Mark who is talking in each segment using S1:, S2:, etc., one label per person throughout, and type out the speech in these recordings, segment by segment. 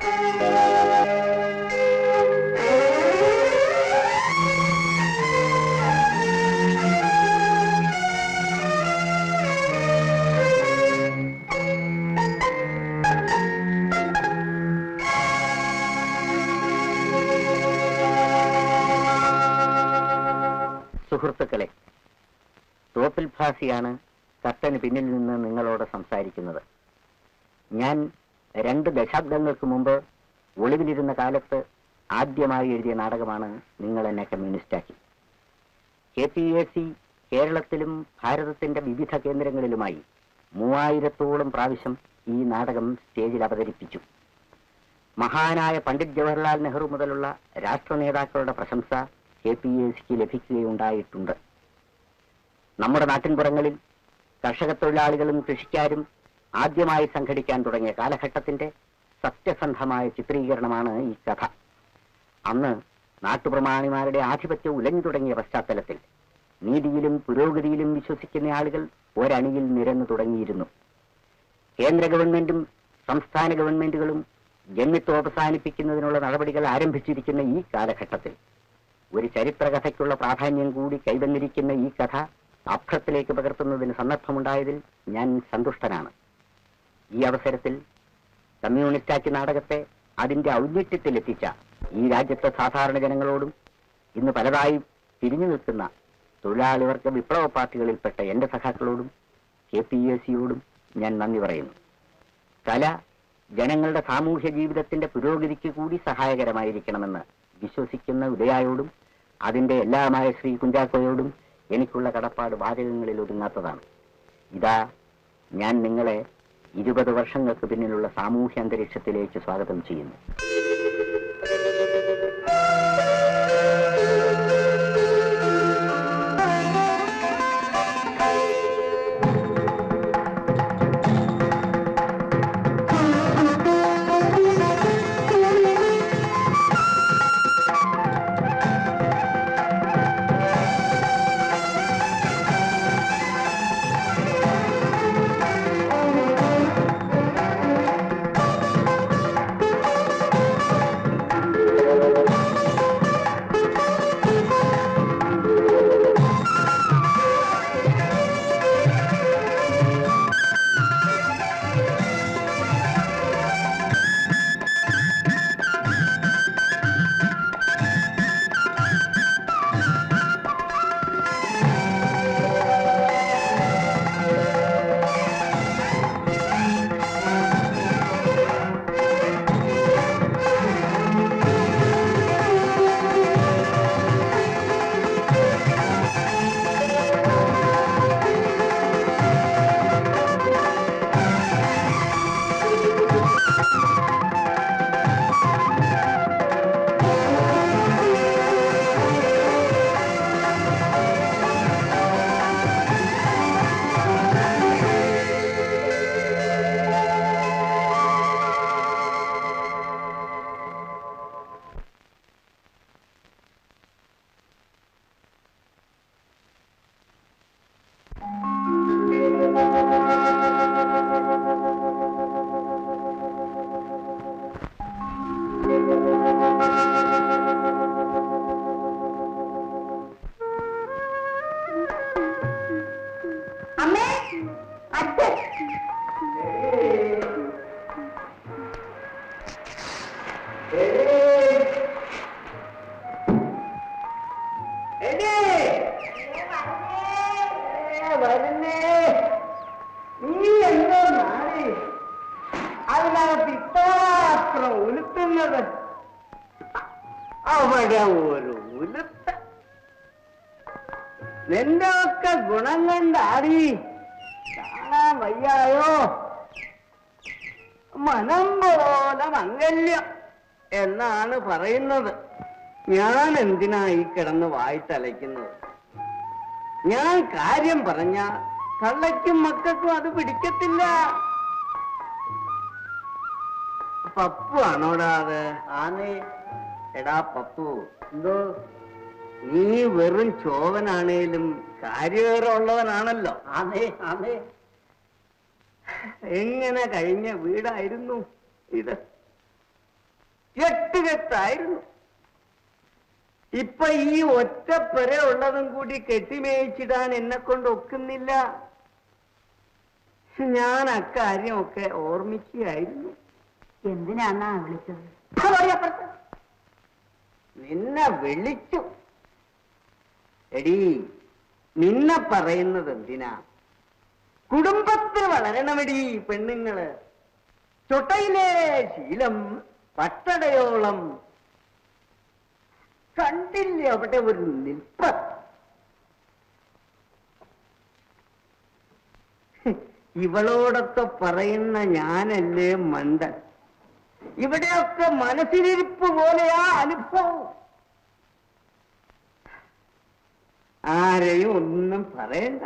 S1: സുഹൃത്തുക്കളെ തോപ്പിൽ ഭാസിയാണ് കർട്ടന് പിന്നിൽ നിന്ന് നിങ്ങളോട് സംസാരിക്കുന്നത് ഞാൻ രണ്ട് ദശാബ്ദങ്ങൾക്ക് മുമ്പ് ഒളിവിലിരുന്ന കാലത്ത് ആദ്യമായി എഴുതിയ നാടകമാണ് നിങ്ങൾ എന്നെ കമ്മ്യൂണിസ്റ്റാക്കി കെ പി എ സി കേരളത്തിലും ഭാരതത്തിന്റെ വിവിധ കേന്ദ്രങ്ങളിലുമായി മൂവായിരത്തോളം പ്രാവശ്യം ഈ നാടകം സ്റ്റേജിൽ അവതരിപ്പിച്ചു മഹാനായ പണ്ഡിറ്റ് ജവഹർലാൽ നെഹ്റു മുതലുള്ള രാഷ്ട്ര നേതാക്കളുടെ പ്രശംസ കെ പി എ സിക്ക് ലഭിക്കുകയുണ്ടായിട്ടുണ്ട് നമ്മുടെ നാട്ടിൻപുറങ്ങളിൽ കർഷക തൊഴിലാളികളും കൃഷിക്കാരും ആദ്യമായി സംഘടിക്കാൻ തുടങ്ങിയ കാലഘട്ടത്തിന്റെ സത്യസന്ധമായ ചിത്രീകരണമാണ് ഈ കഥ അന്ന് നാട്ടുപ്രമാണിമാരുടെ ആധിപത്യം ഉലഞ്ഞു തുടങ്ങിയ പശ്ചാത്തലത്തിൽ നീതിയിലും പുരോഗതിയിലും വിശ്വസിക്കുന്ന ആളുകൾ ഒരണിയിൽ നിരന്നു തുടങ്ങിയിരുന്നു കേന്ദ്ര ഗവൺമെന്റും സംസ്ഥാന ഗവൺമെന്റുകളും ജന്മിത്വം അവസാനിപ്പിക്കുന്നതിനുള്ള നടപടികൾ ആരംഭിച്ചിരിക്കുന്ന ഈ കാലഘട്ടത്തിൽ ഒരു ചരിത്രകഥയ്ക്കുള്ള പ്രാധാന്യം കൂടി കൈവന്നിരിക്കുന്ന ഈ കഥ അർത്ഥത്തിലേക്ക് പകർത്തുന്നതിന് സന്ദർഭമുണ്ടായതിൽ ഞാൻ സന്തുഷ്ടനാണ് ഈ അവസരത്തിൽ കമ്മ്യൂണിസ്റ്റാക്കി നാടകത്തെ അതിന്റെ ഔന്നിത്യത്തിലെത്തിച്ച ഈ രാജ്യത്തെ സാധാരണ ജനങ്ങളോടും ഇന്ന് പലതായി പിരിഞ്ഞു നിൽക്കുന്ന തൊഴിലാളി വർഗ വിപ്ലവ പാർട്ടികളിൽപ്പെട്ട എന്റെ സഖാക്കളോടും കെ പി എ സിയോടും ഞാൻ നന്ദി പറയുന്നു കല ജനങ്ങളുടെ സാമൂഹ്യ ജീവിതത്തിന്റെ പുരോഗതിക്ക് കൂടി സഹായകരമായിരിക്കണമെന്ന് വിശ്വസിക്കുന്ന ഉദയായോടും അതിന്റെ എല്ലാമായ ശ്രീ കുഞ്ചാക്കോയോടും എനിക്കുള്ള കടപ്പാട് വാചകങ്ങളിൽ ഒതുങ്ങാത്തതാണ് ഇതാ ഞാൻ നിങ്ങളെ ഇരുപത് വർഷങ്ങൾക്ക് പിന്നിലുള്ള സാമൂഹ്യ അന്തരീക്ഷത്തിലേക്ക് സ്വാഗതം ചെയ്യുന്നു
S2: അമ്മേ അച്ഛൻ
S3: വരുന്നേ നീ എന്തോ നാടി അതിനകത്ത് ഇത്ര ഉലുത്തുന്നത് അവിടെ ഒരു ഉലുത്ത നിന്റെ ഒക്കെ ഗുണം കണ്ടാടി കാണാൻ വയ്യായോ മനം പോലെ മംഗല്യം എന്നാണ് പറയുന്നത് ഞാൻ എന്തിനാ ഈ കിടന്ന് വായിട്ടലയ്ക്കുന്നത് ഞാൻ കാര്യം പറഞ്ഞ തള്ളയ്ക്കും മക്കൾക്കും അത് പിടിക്കത്തില്ല പപ്പു ആണോടാ അത് ആന്നേ എടാ പപ്പു എന്തോ നീ വെറും ചോവനാണേലും കാര്യവേറുള്ളവനാണല്ലോ ആന്നേ ആന്നേ എങ്ങനെ കഴിഞ്ഞ വീടായിരുന്നു ഇത് എട്ട് കെട്ടായിരുന്നു ഇപ്പൊ ഈ ഒറ്റ പെര ഉള്ളതും കൂടി കെട്ടിമേയിച്ചിടാൻ എന്നെ കൊണ്ട് ഒക്കുന്നില്ല ഞാൻ അക്കാര്യമൊക്കെ ഓർമ്മിക്കുകയായിരുന്നു
S2: എന്തിനാന്നാ വിളിച്ചത്
S3: നിന്നെ വിളിച്ചു എടീ നിന്നെ പറയുന്നത് എന്തിനാ കുടുംബത്തിൽ വളരണമെടീ പെണ്ണുങ്ങള് ചൊട്ടയിലെ ശീലം പട്ടടയോളം കണ്ടില്ലേ അവിടെ ഒരു നിൽപ്പ് ഇവളോടൊക്കെ പറയുന്ന ഞാനല്ലേ മണ്ടൻ ഇവിടെയൊക്കെ മനസ്സിലിരിപ്പ് പോലെയാ അനുഭവം ആരെയും ഒന്നും പറയണ്ട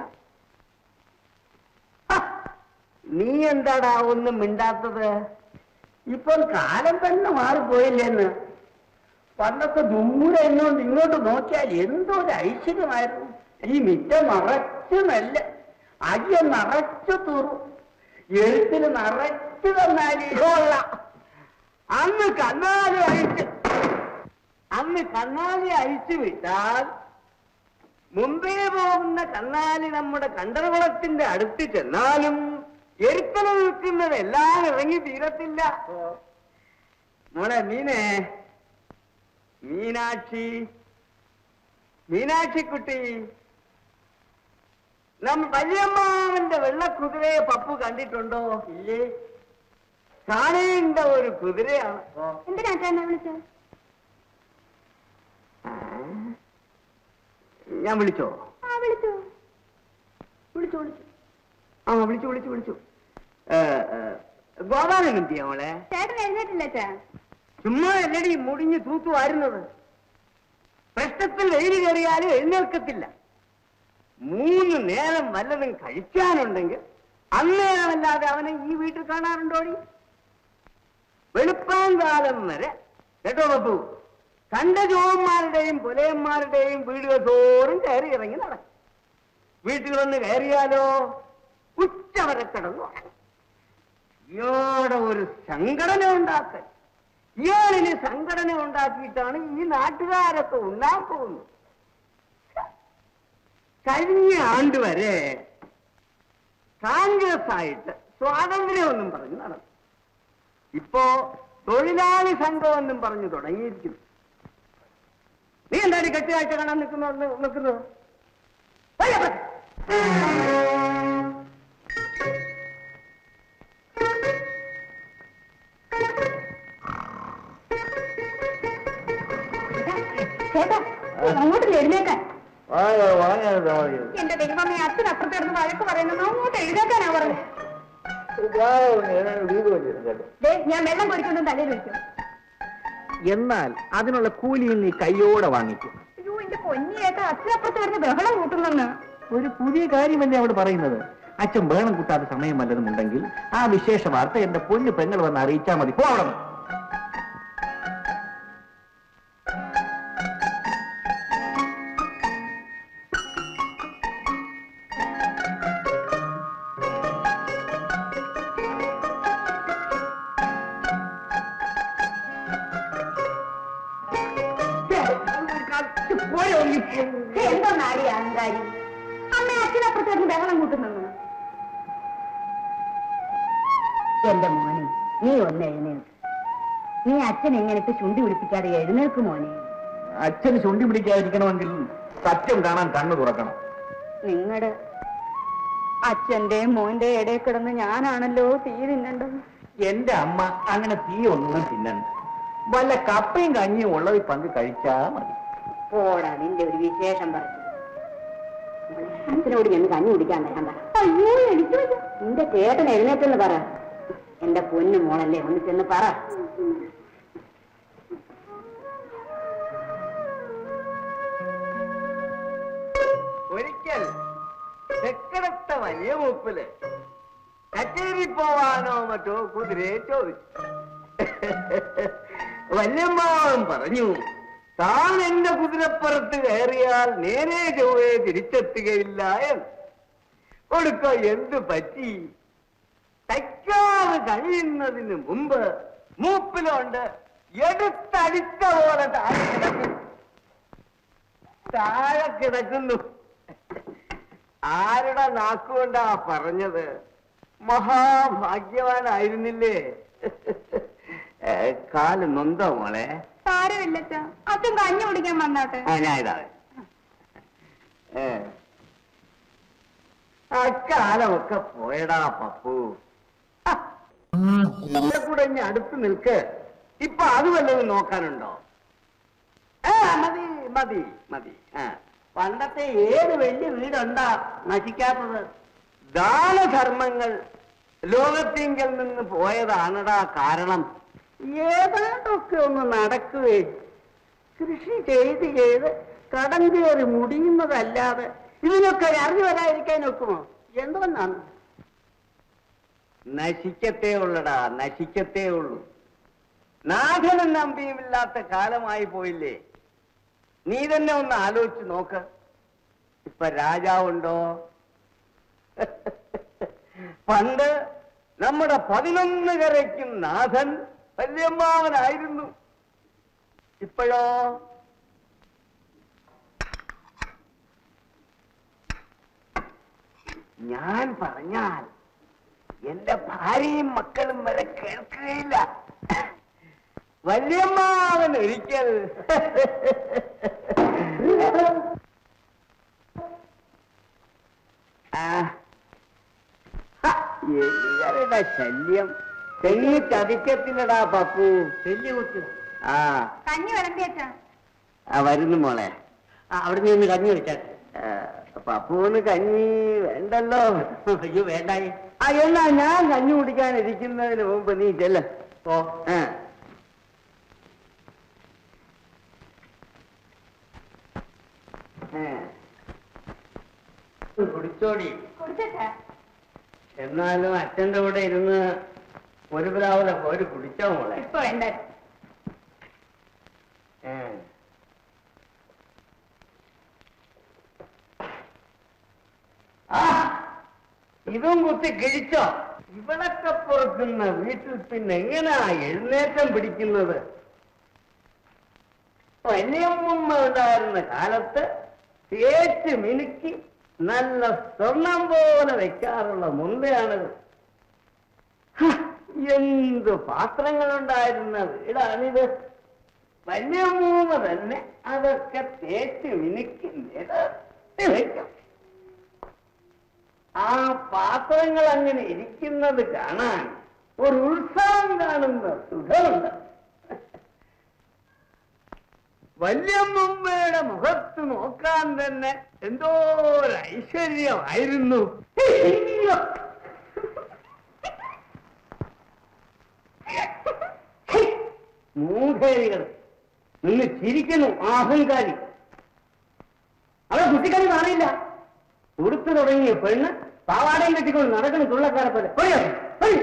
S3: ഹ, നീ എന്താടാ ഒന്നും മിണ്ടാത്തത് ഇപ്പോൾ കാലം തന്നെ മാറിപ്പോയില്ലെന്ന് പണ്ടൊക്കെ ദൂരെ എന്നോണ്ട് ഇങ്ങോട്ട് നോക്കിയാൽ എന്തോ ഒരു ഐശ്വര്യമായിരുന്നു ഈ മിറ്റ നിറച്ചു നെല്ല് അയ്യ നിറച്ചു തൂറും എഴുത്തിന് നിറച്ചു തന്നാലേ കൊള്ളാം അന്ന് കണ്ണാടി അഴിച്ച് അന്ന് കണ്ണാടി അഴിച്ചു വിട്ടാൽ മുമ്പേ പോകുന്ന കണ്ണാലി നമ്മുടെ കണ്ടറകുളത്തിന്റെ അടുത്ത് ചെന്നാലും എരുത്തല നിൽക്കുന്നത് എല്ലാം ഇറങ്ങി തീരത്തില്ല മോളെ മീനെ മീനാക്ഷി മീനാക്ഷിക്കുട്ടി നമ്മ വല്യമ്മാവന്റെ വെള്ളക്കുതിരയെ പപ്പു കണ്ടിട്ടുണ്ടോ ഇല്ലേ കാണേണ്ട ഒരു കുതിരയാണ്
S2: എന്തിനാ എന്നെ വിളിച്ചത്
S3: ആ, ഞാൻ വിളിച്ചോ
S2: ആ വിളിച്ചു
S3: വിളിച്ചു വിളിച്ചു ആ വിളിച്ചു വിളിച്ചു വിളിച്ചു ഏ, ഏ, ഗോപാലൻ എന്തിയാ മോളെ
S2: ചേട്ടൻ എഴുന്നേറ്റില്ല ചാ
S3: ചുമ്മാ അല്ലടി മുടിഞ്ഞ് തൂത്തുവാരുന്നത് പ്രശ്നത്തിൽ വെയിൽ കയറിയാലും എഴുന്നേൽക്കത്തില്ല മൂന്ന് നേരം വല്ലതും കഴിക്കാനുണ്ടെങ്കിൽ അന്നേരമല്ലാതെ അവനെ ഈ വീട്ടിൽ കാണാറുണ്ടോടി വെളുപ്പാങ്കാലം വരെ കേട്ടോ പപ്പു കണ്ട ജോന്മാരുടെയും പുലയന്മാരുടെയും വീടുകൾ തോറും കയറി ഇറങ്ങി നടക്കും വീട്ടിൽ വന്ന് കയറിയാലോ ഉച്ചവരെ കിടന്നു ഉറങ്ങും. ഇയാളുടെ ഒരു സംഘടന ഉണ്ടാക്കൽ ഇയാളിന് സംഘടന ഉണ്ടാക്കിയിട്ടാണ് ഈ നാട്ടുകാരൊക്കെ ഉണ്ടാൻ പോകുന്നത് കഴിഞ്ഞ ആണ്ട് വരെ കോൺഗ്രസ് ആയിട്ട് സ്വാതന്ത്ര്യമൊന്നും പറഞ്ഞു നടന്നു ഇപ്പോ തൊഴിലാളി സംഘമെന്നും പറഞ്ഞു തുടങ്ങിയിരിക്കുന്നു നീ എന്താണ് കെട്ടിയാഴ്ച കാണാൻ നിൽക്കുന്നു നിൽക്കുന്നത് വയ്യ, പോ.
S2: ചേട്ടാ അങ്ങോട്ട് എഴുന്നേക്കാൻ
S3: വായോ, വായോ, വായോ.
S2: എന്റെ ദൈവമേ അച്ഛൻ അപ്പുറത്തിരുന്ന് വഴക്ക് പറയുന്നത് അങ്ങോട്ട് എഴുന്നേക്കാനാ പറഞ്ഞു
S3: വായോ, ഞാൻ വീട് വെച്ചിരുന്നു.
S2: ദേ, ഞാൻ വെള്ളം കുടിക്കൊണ്ടും തലയിൽ വെക്കും
S1: എന്നാൽ അതിനുള്ള കൂലിയും നീ കയ്യോടെ വാങ്ങിക്കും
S2: അയ്യോ എന്റെ പൊന്നിയേട്ടാ അച്ഛൻ അപ്പുറത്ത് വരുന്ന ബഹളം കൂട്ടുന്നെന്ന്
S1: ഒരു പുതിയ കാര്യമല്ലേ അവിടെ പറയുന്നത് അച്ഛൻ വേണം കൂട്ടാതെ സമയം വല്ലതും ഉണ്ടെങ്കിൽ ആ വിശേഷ വാർത്ത എന്റെ പൊന്നു പെങ്ങൾ വന്ന് അറിയിച്ചാൽ മതി പോകണം
S2: എന്തോ നാടി അഹങ്കാരി അമ്മ അച്ഛനപ്പുറത്ത് വരുന്ന ബഹളം കൂട്ടുന്നെന്ന് എന്റെ മോനെ നീ ഒന്ന് എഴുന്നേൽക്ക് നീ അച്ഛൻ എങ്ങനെയിട്ട് ചുണ്ടി പിടിപ്പിക്കാതെ എഴുന്നേൽക്ക് മോനെ
S1: അച്ഛന് ചുണ്ടി പിടിക്കാതിരിക്കണമെങ്കിൽ സത്യം കാണാൻ കണ്ണു തുറക്കണം
S2: നിങ്ങളുടെ അച്ഛന്റെ മോന്റെ ഇടയിൽ കിടന്ന് ഞാനാണല്ലോ തീ തിന്നണ്ടത്
S1: എന്റെ അമ്മ അങ്ങനെ തീ ഒന്നും തിന്നണ്ട വല്ല കപ്പയും കഞ്ഞിയും ഉള്ളത് പങ്ക് കഴിച്ചാ മതി
S2: പോടാ നിന്റെ ഒരു വിശേഷം പറഞ്ഞു അച്ഛനോട് ഞാൻ കഞ്ഞി കുടിക്കാൻ വരാൻ പറ അയ്യോ എനിക്ക് നിന്റെ ചേട്ടൻ എഴുന്നേറ്റെന്ന് പറ എന്റെ പൊന്നു മോളല്ലേ ഒന്ന് ചെന്ന് പറ
S3: ഒരിക്കൽ തെക്കടത്ത വലിയ മൂപ്പില് കച്ചേരി പോവാനോ മറ്റോ കുതിരയെ ചോദിച്ചു വല്യമ്മാവൻ പറഞ്ഞു താൻ എന്റെ കുതിരപ്പുറത്ത് കയറിയാൽ നേരെ ചൊവ്വേ തിരിച്ചെത്തുകയില്ല എന്ന് കൊടുക്ക എന്ത് പറ്റി തയ്ക്കാതെ കഴിയുന്നതിന് മുമ്പ് മൂപ്പിലോണ്ട് എടുത്തടിച്ച പോലെ താഴെ കിടക്കുന്നു താഴെ കിടക്കുന്നു ആരുടെ നാക്കുകൊണ്ടാ പറഞ്ഞത് മഹാഭാഗ്യവാനായിരുന്നില്ലേ ഏ, കാല് നൊന്തോ മോളെ
S2: സാരമില്ല അച്ഛൻ കഞ്ഞി കുടിക്കാൻ വന്നാട്ടെ
S3: ആ ഞാൻ ഇതാ ഏ അക്കാലമൊക്കെ പോയടാ പപ്പു ആ, ഇതിന്റെ കൂടെ ഇനി അടുത്ത് നിൽക്ക് ഇപ്പൊ അത് വല്ലതും നോക്കാനുണ്ടോ ആ മതി മതി മതി ആ പണ്ടത്തെ ഏത് വലിയ വീടുണ്ടാ നശിക്കാത്തത് ദാനധർമ്മങ്ങൾ ലോകത്തിങ്കിൽ നിന്ന് പോയതാണടാ കാരണം ഏതാണ്ടൊക്കെ ഒന്ന് നടക്കുകയെ കൃഷി ചെയ്ത് ചെയ്ത് കടം കയറി മുടിയുന്നതല്ലാതെ ഇതിനൊക്കെ അറിഞ്ഞു വരാതിരിക്കാൻ ഒക്കുമോ എന്തുകൊണ്ടാണ് നശിക്കത്തേ ഉള്ളടാ നശിക്കത്തേ ഉള്ളൂ നാഥനും നമ്പിയുമില്ലാത്ത കാലമായി പോയില്ലേ നീ തന്നെ ഒന്ന് ആലോചിച്ച് നോക്ക് ഇപ്പൊ രാജാവുണ്ടോ പണ്ട് നമ്മുടെ പതിനൊന്ന് കരയ്ക്കും നാഥൻ വല്യമ്മാവനായിരുന്നു ഇപ്പോഴോ ഞാൻ പറഞ്ഞാൽ എന്റെ ഭാര്യയും മക്കളും വരെ കേൾക്കുകയില്ല വല്യമ്മാവൻ ഒരിക്കൽ ആ, ഹ, എലികളുടെ ശല്യം തെങ്ങി ചതിക്കത്തില്ലടാ പപ്പു
S1: ശല്യകുത്തി
S3: ആ
S2: കഞ്ഞി വിളമ്പി അച്ഛാ
S3: ആ വരുന്നു മോളെ
S1: അവിടുന്ന് നിന്ന് കഞ്ഞി വെച്ചാട്ടെ
S3: ആ, പപ്പുവിന് കഞ്ഞി വേണ്ടല്ലോ
S1: അയ്യോ വേണ്ടായി
S3: ആ എന്നാ ഞാൻ കഞ്ഞി കുടിക്കാൻ ഇരിക്കുന്നതിന് മുമ്പ് നീ ചെല്ല
S1: ഓ
S3: ആ. ആ.
S1: കുടിച്ചോടി
S2: കുടിച്ചേച്ചാ
S3: എന്നാലും അച്ഛന്റെ കൂടെ ഇരുന്ന് ഒരു പ്രാവല പോര് കുടിച്ചോ മോളെ
S2: ഇപ്പൊ വേണ്ട
S3: ആ. ആ, ഇതും കുത്തി കിഴിച്ചോ ഇവിടൊക്കെ പൊറുക്കുന്ന വീട്ടിൽ പിന്നെ എങ്ങനെയാ എഴുന്നേറ്റം പിടിക്കുന്നത് വലിയമ്മ ഉണ്ടായിരുന്ന കാലത്ത് തേച്ച് മിനുക്കി നല്ല സ്വർണം പോലെ വെക്കാറുള്ള മുന്തയാണിത് ഹ, എന്ത് പാത്രങ്ങളുണ്ടായിരുന്ന വീടാണിത് വലിയമ്മൂമ്മ തന്നെ അതൊക്കെ തേച്ച് മിനുക്കി നിരത്തി വെക്കും ആ പാത്രങ്ങൾ അങ്ങനെ ഇരിക്കുന്നത് കാണാൻ ഒരു ഉത്സവം കാണുന്ന സുഖമുണ്ട് വല്യമ്മയുടെ മുഖത്ത് നോക്കാൻ തന്നെ എന്തോ ഒരു ഐശ്വര്യമായിരുന്നു അയ്യോ. മൂധേരികൾ നിന്ന് ചിരിക്കുന്നു അഹങ്കാരി അവിടെ കുട്ടിക്കളി മാറിയില്ല ഉടുത്തു തുടങ്ങിയ പെണ്ണ് പാവാടയും കെട്ടിക്കൊണ്ട് നടക്കുന്നു തുള്ളക്കാരെ പോലെ പോയോ? പോയി.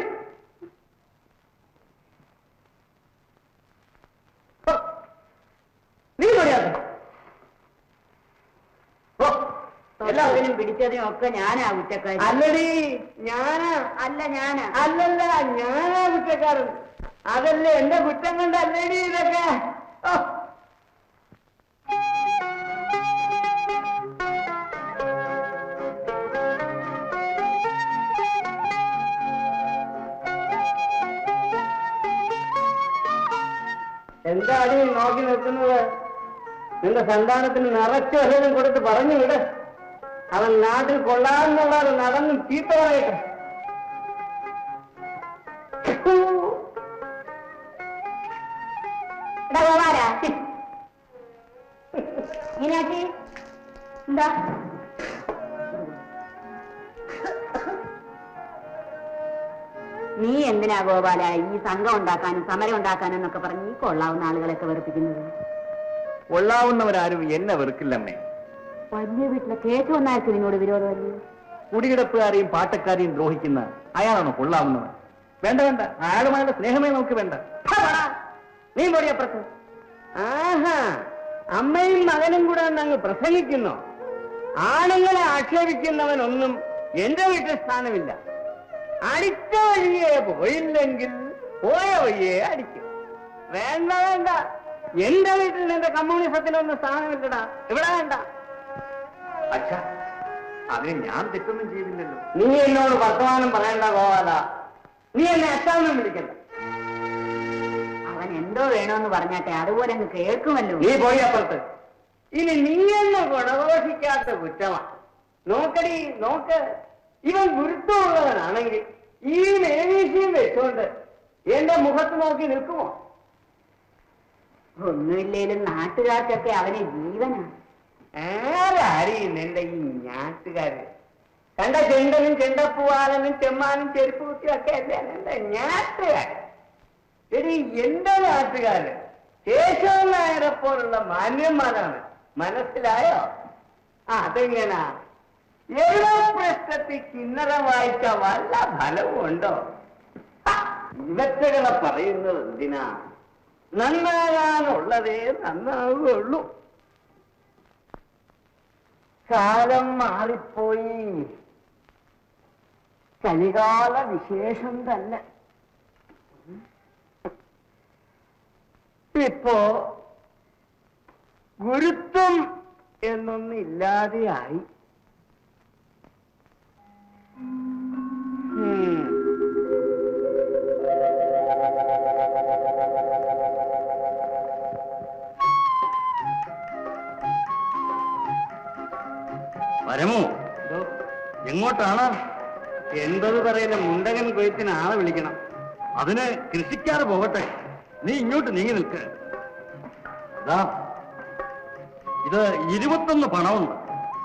S3: ഓ, നീ പറയാതെ ഓ
S2: തൊട്ടതിനും പിടിച്ചതിനും ഒക്കെ ഞാനാ കുറ്റക്കാരി
S3: അല്ലടി ഞാനാ
S2: അല്ല ഞാനാ
S3: അല്ലല്ല ഞാനാ കുറ്റക്കാരൻ അതല്ലേ എന്റെ കുറ്റം കൊണ്ടല്ലേടി ഇതൊക്കെ ഓ എന്താണ് ഈ നോക്കി നിൽക്കുന്നത് നിന്റെ സന്താനത്തിന് നിറച്ചു വല്ലതും കൊടുത്ത് പറഞ്ഞു വിട് അവൻ നാട്ടിൽ കൊള്ളാമെന്നുള്ളത് നടന്നും ചീത്ത പറയട്ടെ
S2: എടാ ഗോപാലാ മീനാക്ഷി എന്താ നീ എന്തിനാ ഗോപാല ഈ സംഘം ഉണ്ടാക്കാനും സമരം ഉണ്ടാക്കാനും എന്നൊക്കെ പറഞ്ഞ് ഈ കൊള്ളാവുന്ന ആളുകളെയൊക്കെ വെറുപ്പിക്കുന്നത്
S3: കൊള്ളാവുന്നവരാരും എന്നെ വെറുക്കില്ലമ്മേ
S2: വലിയ വീട്ടിലെ കേശവ നായർക്ക് നിന്നോട് വിരോധമല്ലേ
S3: കുടികിടപ്പുകാരെയും പാട്ടക്കാരെയും ദ്രോഹിക്കുന്ന അയാളാണോ കൊള്ളാവുന്നവൻ വേണ്ട വേണ്ട അയാളുമായുള്ള സ്നേഹമേ നമുക്ക് വേണ്ട നീ പൊടിയപ്പുറത്ത് ആഹാ അമ്മയും മകനും കൂടെ അങ്ങ് പ്രസംഗിക്കുന്നു ആണുങ്ങളെ ആക്ഷേപിക്കുന്നവനൊന്നും എന്റെ വീട്ടിൽ സ്ഥാനമില്ല അടിച്ച വഴിയെ പോയില്ലെങ്കിൽ പോയ വഴിയെ അടിക്കും വേണ്ട വേണ്ട എന്റെ വീട്ടിൽ നിന്റെ കമ്മ്യൂണിസത്തിനൊന്നും സ്ഥാനമില്ലടാ ഇവിടെ വേണ്ട
S4: അച്ഛാ അതിന് ഞാൻ തെറ്റൊന്നും ചെയ്തില്ലല്ലോ
S3: നീ എന്നോട് വർത്തമാനം പറയണ്ട ഗോപാല നീ എന്നെ അച്ഛാന്നും വിളിക്കണ്ട
S2: അവൻ എന്തോ വേണോന്ന് പറഞ്ഞാട്ടെ അതുപോലെ അങ്ങ് കേൾക്കുമല്ലോ
S3: നീ പോയി അപ്പുറത്ത് ഇനി നീ എന്നെ ഗുണഘോഷിക്കാത്ത കുറ്റമാ നോക്കടി നോക്ക് ഇവൻ ഗുരുത്വമുള്ളവനാണെങ്കിൽ ഈ മേനീഷ്യം വെച്ചോണ്ട് എന്റെ മുഖത്ത് നോക്കി നിൽക്കുമോ
S2: ഒന്നുമില്ലേലും നാട്ടുകാർക്കൊക്കെ അവന് ജീവനാ
S3: ആരാടി നിന്റെ ഈ ഞാട്ടുകാര് കണ്ട ചെണ്ടനും ചെണ്ടപ്പൂവാലനും ചെമ്മാനും ചെരുപ്പ് കുത്തിയൊക്കെ അല്ലേ നിന്റെ ഞാട്ടുകാര് എടി എന്റെ നാട്ടുകാര് കേശവൻ നായരെ പോലുള്ള മാന്യന്മാരാണ് മനസ്സിലായോ ആ, അതെങ്ങനാ ഏഴോ പ്രശ്നത്തിൽ കിന്നര വായിച്ച വല്ല ഫലവും ഉണ്ടോ ഹ, ഇവറ്റകളെ പറയുന്നത് എന്തിനാ നന്നാകാനുള്ളതേ നന്നാവുകയുള്ളൂ കാലം മാറിപ്പോയി കലികാല വിശേഷം തന്നെ ഇപ്പോ ഗുരുത്വം എന്നൊന്നും ഇല്ലാതെയായി ഉം.
S4: വരമോ
S3: ഇതോ,
S4: എങ്ങോട്ടാണ്
S3: എൺപത് പറയുന്ന മുണ്ടകൻ കൊയ്ത്തിന് ആളെ വിളിക്കണം
S4: അതിന് കൃഷിക്കാര് പോകട്ടെ നീ ഇങ്ങോട്ട് നീങ്ങി നിൽക്ക് ഇതാ ഇത് ഇരുപത്തൊന്ന് പണമുണ്ട്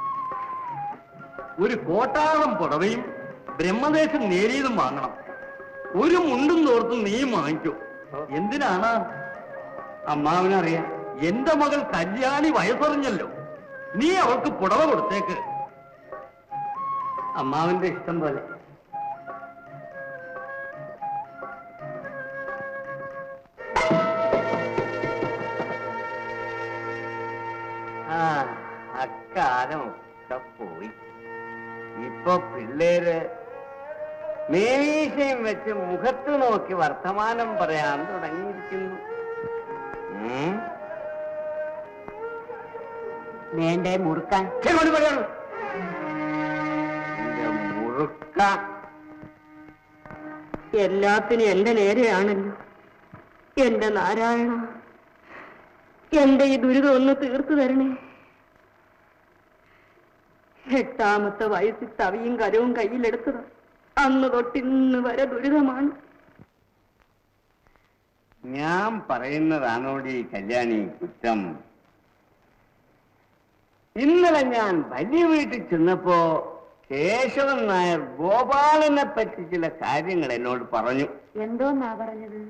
S4: ഒരു കോട്ടാളം പുടവയും ബ്രഹ്മദേശം നേരിയതും വാങ്ങണം ഒരു മുണ്ടും തോർത്തും നീ വാങ്ങിക്കൂ എന്തിനാണ്
S3: അമ്മാവനറിയാം
S4: എന്റെ മകൾ കല്യാണി വയസ്സറിഞ്ഞല്ലോ നീ അവൾക്ക് പുടവ കൊടുത്തേക്ക്
S3: അമ്മാവന്റെ ഇഷ്ടം പോലെ ആ അക്കാലമൊക്കെ പോയി ഇപ്പൊ പിള്ളേര് മേവീശയും വെച്ച് മുഖത്ത് നോക്കി വർത്തമാനം പറയാൻ തുടങ്ങിയിരിക്കുന്നു ഉം.
S2: വേണ്ടേ മുറുക്കാൻ
S3: ഇങ്ങോട്ട് പറയണം എന്റെ മുറുക്ക
S2: എല്ലാത്തിനും എന്റെ നേരെയാണല്ലോ എന്റെ നാരായണ എന്റെ ഈ ദുരിതം ഒന്ന് തീർത്തു തരണേ എട്ടാമത്തെ വയസ്സിൽ തവിയും കരവും കയ്യിലെടുത്തത് അന്ന് തൊട്ടിന്ന് വരെ ദുരിതമാണ്
S3: ഞാൻ പറയുന്നതാണോടി കല്യാണി കുറ്റം ഇന്നലെ ഞാൻ വലിയ വീട്ടിൽ ചെന്നപ്പോ കേശവൻ നായർ ഗോപാലനെ പറ്റി ചില കാര്യങ്ങൾ എന്നോട് പറഞ്ഞു
S2: എന്തോന്നാ പറഞ്ഞത്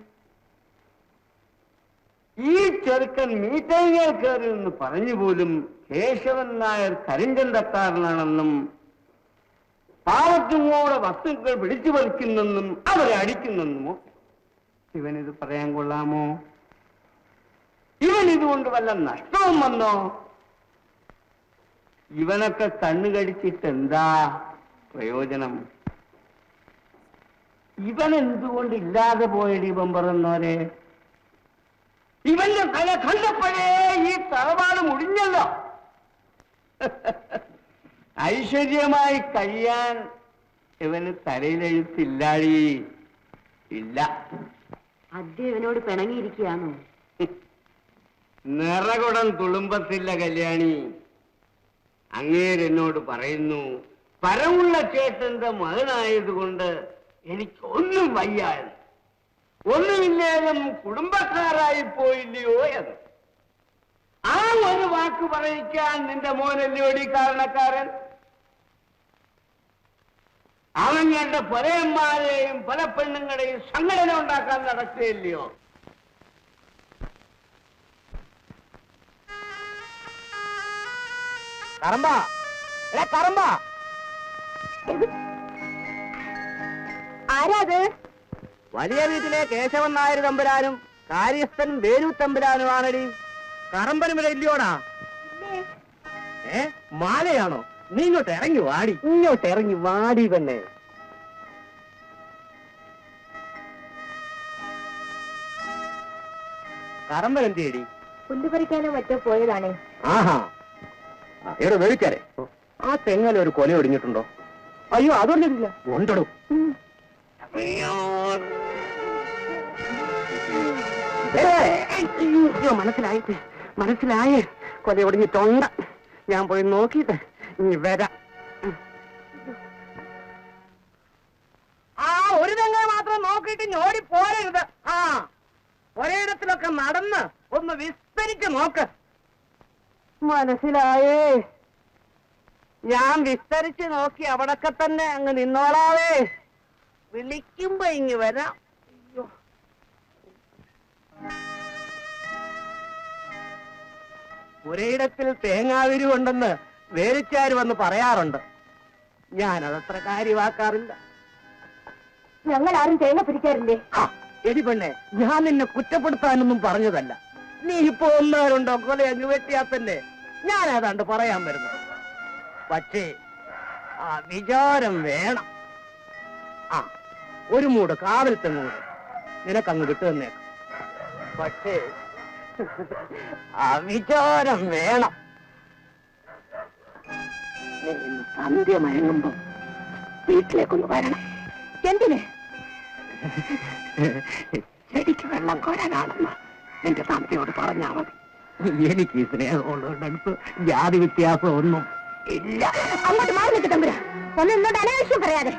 S3: ഈ ചെറുക്കൻ മീറ്റിംഗിൽ കയറി എന്ന് പറഞ്ഞു പോലും കേശവൻ നായർ കരിഞ്ചന്തക്കാരനാണെന്നും പാവത്തുമോടെ വസ്തുക്കൾ പിടിച്ചു പറിക്കുന്നെന്നും അവരെ അടിക്കുന്നെന്നുമോ ഇവനിത് പറയാൻ കൊള്ളാമോ ഇവൻ ഇതുകൊണ്ട് വല്ല നഷ്ടവും വന്നോ ഇവനൊക്കെ കണ്ണു കടിച്ചിട്ട് എന്താ പ്രയോജനം ഇവൻ എന്തുകൊണ്ട് ഇല്ലാതെ പോയടി ഇവൻ പറയുന്നവരെ ഇവന്റെ തല കണ്ടപ്പോഴേ ഈ തറവാട് മുടിഞ്ഞല്ലോ ഐശ്വര്യമായി കഴിയാൻ ഇവന് തലയിലെഴുത്തില്ലാടി ഇല്ല
S2: അദ്ദേഹം ഇവനോട് പിണങ്ങിയിരിക്കുകയാണോ
S3: നിറകുടം തുളുമ്പത്തില്ല കല്യാണി അങ്ങേരെന്നോട് പറയുന്നു പരമുള്ള ചേട്ടന്റെ മകനായതുകൊണ്ട് എനിക്ക് ഒന്നും വയ്യായെന്ന് ഒന്നുമില്ലേലും കുടുംബക്കാരായി പോയില്ലയോ എന്ന് ആ ഒരു വാക്ക് പറയിക്കാൻ നിന്റെ മോനല്ലോടി കാരണക്കാരൻ അവൻ കണ്ട പലയന്മാരെയും പല പെണ്ണുങ്ങളെയും സംഘടന ഉണ്ടാക്കാൻ നടക്കുകയില്ലയോ
S1: കറമ്പ കറമ്പ
S2: ആരാത്
S1: വലിയ വീട്ടിലെ കേശവൻ നായർ തമ്പുരാനും കാര്യസ്ഥൻ വേലു തമ്പുരാനുമാണടി കറമ്പനും ഇവിടെ ഇല്ലയോടാ ഏ മാലയാണോ നീ ഇങ്ങോട്ട് ഇറങ്ങി വാടി ഇങ്ങോട്ട് ഇറങ്ങി വാടി തന്നെ
S3: കറമ്പൻ എന്ത് ചെയ്യടി
S2: പുല്ല് പറിക്കാനോ മറ്റോ പോയതാണേ
S3: ആഹാ ഇവിടെ വേടിച്ചാരെ ആ തെങ്ങല ഒരു കൊല ഒടിഞ്ഞിട്ടുണ്ടോ അയ്യോ അതൊന്നില്ല ഉണ്ടോ അയ്യോ മനസ്സിലായിട്ട് മനസ്സിലായേ കൊല ഒടിഞ്ഞിട്ടുണ്ട് ഞാൻ പോയി നോക്കിയിട്ട് ഇനി വരാം ആ ഒരു തെങ്ങ മാത്രം നോക്കിയിട്ട് ഞോടി പോരരുത് ആ ഒരേയിടത്തിലൊക്കെ നടന്ന് ഒന്ന് വിസ്തരിച്ച് നോക്ക് മനസ്സിലായേ ഞാൻ വിസ്തരിച്ച് നോക്കി അവിടൊക്കെ തന്നെ അങ്ങ് നിന്നോളാവേ വിളിക്കുമ്പോ ഇങ്ങ് വരാം അയ്യോ. ഒരേയിടത്തിൽ തേങ്ങാവിരി ഉണ്ടെന്ന് വേലിച്ചാര് വന്ന് പറയാറുണ്ട് ഞാനതത്ര കാര്യമാക്കാറില്ല
S2: ഞങ്ങൾ ആരും തേങ്ങ പിടിക്കാറില്ലേ
S3: ആ, എടി പെണ്ണെ ഞാൻ നിന്നെ കുറ്റപ്പെടുത്താനൊന്നും പറഞ്ഞതല്ല നീ ഇപ്പൊ ഒന്നാരുണ്ടോ കൊല അങ്ങ് വെട്ടിയാ തന്നെ ഞാൻ ഏതാണ്ട് പറയാൻ വരുന്നു പക്ഷേ ആ വിചാരം വേണം ആ ഒരു മൂട് കാവൽ തെങ്ങൂട് നിനക്കങ്ങ് വിട്ടു തന്നേക്കാം പക്ഷേ ആ വിചാരം വേണം നീ ഇന്ന് സന്ധ്യ മയങ്ങുമ്പം വീട്ടിലേക്കൊന്ന് വരണം
S2: എന്തിന്
S3: ചെടിക്ക് വെള്ളം കോരാനാണെന്ന് നിന്റെ തമ്പയോട് പറഞ്ഞാ മതി എനിക്ക് ഈ സ്നേഹമുള്ളതുകൊണ്ട് ജാതി വ്യത്യാസം ഒന്നും ഇല്ല
S2: അങ്ങോട്ട് മാറി നിൽക്ക് തമ്പുര ഒന്ന് എന്നോട് അനാവശ്യം പറയാതെ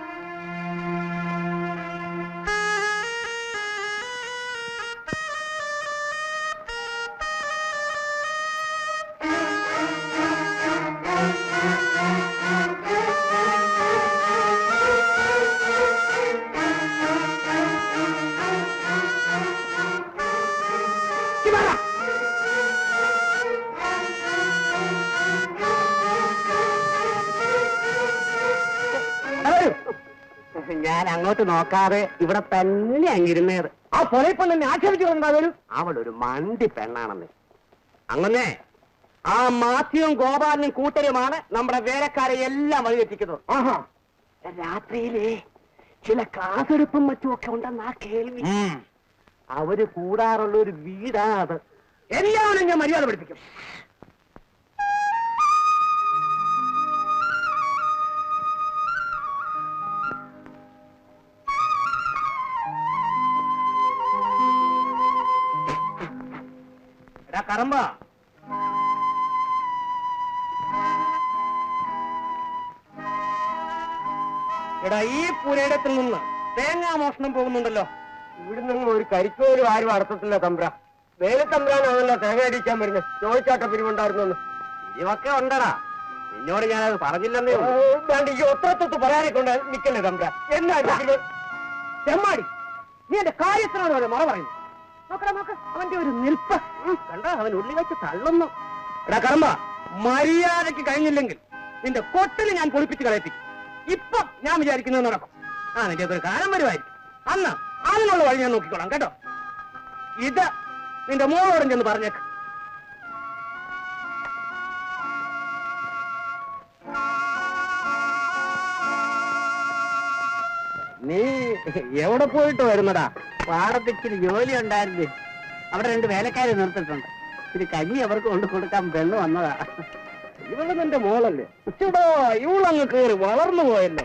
S3: ഞാൻ അങ്ങോട്ട് നോക്കാതെ ഇവിടെ തന്നെ അങ്ങിരുന്നേത് ആ പൊലയിപ്പൊന്നെ ആക്ഷേപിച്ചിട്ടുണ്ടാവരും അവളൊരു മണ്ടി പെണ്ണാണെന്ന് അങ്ങനെ ആ മാത്യുവും ഗോപാലനും കൂട്ടരുമാണ് നമ്മുടെ വേലക്കാരെ എല്ലാം വഴിതെറ്റിക്കുന്നത് ആഹാ രാത്രിയിലെ ചില കാസെടുപ്പും മറ്റും ഒക്കെ ഉണ്ടെന്നാ കേൾവി അവര് കൂടാറുള്ള ഒരു വീടാ അത് എല്ലാവരും ഞാൻ മര്യാദ പഠിപ്പിക്കും എടാ കറമ്പ എടാ ഈ പുരയിടത്തിൽ നിന്ന് തേങ്ങാ മോഷണം പോകുന്നുണ്ടല്ലോ ഇവിടെ നിന്ന് ഒരു കരിക്കോലും ആരും അടത്തത്തില്ല തമ്പ്ര വേലത്തമ്പ്രാനാണല്ലോ തേങ്ങ അടിക്കാൻ വരുന്നത് ചോദിച്ചാട്ട പിരിവുണ്ടായിരുന്നു ഇവക്കെ ഉണ്ടടാ നിന്നോട് ഞാനത് പറഞ്ഞില്ലെന്നേ ഈ ഒത്തത്തൊത്ത് പറയാനെ കൊണ്ട് നിക്കല്ലേ തമ്പ്ര എന്നാ ചെമ്മാടി നീ എന്റെ കാര്യത്തിനാണ് അവരെ മറ പറയുന്നത് നോക്കടാ നോക്ക അവന്റെ ഒരു നിൽപ്പ് ഉം, കണ്ടോ അവൻ ഉള്ളി വെച്ച് തള്ളുന്നു എടാ കർമ്മ മര്യാദയ്ക്ക് കഴിഞ്ഞില്ലെങ്കിൽ നിന്റെ കൊട്ടിൽ ഞാൻ പൊളിപ്പിച്ച് കളയിപ്പിക്കും ഇപ്പം ഞാൻ വിചാരിക്കുന്നത് നടക്കും ആ നിന്റെ ഒരു കാലം വരുമായിരിക്കും അന്ന് അതിനുള്ള വഴി ഞാൻ നോക്കിക്കോളാം കേട്ടോ ഇത് നിന്റെ മോളോടും ചെന്ന് പറഞ്ഞേക്ക് നീ എവിടെ പോയിട്ട് വരുന്നടാ പാടത്തിച്ചിരി ജോലി ഉണ്ടായിരുന്നു അവിടെ രണ്ട് വേലക്കാരെ നിർത്തിട്ടുണ്ട് ഇച്ചിരി കഞ്ഞി അവർക്ക് കൊണ്ട് കൊടുക്കാൻ പെണ്ണ് വന്നതാ ഇവള് നിന്റെ മോളല്ലേ ഉച്ചടോ ഇവളങ്ങ് കേറി വളർന്നു പോയല്ലേ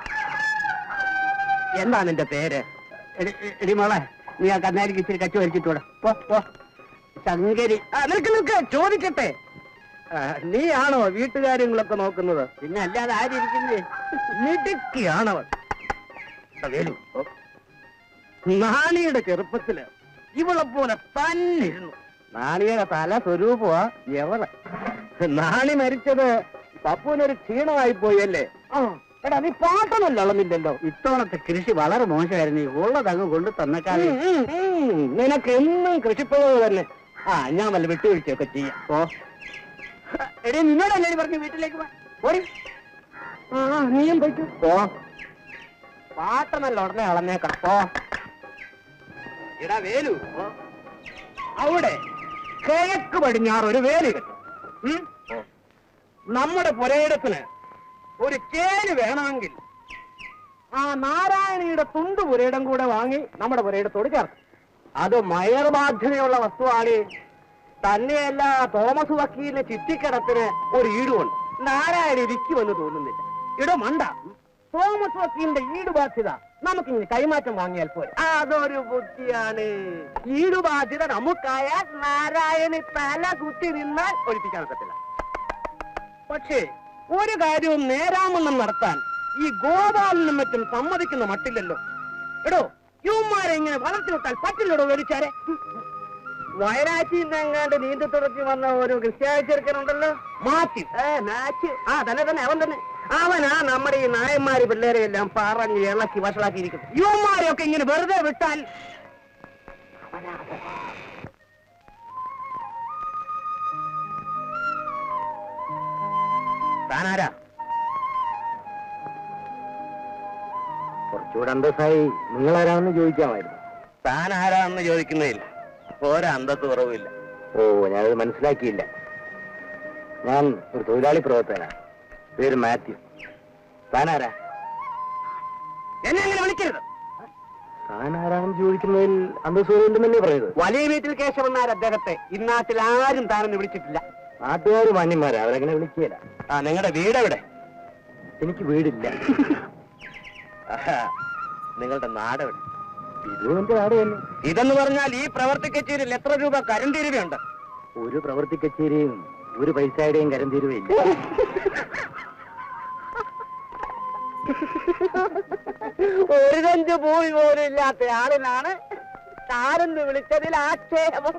S3: എന്താ നിന്റെ പേര് എടി- എ- എടി മോളെ നീ ആ കന്നാരിക്ക് ഇച്ചിരി കച്ചു വരച്ചിട്ടൂടെ പോ പോ ശങ്കരി ആ നിൽക്ക് നിൽക്ക് ചോദിക്കട്ടെ ആ, നീയാണോ വീട്ടുകാര്യങ്ങളൊക്കെ നോക്കുന്നത് പിന്നെ അല്ലാതെ ആരിയിരിക്കുന്നേ മിടുക്കിയാണവൾ എടാ വേലു നാണിയുടെ ചെറുപ്പത്തില് ഇവളെ പോലെ തന്നെ ഇരുന്നു നാണിയുടെ തല സ്വരൂപമാ എവളെ നാണി മരിച്ചത് പപ്പുവിനൊരു ക്ഷീണമായി പോയല്ലേ എടാ നീ പാട്ടൊന്നും അളന്നില്ലല്ലോ
S1: ഇത്തവണത്തെ കൃഷി വളരെ മോശമായിരുന്നു ഈ ഉള്ളതങ്ങ് കൊണ്ട് തന്നേക്കാതെ
S3: നിനക്ക് എന്നും കൃഷിപ്പഴവ് തന്നെ ആ ഞാൻ വല്ല വിട്ടുവീഴ്ചയൊക്കെ ചെയ്യാം ഓ എടേ നിന്നോടല്ലേ നീ പറഞ്ഞു വീട്ടിലേക്ക് വാ ഓടി ആ ആ, നീയും പോയിക്കോ ഓ പാട്ടമല്ല ഉടനെ അളന്നേക്കണം ഓ എടാ വേലു അവിടെ കിഴക്ക് പടിഞ്ഞാറ് ഒരു വേലി കെട്ടും ഉം? നമ്മുടെ പുരയിടത്തിന് ഒരു ചേര് വേണമെങ്കിൽ ആ നാരായണിയുടെ തുണ്ട് പുരയിടം കൂടെ വാങ്ങി നമ്മുടെ പുരയിടത്തോട് ചേർക്കും അത് മയർ ബാധ്യതയുള്ള വസ്തുവാണ് തന്നെയല്ല തോമസ് വക്കീലിന്റെ ചിറ്റിക്കടത്തിന് ഒരു ഈടുമുണ്ട് നാരായണ ഇരിക്കുമെന്ന് തോന്നുന്നില്ല ഇടോ മണ്ട തോമസ് വക്കീലിന്റെ ഈട് ബാധ്യത നമുക്കിങ്ങനെ കൈമാറ്റം വാങ്ങിയാൽ പോരെ അതൊരു ബുദ്ധിയാണ് ഈട് ബാധ്യത നമുക്കായാൽ നാരായണി തല കുത്തി നിന്നാൽ ഒഴിപ്പിക്കാൻ പറ്റില്ല പക്ഷേ ഒരു കാര്യവും നേരാമെന്നും നടത്താൻ ഈ ഗോപാലനും മറ്റും സമ്മതിക്കുന്ന മട്ടില്ലല്ലോ എടോ യുവന്മാരെ ഇങ്ങനെ വളർത്തി വിട്ടാൽ പറ്റില്ലടോ വലിച്ചാരെ വയനാട്ടിൽ നിന്നെങ്ങാണ്ട് നീന്തി തുടക്കി വന്ന ഒരു ക്രിസ്ത്യാനി ചെറുക്കനുണ്ടല്ലോ മാറ്റി ഏ മാച്ച് ആ തന്നെ തന്നെ അവൻ തന്നെ അവനാ നമ്മുടെ ഈ നായന്മാര് പിള്ളേരെ എല്ലാം പറഞ്ഞ് ഇളക്കി വഷളാക്കിയിരിക്കുന്നു യുവന്മാരെയൊക്കെ ഇങ്ങനെ വെറുതെ വിട്ടാൽ താനാരാ
S1: കുറച്ചുകൂടെ അന്തസ്സായി നിങ്ങളാരാണെന്ന് ചോദിക്കാമായിരുന്നു
S3: താൻ ആരാണെന്ന് ചോദിക്കുന്നതിൽ ഓരോ അന്തത്ത് കുറവില്ല
S1: ഓ ഞാനത് മനസ്സിലാക്കിയില്ല ഞാൻ ഒരു തൊഴിലാളി പ്രവർത്തകനാണ് പേര് മാത്യു താനാരാ
S3: എന്നെ അങ്ങനെ വിളിക്കരുത്
S1: താനാരാണെന്ന് ചോദിക്കുന്നതിൽ അന്തസ്സുണ്ടെന്നല്ലേ പറയുന്നത്
S3: വലിയ വീട്ടിൽ കേശവന്നാർ അദ്ദേഹത്തെ ഇന്നാട്ടിൽ ആരും താനെന്ന് വിളിച്ചിട്ടില്ല
S1: നാട്ടുകാർ മാന്യന്മാരാ അവരങ്ങനെ വിളിക്കുകയില്ല
S3: ആ നിങ്ങളുടെ വീട് എവിടെ
S1: എനിക്ക് വീടില്ല
S3: ആഹാ, നിങ്ങളുടെ നാട് എവിടെ
S1: ഇതും എന്റെ നാട് തന്നെ
S3: ഇതെന്ന് പറഞ്ഞാൽ ഈ പ്രവർത്തി കച്ചേരിയിൽ എത്ര രൂപ കരണ്ട് രൂപയുണ്ട്
S1: ഒരു പ്രവൃത്തി കച്ചേരിയും ഒരു പൈസയുടെയും കരം തീരുവയില്ല
S3: ഒരു കഞ്ച് പോയി പോലും ഇല്ലാത്ത ആളിനാണ് താരെന്ന് വിളിച്ചതിൽ ആക്ഷേപം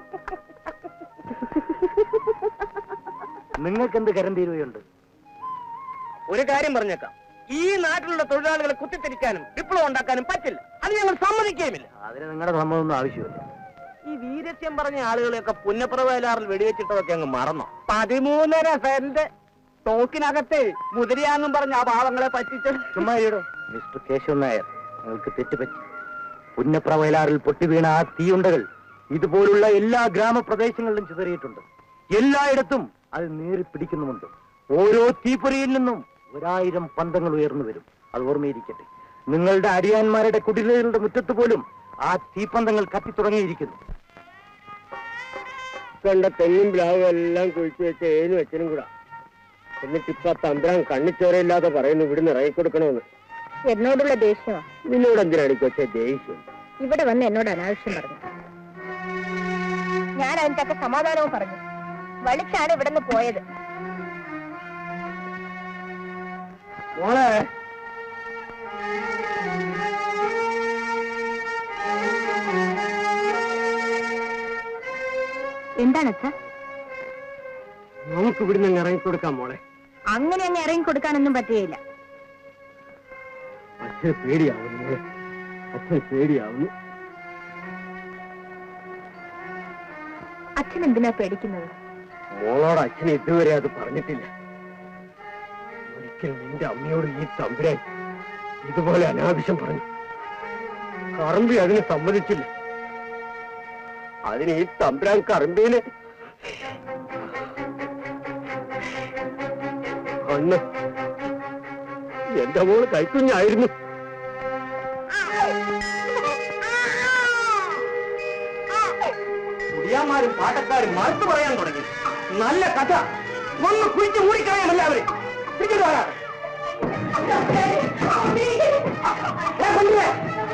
S1: നിങ്ങൾക്ക് എന്ത് കരം തീരുവയുണ്ട്
S3: ഒരു കാര്യം പറഞ്ഞേക്കാം ഈ നാട്ടിലുള്ള തൊഴിലാളികളെ കുത്തിത്തിരിക്കാനും വിപ്ലവം ഉണ്ടാക്കാനും പറ്റില്ല അത് ഞങ്ങൾ സമ്മതിക്കുകയുമില്ല
S1: അതിന് നിങ്ങളുടെ സമ്മതമൊന്നും ആവശ്യമില്ല
S3: ഈ വീരസ്യം പറഞ്ഞ ആളുകളെയൊക്കെ പുന്നപ്രവേലാറിൽ വെടിവെച്ചിട്ടതൊക്കെ അങ്ങ് മറന്നോ പതിമൂന്നര സെന്റ് തോക്കിനകത്ത് മുതിരിയാന്നും പറഞ്ഞ ആ പാവങ്ങളെ പറ്റിച്ച്
S1: ചുമ്മാരിയോ മിസ്റ്റർ കേശവൻ നായർ നിങ്ങൾക്ക് തെറ്റുപറ്റി പുന്നപ്ര വയലാറിൽ പൊട്ടിവീണ ആ തീയുണ്ടകൾ ഇതുപോലുള്ള എല്ലാ ഗ്രാമപ്രദേശങ്ങളിലും ചിതറിയിട്ടുണ്ട് എല്ലായിടത്തും അത് നേറി പിടിക്കുന്നുമുണ്ട് ഓരോ തീപ്പൊരിയിൽ നിന്നും ഒരായിരം പന്തങ്ങൾ ഉയർന്നു വരും അത് ഓർമ്മയിരിക്കട്ടെ നിങ്ങളുടെ അടിയാന്മാരുടെ കുടിലുകളുടെ മുറ്റത്ത് പോലും ആ തീപ്പന്തങ്ങൾ കത്തിത്തുടങ്ങിയിരിക്കുന്നു
S3: കണ്ട തെങ്ങും പ്ലാവും എല്ലാം കുഴിച്ചു വെച്ച ഏനും അച്ഛനും കൂടാ എന്നിട്ട് ഇപ്പൊ തന്ത്രം കണ്ണിച്ചോരയില്ലാതെ പറയുന്നു ഇവിടുന്ന് ഇറങ്ങിക്കൊടുക്കണമെന്ന്
S2: എന്നോടുള്ള ദേഷ്യമാ
S3: നിന്നോട് എന്തിനാണ് കൊച്ചെ ദേഷ്യം
S2: ഇവിടെ വന്ന് എന്നോട് അനാവശ്യം പറഞ്ഞു ഞാൻ അതിന്റെ ഒക്കെ സമാധാനവും പറഞ്ഞു വളിച്ചാണ് ഇവിടെ നിന്ന് പോയത്
S3: മോളെ
S2: എന്താണ് അച്ഛ
S3: നമുക്ക് ഇവിടുന്ന് അങ്ങ് ഇറങ്ങിക്കൊടുക്കാം മോളെ
S2: അങ്ങനെ അങ്ങ് ഇറങ്ങി കൊടുക്കാനൊന്നും പറ്റുകയില്ല
S3: അച്ഛന് പേടിയാവുന്നു മോളെ അച്ഛന് പേടിയാവുന്നു
S2: അച്ഛൻ എന്തിനാ പേടിക്കുന്നത്
S3: മോളോട് അച്ഛൻ ഇതുവരെ അത് പറഞ്ഞിട്ടില്ല ഒരിക്കൽ നിന്റെ അമ്മയോട് ഈ തമ്പുരാൻ ഇതുപോലെ അനാവശ്യം പറഞ്ഞു കറമ്പി അതിന് സമ്മതിച്ചില്ല അതിന് ഈ തമ്പുരാൻ കറമ്പീന് അന്ന് എന്റെ മോള് കൈക്കുഞ്ഞായിരുന്നു കുടിയാന്മാരും പാട്ടക്കാരും മറുത്തു പറയാൻ തുടങ്ങി നല്ല കഥ ഒന്ന് കുഴിച്ചു മൂടിക്കളയാം എല്ലാവരും പിടിച്ചിട്ട് വാ. ഏ, കൊണ്ടുവേ.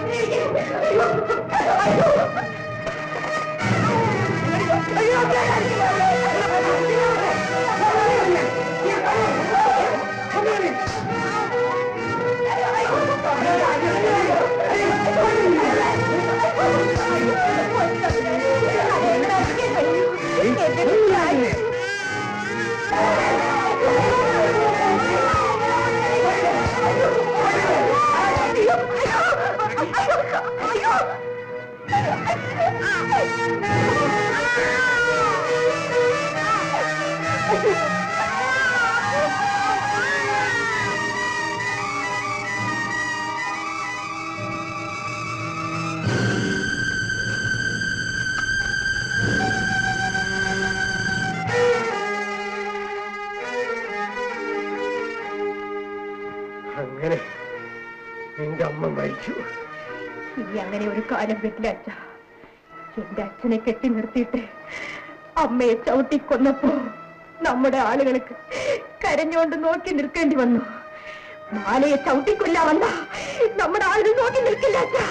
S3: അങ്ങനെ നിന്റെ അമ്മ മരിച്ചു
S2: ഇനി അങ്ങനെ ഒരു കാലം പറ്റില്ല അച്ഛ എന്റെ അച്ഛനെ കെട്ടി നിർത്തിയിട്ട് അമ്മയെ ചവിട്ടിക്കൊന്നപ്പോ നമ്മുടെ ആളുകൾക്ക് കരഞ്ഞുകൊണ്ട് നോക്കി നിൽക്കേണ്ടി വന്നു മാലയെ ചവിട്ടിക്കൊല്ലാവല്ല നമ്മുടെ ആളുകൾ നോക്കി നിൽക്കില്ല അച്ഛാ.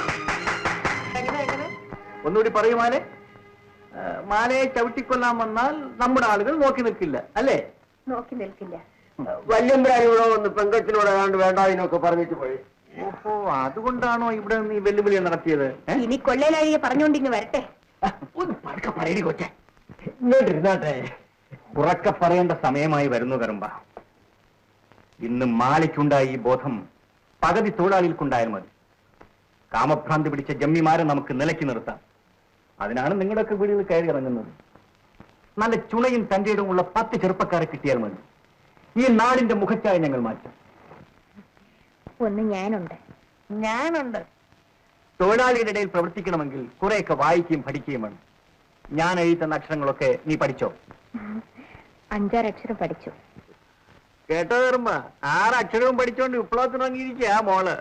S4: ഒന്നുകൂടി പറയൂ മാലെ ആ, മാലയെ ചവിട്ടിക്കൊല്ലാൻ വന്നാൽ നമ്മുടെ ആളുകൾ നോക്കി നിൽക്കില്ല അല്ലേ
S2: നോക്കി നിൽക്കില്ല
S3: വല്യമ്പരായോടോ ഒന്ന് പെങ്കച്ചിനോട് ഏതാണ്ട് വേണ്ടാതിനൊക്കെ പറഞ്ഞിട്ട് പോയി
S4: ഓഹോ അതുകൊണ്ടാണോ ഇവിടെ നീ വെല്ലുവിളി നടത്തിയത് ഏ?
S2: ഇനി കൊള്ളയിലാഴിയെ പറഞ്ഞുകൊണ്ടിങ്ങ് വരട്ടെ
S4: ഒന്ന് പതുക്കെ പറയടി കൊച്ചെ ഇങ്ങോട്ടിരുന്നാട്ടെ ഉറക്കെ പറയേണ്ട സമയമായി വരുന്നു കറുമ്പ ഇന്ന് മാലയ്ക്കുണ്ടായ ഈ ബോധം പകുതി തൊഴിലാളികൾക്കുണ്ടായാൽ മതി കാമഭ്രാന്തി പിടിച്ച ജമ്മിമാരെ നമുക്ക് നിലയ്ക്ക് നിർത്താം അതിനാണ് നിങ്ങളുടെയൊക്കെ വീടുകൾ കയറി ഇറങ്ങുന്നത് നല്ല ചുണയും തന്റെ ഉള്ള പത്ത് ചെറുപ്പക്കാരെ കിട്ടിയാൽ മതി ഈ നാടിന്റെ മുഖച്ചായ ഞങ്ങൾ മാറ്റാം
S2: ഒന്ന് ഞാനുണ്ട്
S4: ഞാനുണ്ട് തൊഴിലാളികളുടെ ഇടയിൽ പ്രവർത്തിക്കണമെങ്കിൽ കുറെയൊക്കെ വായിക്കുകയും പഠിക്കുകയും വേണം ഞാൻ എഴുതി തന്ന അക്ഷരങ്ങളൊക്കെ നീ പഠിച്ചോ
S2: അഞ്ചാറ് അക്ഷരം പഠിച്ചു
S4: കേട്ടോ കർമ്മ ആറ് അക്ഷരവും പഠിച്ചോണ്ട് വിപ്ലവത്തിന് ഇറങ്ങിയിരിക്കുക മോള്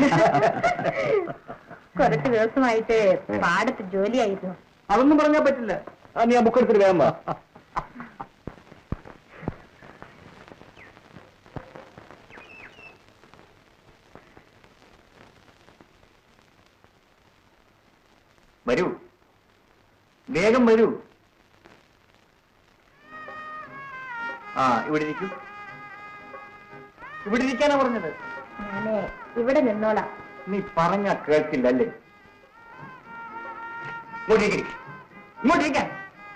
S2: കുറച്ച് ദിവസമായിട്ട് പാടത്ത് ജോലിയായിരുന്നു
S4: അതൊന്നും പറഞ്ഞാൽ പറ്റില്ല ആ, നീ ആ ബുക്ക് എടുത്തിട്ട് വേഗം വാ വരൂ വേഗം വരൂ ആ ഇവിടെ ഇരിക്കൂ ഇവിടെ ഇരിക്കാനാ പറഞ്ഞത്
S2: ഞാന് ഇവിടെ നിന്നോളാം
S4: നീ പറഞ്ഞ കേൾക്കില്ല അല്ലേ ഇങ്ങോട്ടേക്ക് ഇരി. ഇങ്ങോട്ടേക്ക്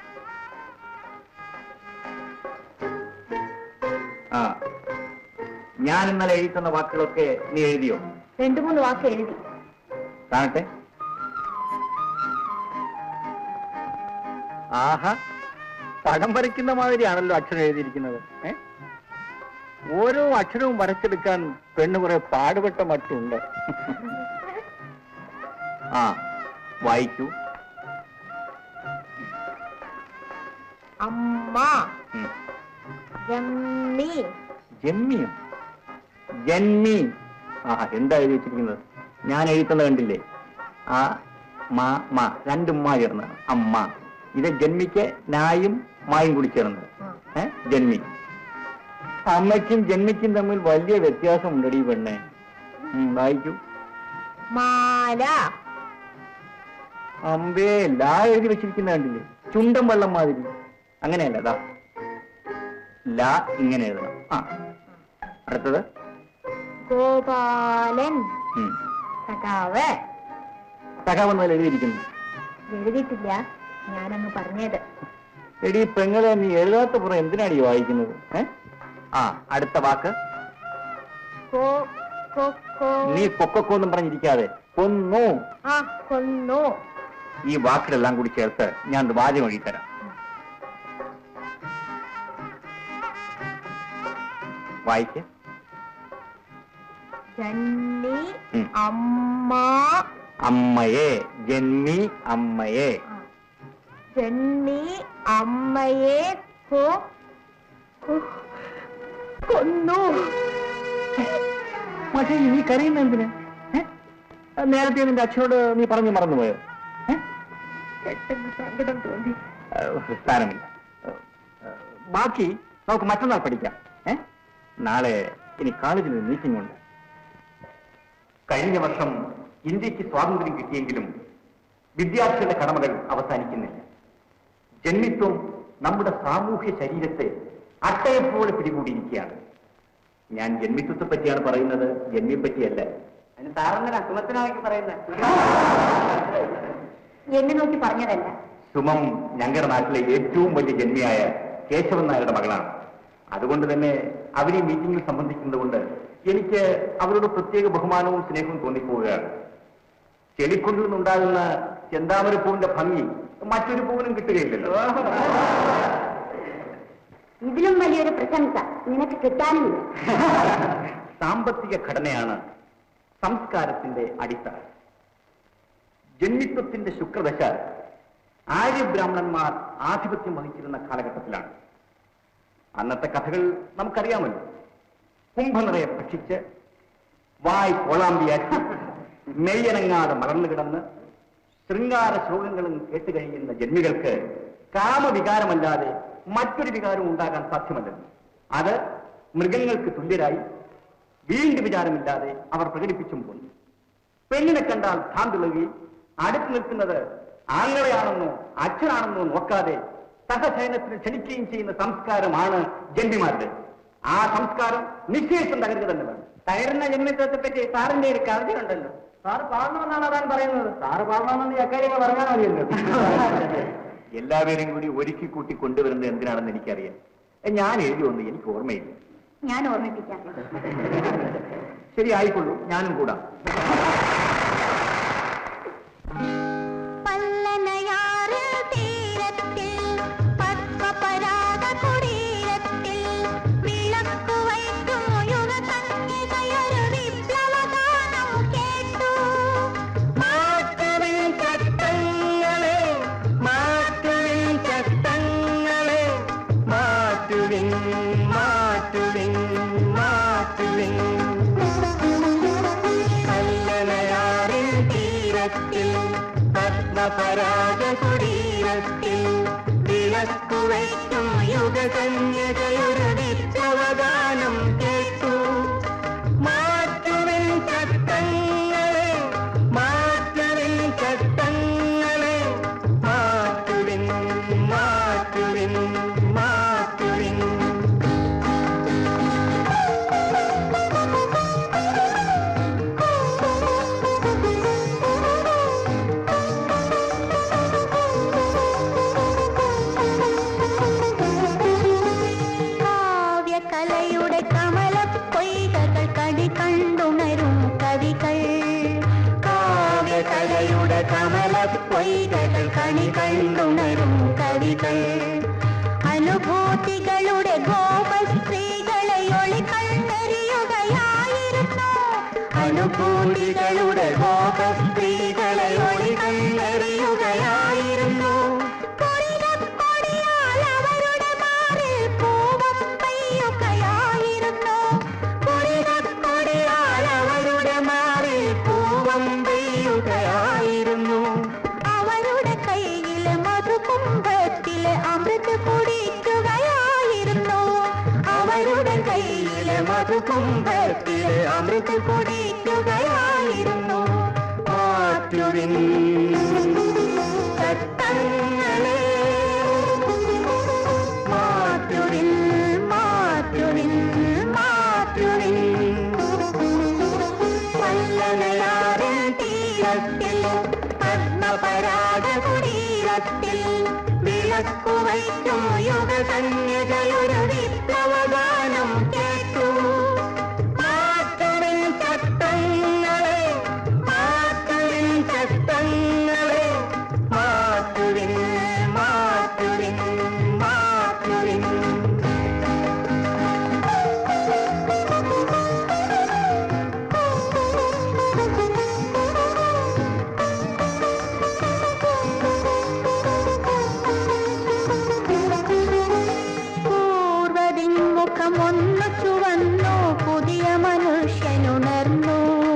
S4: ആ ഞാൻ ഇന്നലെ എഴുതി തന്ന വാക്കുകളൊക്കെ നീ എഴുതിയോ
S2: രണ്ടു മൂന്ന് വാക്ക് എഴുതി
S4: കാണട്ടെ ആഹാ പടം വരയ്ക്കുന്ന മാതിരിയാണല്ലോ അക്ഷരം എഴുതിയിരിക്കുന്നത് ഏ ഓരോ അക്ഷരവും വരച്ചെടുക്കാൻ പെണ്ണ് കുറെ പാടുപെട്ട മട്ടുണ്ട് ആ വായിക്കൂ
S2: അമ്മ
S4: ഉം.
S2: ജമ്മി
S4: ജന്മിയും ജന്മി ആ എന്താ എഴുതി വെച്ചിരിക്കുന്നത് ഞാൻ എഴുതുന്നത് കണ്ടില്ലേ ആ മാ മാ രണ്ടും മാ ചേർന്ന് അമ്മ ഇത് ജന്മിക്ക് നായും മായും കൂടി ചേർന്നത് ഏ ജന്മി അമ്മയ്ക്കും ജന്മിക്കും തമ്മിൽ വലിയ വ്യത്യാസമുണ്ടടി പെണ്ണെ ഉം, വായിക്കൂ
S2: മാല
S4: അമ്പേ ലാ എഴുതി വെച്ചിരിക്കുന്ന കണ്ടില്ലേ ചുണ്ടൻ വെള്ളം മാതിരി അങ്ങനെയല്ല ദാ ലാ ഇങ്ങനെ എഴുതണം ആ അടുത്തത്
S2: ഗോപാലൻ
S4: ഉം.
S2: സഖാവ്
S4: സഖാവെന്നതിൽ എഴുതിയിരിക്കുന്നു
S2: എഴുതിയിട്ടില്ല ഞാനങ്ങ് പറഞ്ഞത്
S4: എടി പെങ്ങളെ നീ എഴുതാത്ത പുറം എന്തിനാണ് ഈ വായിക്കുന്നത് ഏ ആ അടുത്ത വാക്ക്
S2: കോ കോ കോ
S4: നീ കൊക്കൊന്നും പറഞ്ഞിരിക്കാതെ കൊന്നു
S2: ആ കൊന്നു
S4: ഈ വാക്കുകളെല്ലാം കൂടി ചേർത്ത് ഞാൻ ഒരു വാചകം എഴുതി തരാം വായിക്ക്
S2: ജന്മി
S4: ഉം.
S2: അമ്മ
S4: അമ്മയെ ജന്മി അമ്മയെ
S2: ആ. ജന്മി അമ്മയെ കൊ കൊ- കൊന്നു
S4: പക്ഷേ നീ കരയുന്ന എന്തിന് ഏ? നേരത്തെ നിന്റെ അച്ഛനോട് നീ പറഞ്ഞു മറന്നുപോയോ ഏ?
S2: പെട്ടെന്ന് സങ്കടം തോന്നി
S4: ഏഹ്, സ്ഥാനമില്ല ഏഹ്, ബാക്കി നമുക്ക് മറ്റന്നാൾ പഠിക്കാം ഏ നാളെ ഇനി കോളേജിൽ ഒരു മീറ്റിംഗ് ഉണ്ട് കഴിഞ്ഞ വർഷം ഇന്ത്യക്ക് സ്വാതന്ത്ര്യം കിട്ടിയെങ്കിലും വിദ്യാർത്ഥികളുടെ കടമകൾ അവസാനിക്കുന്നില്ല ജന്മിത്വം നമ്മുടെ സാമൂഹ്യ ശരീരത്തെ അട്ടയെപ്പോലെ പിടികൂടിയിരിക്കുകയാണ് ഞാൻ ജന്മിത്വത്തെ പറ്റിയാണ് പറയുന്നത് ജന്മിയെ പറ്റിയല്ല
S3: അതിന് സാറെന്തിനാ സുമത്തിനാക്കി പറയുന്നത്
S2: എന്നെ നോക്കി പറഞ്ഞതല്ല
S4: സുമം ഞങ്ങളുടെ നാട്ടിലെ ഏറ്റവും വലിയ ജന്മിയായ കേശവൻ നായരുടെ മകളാണ് അതുകൊണ്ട് തന്നെ അവർ ഈ മീറ്റിംഗിൽ സംബന്ധിക്കുന്നത് കൊണ്ട് എനിക്ക് അവരോട് പ്രത്യേക ബഹുമാനവും സ്നേഹവും തോന്നിപ്പോവുകയാണ് ചെളിക്കുണ്ടിൽ നിന്നുണ്ടാകുന്ന ചെന്താമരപ്പൂവിന്റെ ഭംഗി മറ്റൊരു പൂവിനും കിട്ടുകയില്ലല്ലോ
S2: ഇതിലും വലിയൊരു പ്രശംസ നിനക്ക് കിട്ടാനുമില്ല
S4: സാമ്പത്തിക ഘടനയാണ് സംസ്കാരത്തിന്റെ അടിത്തറ ജന്മിത്വത്തിന്റെ ശുക്രദശ ആര്യബ്രാഹ്മണന്മാർ ആധിപത്യം വഹിച്ചിരുന്ന കാലഘട്ടത്തിലാണ് അന്നത്തെ കഥകൾ നമുക്കറിയാമല്ലോ കുംഭനിറയെ ഭക്ഷിച്ച് വായ് കോളാമ്പിയാക്കി മെയ്യനങ്ങാതെ മറന്നു കിടന്ന് ശൃംഗാര ശ്ലോകങ്ങളും കേട്ട് കഴിയുന്ന ജന്മികൾക്ക് കാമവികാരമല്ലാതെ മറ്റൊരു വികാരവും ഉണ്ടാകാൻ സാധ്യമല്ലെന്ന് അത് മൃഗങ്ങൾക്ക് തുല്യരായി വീണ്ടും വിചാരമില്ലാതെ അവർ പ്രകടിപ്പിച്ചും പോന്നു പെണ്ണിനെ കണ്ടാൽ ഭ്രാന്തുള്ളുകയും അടുത്ത് നിൽക്കുന്നത് ആങ്ങളെയാണെന്നോ അച്ഛനാണെന്നോ നോക്കാതെ സഹശയനത്തിന് ക്ഷണിക്കുകയും ചെയ്യുന്ന സംസ്കാരമാണ് ജന്മിമാരുടെ ആ സംസ്കാരം നിശ്ചയിച്ചും തകരുക തന്നെ വേണം
S3: തകരുന്ന ജന്മിത്വത്തെ പറ്റി സാറിന്റെ ഒരു കവിതയുണ്ടല്ലോ സാറ് പാടണമെന്നാണ് അതാണ് പറയുന്നത് സാറ് പാടണമെന്ന് അക്കാര്യങ്ങൾ പറഞ്ഞാൽ മതിയല്ലോ
S4: എല്ലാവരെയും കൂടി ഒരുക്കി കൂട്ടി കൊണ്ടുവരുന്നത് എന്തിനാണെന്ന് എനിക്കറിയാം ഞാൻ എഴുതി ഒന്നും എനിക്ക് ഓർമ്മയില്ല
S2: ഞാൻ ഓർമ്മിപ്പിക്കാം
S4: ശരി ആയിക്കൊള്ളൂ ഞാനും കൂടാം
S2: പല്ലനയാറ് തീരത്തിൽ പത്മപരാഗ കുടീരത്തിൽ വിളക്കു വയ്ക്കും യുഗകന്യകയൊരു വിപ്ലവഗാനം കേട്ടു
S3: മാറ്റുവിൻ ചട്ടങ്ങളെ മാറ്റുവിൻ ചട്ടങ്ങളെ മാറ്റുവിൻ മാറ്റുവിൻ മാറ്റുവിൻ കല്ലനയാറിൻ തീരത്തിൽ പത്മപരാഗ കുടീരത്തിൽ വിളക്കു വയ്ക്കും യുഗകന്യകയൊരു വിപ്ലവഗാനം കേട്ടു മാറ്റുവിൻ ചട്ടങ്ങളെ മാറ്റുവിൻ ചട്ടങ്ങളെ മാറ്റുവിൻ മാറ്റുവിൻ മാറ്റുവിൻ
S2: കാവ്യകലയുടെ കമലപ്പൊയ്കകൾ കടി കണ്ടുണരും കവികൾ
S3: കാവ്യകലയുടെ കമലപ്പൊയ്കകൾ കണി കണ്ടുണരും കവികൾ
S2: അനുഭൂതികളുടെ ഗോപസ്ത്രീകളെ ഒളി കണ്ണെറിയുകയായിരുന്നു
S3: അനുഭൂതികളുടെ ഗോപസ്ത്രീകളെ ഒളി കണ്ണെറിയുകയായിരുന്നു
S2: കൊടിയാൽ അവരുടെ മാറിൽ പൂവം പെയ്യുകയായിരുന്നു
S3: കൊടിയാൽ അവരുടെ മാറിൽ പൂവം പെയ്യുകയായിരുന്നു
S2: അവരുടെ കയ്യിലെ മധുകുംഭത്തിലെ അമൃത് കുടിക്കുകയായിരുന്നു
S3: അവരുടെ കയ്യിലെ മധുകുംഭത്തിലെ അമൃത് കുടിക്കുകയായിരുന്നു മാറ്റുവിൻ ചട്ടങ്ങളെ മാറ്റുവിൻ മാറ്റുവിൻ മാറ്റുവിൻ പല്ലനയാറിൻ തീരത്തിൽ പത്മപരാഗ കുടീരത്തിൽ വിളക്കു വയ്ക്കും യുഗകന്യകയൊരു വിപ്ലവഗാനം കേട്ടു മാറ്റുവിൻ ചട്ടങ്ങളെ മാറ്റുവിൻ ചട്ടങ്ങളെ മാറ്റുവിൻ മാറ്റുവിൻ മാറ്റുവിൻ
S2: പൂർവദിങ്മുഖമൊന്നു ചുവന്നു പുതിയ മനുഷ്യനുണർന്നു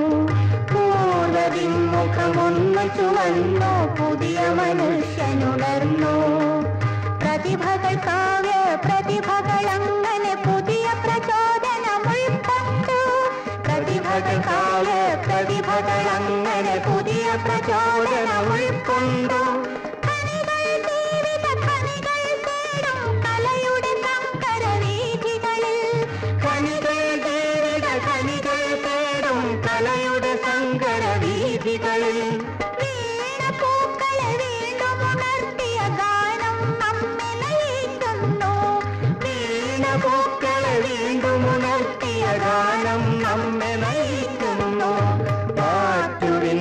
S3: പൂർവദിങ്മുഖമൊന്നു ചുവന്നു
S2: പുതിയ മനുഷ്യനുണർന്നു പ്രതിഭകൾ കാവ്യ പ്രതിഭകൾ അങ്ങനെ പുതിയ പ്രചോദനം ഉൾക്കൊണ്ടു പ്രതിഭകൾ കാവ്യ പ്രതിഭകൾ അങ്ങനെ പുതിയ പ്രചോദനം ഉൾക്കൊണ്ടു ഖനികൾ ജീവിത ഖനികൾ തേടും കലയുടെ സങ്കര വീഥികളിൽ
S3: ഖനികൾ ജീവിത ഖനികൾ തേടും കലയുടെ സങ്കര വീഥികളിൽ
S2: വീണപൂക്കളെ വീണ്ടും ഉണർത്തിയ ഗാനം നമ്മെ നയിക്കുന്നു
S3: വീണപൂക്കളെ വീണ്ടും ഉണർത്തിയ ഗാനം നമ്മെ നയിക്കുന്നു മാറ്റുവിൻ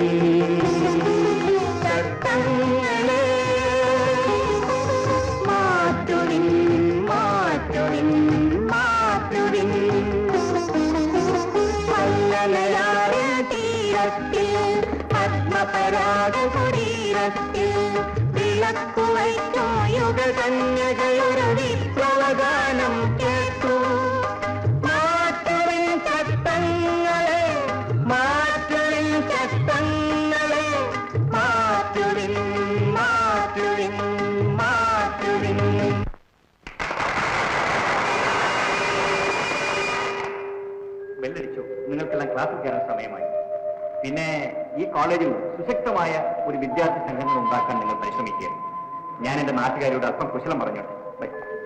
S3: ചട്ടങ്ങളെ മാറ്റുവിൻ മാറ്റുവിൻ മാറ്റുവിൻ പല്ലലയാറിൻ തീരത്തിൽ പത്മപരാഗ കുടീരത്തിൽ വിളക്കു വയ്ക്കും യുഗകന്യകയൊരു വിപ്ലവഗാനം കേട്ടു മാറ്റുവിൻ ചട്ടങ്ങളെ മാറ്റുവിൻ ചട്ടങ്ങളെ മാറ്റുവിൻ
S4: പിന്നെ ഈ കോളേജിൽ സുശക്തമായ ഒരു വിദ്യാർത്ഥി സംഘടന ഉണ്ടാക്കാൻ നിങ്ങൾ പരിശ്രമിക്കുക ഞാൻ എന്റെ നാട്ടുകാരോട് അല്പം കുശലം പറഞ്ഞോട്ടെ ബൈ.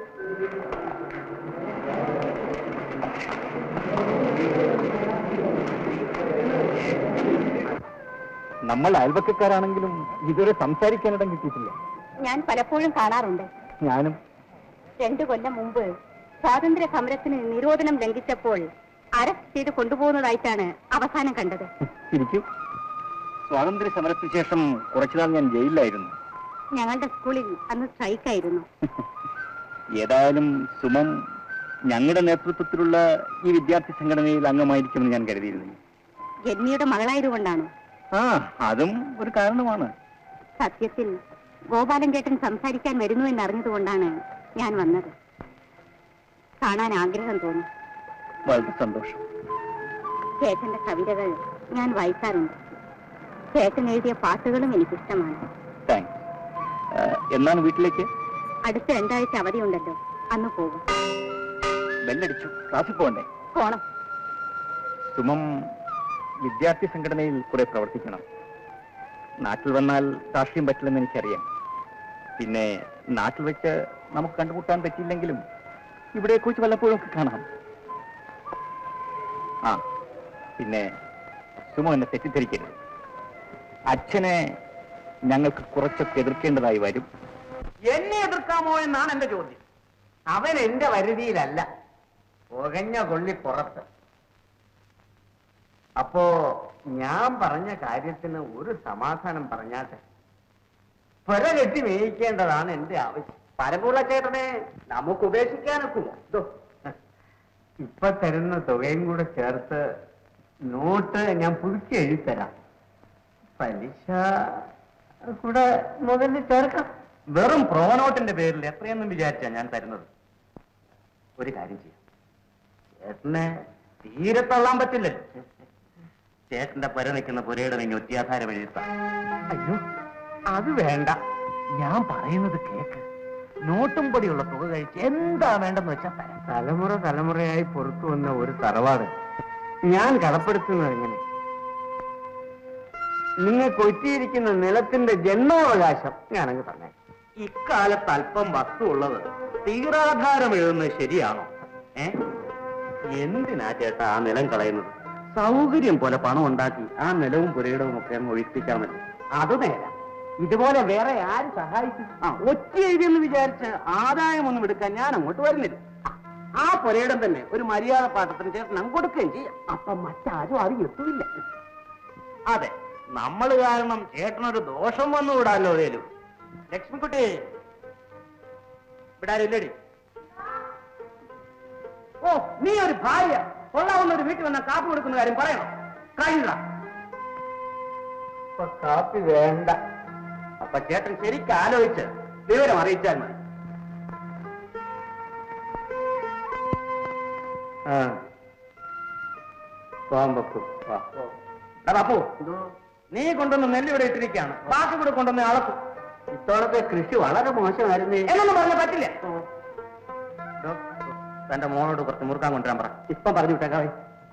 S4: നമ്മൾ അയൽവക്കക്കാരാണെങ്കിലും ഇതുവരെ സംസാരിക്കാനിടം കിട്ടിയിട്ടില്ല
S2: ഞാൻ പലപ്പോഴും കാണാറുണ്ട്
S4: ഞാനും
S2: രണ്ടു കൊല്ലം മുമ്പ് സ്വാതന്ത്ര്യ സമരത്തിന് നിരോധനം ലംഘിച്ചപ്പോൾ അറസ്റ്റ് ചെയ്ത് കൊണ്ടുപോകുന്നതായിട്ടാണ് അവസാനം കണ്ടത്
S4: ശരിക്കും സ്വാതന്ത്ര്യ സമരത്തിന് ശേഷം കുറച്ചുനാൾ ഞാൻ ജയിലിലായിരുന്നു
S2: ഞങ്ങളുടെ സ്കൂളിൽ അന്ന് സ്ട്രൈക്കായിരുന്നു
S4: ഏതായാലും സുമം ഞങ്ങളുടെ നേതൃത്വത്തിലുള്ള ഈ വിദ്യാർത്ഥി സംഘടനയിൽ അംഗമായിരിക്കുമെന്ന് ഞാൻ കരുതിയിരുന്നില്ല
S2: ജന്മിയുടെ മകളായതുകൊണ്ടാണോ
S4: ആ അതും ഒരു കാരണമാണ്
S2: സത്യത്തിൽ ഗോപാലൻ ചേട്ടൻ സംസാരിക്കാൻ വരുന്നു എന്നറിഞ്ഞതുകൊണ്ടാണ് ഞാൻ വന്നത് കാണാൻ ആഗ്രഹം തോന്നി
S4: വളരെ സന്തോഷം
S2: ചേട്ടന്റെ കവിതകൾ ഞാൻ വായിക്കാറുണ്ട് ചേട്ടൻ എഴുതിയ പാട്ടുകളും എനിക്കിഷ്ടമാണ്
S4: താങ്ക്സ് എന്നാണ് വീട്ടിലേക്ക്
S2: അടുത്ത രണ്ടാഴ്ച അവധിയുണ്ടല്ലോ അന്ന് പോകും
S4: ബെല്ലടിച്ചു ക്ലാസ്സിൽ പോകണ്ടേ
S2: പോണം
S4: സുമം വിദ്യാർത്ഥി സംഘടനയിൽ കുറെ പ്രവർത്തിക്കണം നാട്ടിൽ വന്നാൽ രാഷ്ട്രീയം പറ്റില്ലെന്ന് എനിക്കറിയാം പിന്നെ നാട്ടിൽ വെച്ച് നമുക്ക് കണ്ടുമുട്ടാൻ പറ്റിയില്ലെങ്കിലും ഇവിടെ കുറിച്ച് വല്ലപ്പോഴും ഒക്കെ കാണാം ആ പിന്നെ സുമ എന്നെ തെറ്റിദ്ധരിക്കരുത് അച്ഛനെ ഞങ്ങൾക്ക് കുറച്ചൊക്കെ എതിർക്കേണ്ടതായി വരും
S3: എന്നെ എതിർക്കാമോ എന്നാണ് എന്റെ ചോദ്യം അവൻ എന്റെ വരുതിയിലല്ല പുകഞ്ഞ കൊള്ളി പുറത്ത് അപ്പോ ഞാൻ പറഞ്ഞ കാര്യത്തിന് ഒരു സമാധാനം പറഞ്ഞാട്ടെ പുര കെട്ടി മേയിക്കേണ്ടതാണ് എന്റെ ആവശ്യം പരമ്പുള്ള ചേട്ടനെ നമുക്ക് ഉപേക്ഷിക്കാനൊക്കുമോ ദോ, ഇപ്പൊ തരുന്ന തുകയും കൂടെ ചേർത്ത് നോട്ട് ഞാൻ പുതുക്കി എഴുതിത്തരാം പലിശ കൂടെ മുതലിൽ ചേർക്കാം
S4: വെറും പ്രോനോട്ടിന്റെ പേരിൽ എത്രയെന്നും വിചാരിച്ചാ ഞാൻ തരുന്നത് ഒരു കാര്യം ചെയ്യാം ചേട്ടനെ തീരെ തള്ളാൻ പറ്റില്ലല്ലോ ചേട്ടന്റെ പുര നിൽക്കുന്ന പുരയുടെ നിങ്ങൾ ഒറ്റിയാധാരം എഴുതാം
S3: അയ്യോ അത് വേണ്ട
S4: ഞാൻ പറയുന്നത് കേക്ക് നോട്ടും പൊടിയുള്ള തുക കഴിച്ച് എന്താ വേണ്ടെന്ന് വെച്ചാൽ തരാം
S3: തലമുറ തലമുറയായി പുറത്തു വന്ന ഒരു തറവാട് ഞാൻ കടപ്പെടുത്തുന്നത് എങ്ങനെ നിങ്ങൾക്ക് ഒറ്റിയിരിക്കുന്ന നിലത്തിന്റെ ജന്മാവകാശം ഞാനങ്ങ് തന്നെ
S4: ഇക്കാലത്ത് അല്പം വസ്തു ഉള്ളത് തീരാധാരം എഴുതുന്നത് ശരിയാണോ ഏ എന്തിനാ ചേട്ടാ ആ നിലം കളയുന്നത് സൗകര്യം പോലെ പണം ഉണ്ടാക്കി ആ നിലവും പുരയിടവും ഒക്കെ അങ്ങ് ഒഴിപ്പിച്ചാൽ മതി
S3: അത് നേരം ഇതുപോലെ വേറെ ആര് സഹായിക്കും
S4: ആ ഒറ്റ എഴുതിയെന്ന് വിചാരിച്ച് ആദായമൊന്നും എടുക്കാൻ ഞാൻ അങ്ങോട്ട് വരുന്നില്ല ആ പുരയിടം തന്നെ ഒരു മര്യാദ പാട്ടത്തിന് ചേട്ടൻ അങ്ങ് കൊടുക്കുകയും ചെയ്യാം
S3: അപ്പൊ മറ്റാരും അത് എത്തുമില്ല
S4: അതെ നമ്മൾ കാരണം ചേട്ടനൊരു ദോഷം വന്നുകൂടാല്ലോ അതേലും ലക്ഷ്മിക്കുട്ടി ഇവിടെ ആരും ഇല്ലടി
S3: ഓ നീ ഒരു ഭാര്യ കൊള്ളാവുന്ന ഒരു വീട്ടിൽ വന്ന കാപ്പി കൊടുക്കുന്ന കാര്യം പറയണം കഴിഞ്ഞ കാപ്പി വേണ്ട
S4: അപ്പൊ ചേട്ടൻ ശരിക്കും ആലോചിച്ച് വിവരം അറിയിച്ചാൽ മതി
S3: ആ കോമ്പക്കു വാ
S4: എടാ ബാപ്പു നീ കൊണ്ടുവന്ന് നെല്ല് ഇവിടെ ഇട്ടിരിക്കുകയാണ് ബാക്കി കൂടെ കൊണ്ടുവന്ന് അളക്കും
S3: ഇത്തോളത്തെ കൃഷി വളരെ മോശമായിരുന്നേ
S4: എന്നൊന്നും പറഞ്ഞ പറ്റില്ല ദോ, തന്റെ മോളോട് കുറച്ച് മുറുക്കാൻ കൊണ്ടുവരാൻ പറ
S3: ഇപ്പം പറഞ്ഞു വിട്ടേക്കാവേ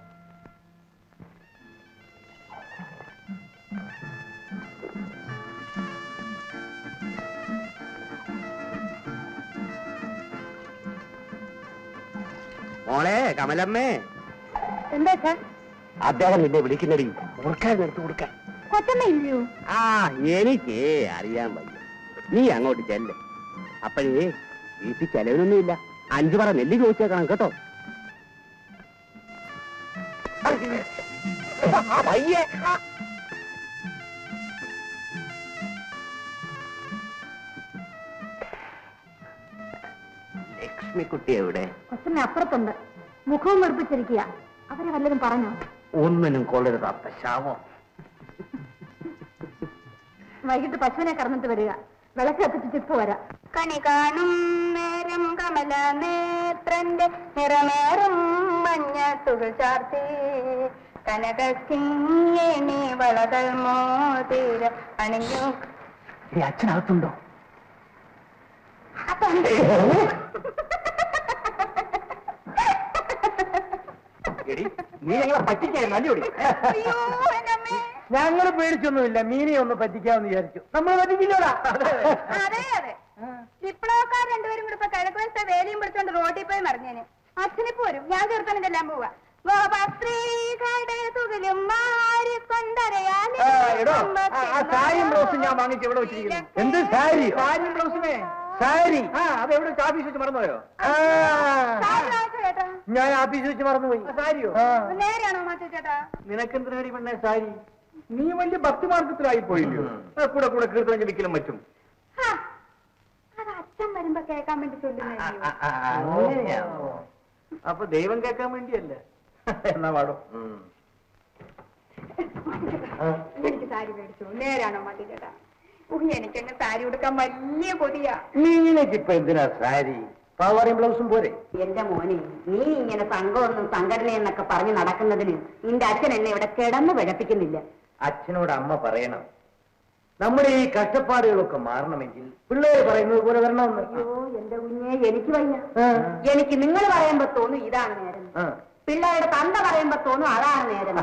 S4: മോളെ കമലമ്മേ
S2: എന്താ സാർ
S4: അദ്ദേഹം നിന്നെ വിളിക്കുന്നടി മുറുക്കാൻ എടുത്തു കൊടുക്കാൻ
S2: കൊച്ചമ്മ ഇല്ലയോ
S4: ആ എനിക്ക് അറിയാൻ വയ്യ നീ അങ്ങോട്ട് ചെല്ല് അപ്പോഴേ വീട്ടിൽ ചെലവിനൊന്നുമില്ല അഞ്ചു പറ നെല്ല് ചോദിച്ചേക്കണം കേട്ടോ ആ, വയ്യേ ആ. ലക്ഷ്മിക്കുട്ടി എവിടെ
S2: കൊച്ചമ്മ അപ്പുറത്തുണ്ട് മുഖവും വെറുപ്പിച്ചിരിക്കുക അവരെ വല്ലതും പറഞ്ഞോ
S4: ഒന്നിനും കൊള്ളരുതാത്ത ശാവം
S2: വൈകിട്ട് പശുവിനെ കറന്നിട്ട് വരിക വിളക്ക് കത്തിച്ചിട്ട് ഇപ്പൊ വരാം കണി കാണും നേരം കമല നേത്രന്റെ നിറമേറും മഞ്ഞ തുകൾ ചാർത്തി കനകിങ്ങേണി വളകൾ മോതിര അണിഞ്ഞു
S3: അച്ഛനകത്തുണ്ടോ
S4: എടി നീ ഞങ്ങളെ പറ്റിക്കായിരുന്നു അല്ലയോടി
S2: അയ്യോ, എൻ്റെ അമ്മേ.
S3: ഞങ്ങൾ പേടിച്ചൊന്നുമില്ല മീനെ ഒന്ന് പറ്റിക്കാമെന്ന് വിചാരിച്ചു നമ്മൾ പറ്റിക്കില്ലോടാ
S2: അതെ അതെ വിപ്ലവക്കാർ രണ്ടുപേരും കൂടെ ഇപ്പൊ കിഴക്കുവശത്തെ വേലിയും പിടിച്ചോണ്ട് റോഡിൽ പോയി മറിഞ്ഞേന് അച്ഛനിപ്പോ വരും ഞാൻ തീർത്തനം ചെല്ലാൻ പോവാ ഗോപസ്ത്രീകളുടെ തുകലും മാറിക്കൊണ്ടരയാലേ
S3: ആ, എടോ, ആ, ആ സാരിയും ബ്ലൗസും ഞാൻ വാങ്ങിച്ച് ഇവിടെ വെച്ചിരിക്കുന്നു എന്ത് സാരി സാരിയും ബ്ലൗസുമേ സാരി ആ അത് എവിടെ ഓഫീസ് വെച്ച് മറന്നുപോയോ
S2: സാരി വാങ്ങിച്ചോ ചേട്ടാ
S3: ഞാൻ ഓഫീസ് വെച്ച് മറന്നുപോയി സാരിയോ
S2: നേരെയാണോ മാറ്റി ചേട്ടാ
S3: നിനക്കെന്തിനാടി പെണ്ണെ സാരി നീ വലിയ ഭക്തി മാർഗത്തിലായി പോയില്ലയോ ആ, കൂടെ കൂടെ കീർത്തനം ജപിക്കലും മറ്റും
S2: ഹാ, അത് അച്ഛൻ വരുമ്പോ കേൾക്കാൻ വേണ്ടി ചൊല്ലുന്നേ
S3: അപ്പൊ ദൈവം കേൾക്കാൻ വേണ്ടിയല്ല എന്നാ പാടും
S2: എനിക്ക് സാരി മേടിച്ചു നേരാണോ മാറ്റി ചേട്ടാ ഉഹ് എനിക്കങ്ങ് സാരി ഉടുക്കാൻ വലിയ കൊതിയാ
S3: നിനക്കിപ്പൊ എന്തിനാ സാരി പാവാറിയും ബ്ലൗസും പോരെ
S1: എന്റെ മോനെ നീ ഇങ്ങനെ സംഘമൊന്നും സംഘടനയെന്നൊക്കെ പറഞ്ഞ് നടക്കുന്നതിന് നിന്റെ അച്ഛൻ എന്നെ ഇവിടെ കിടന്ന് പിഴപ്പിക്കുന്നില്ല
S3: അച്ഛനോട് അമ്മ പറയണം നമ്മുടെ ഈ കഷ്ടപ്പാടുകളൊക്കെ മാറണമെങ്കിൽ പിള്ളേര് പറയുന്നത് പോലെ വരണമെന്ന്
S1: അയ്യോ എന്റെ കുഞ്ഞെ എനിക്ക് വയ്യ
S3: ആ.
S1: എനിക്ക് നിങ്ങൾ പറയുമ്പോ തോന്നും ഇതാണ് നേരം
S3: ആ.
S1: പിള്ളേരുടെ തന്ത പറയുമ്പോ തോന്നും അതാണ് നേരം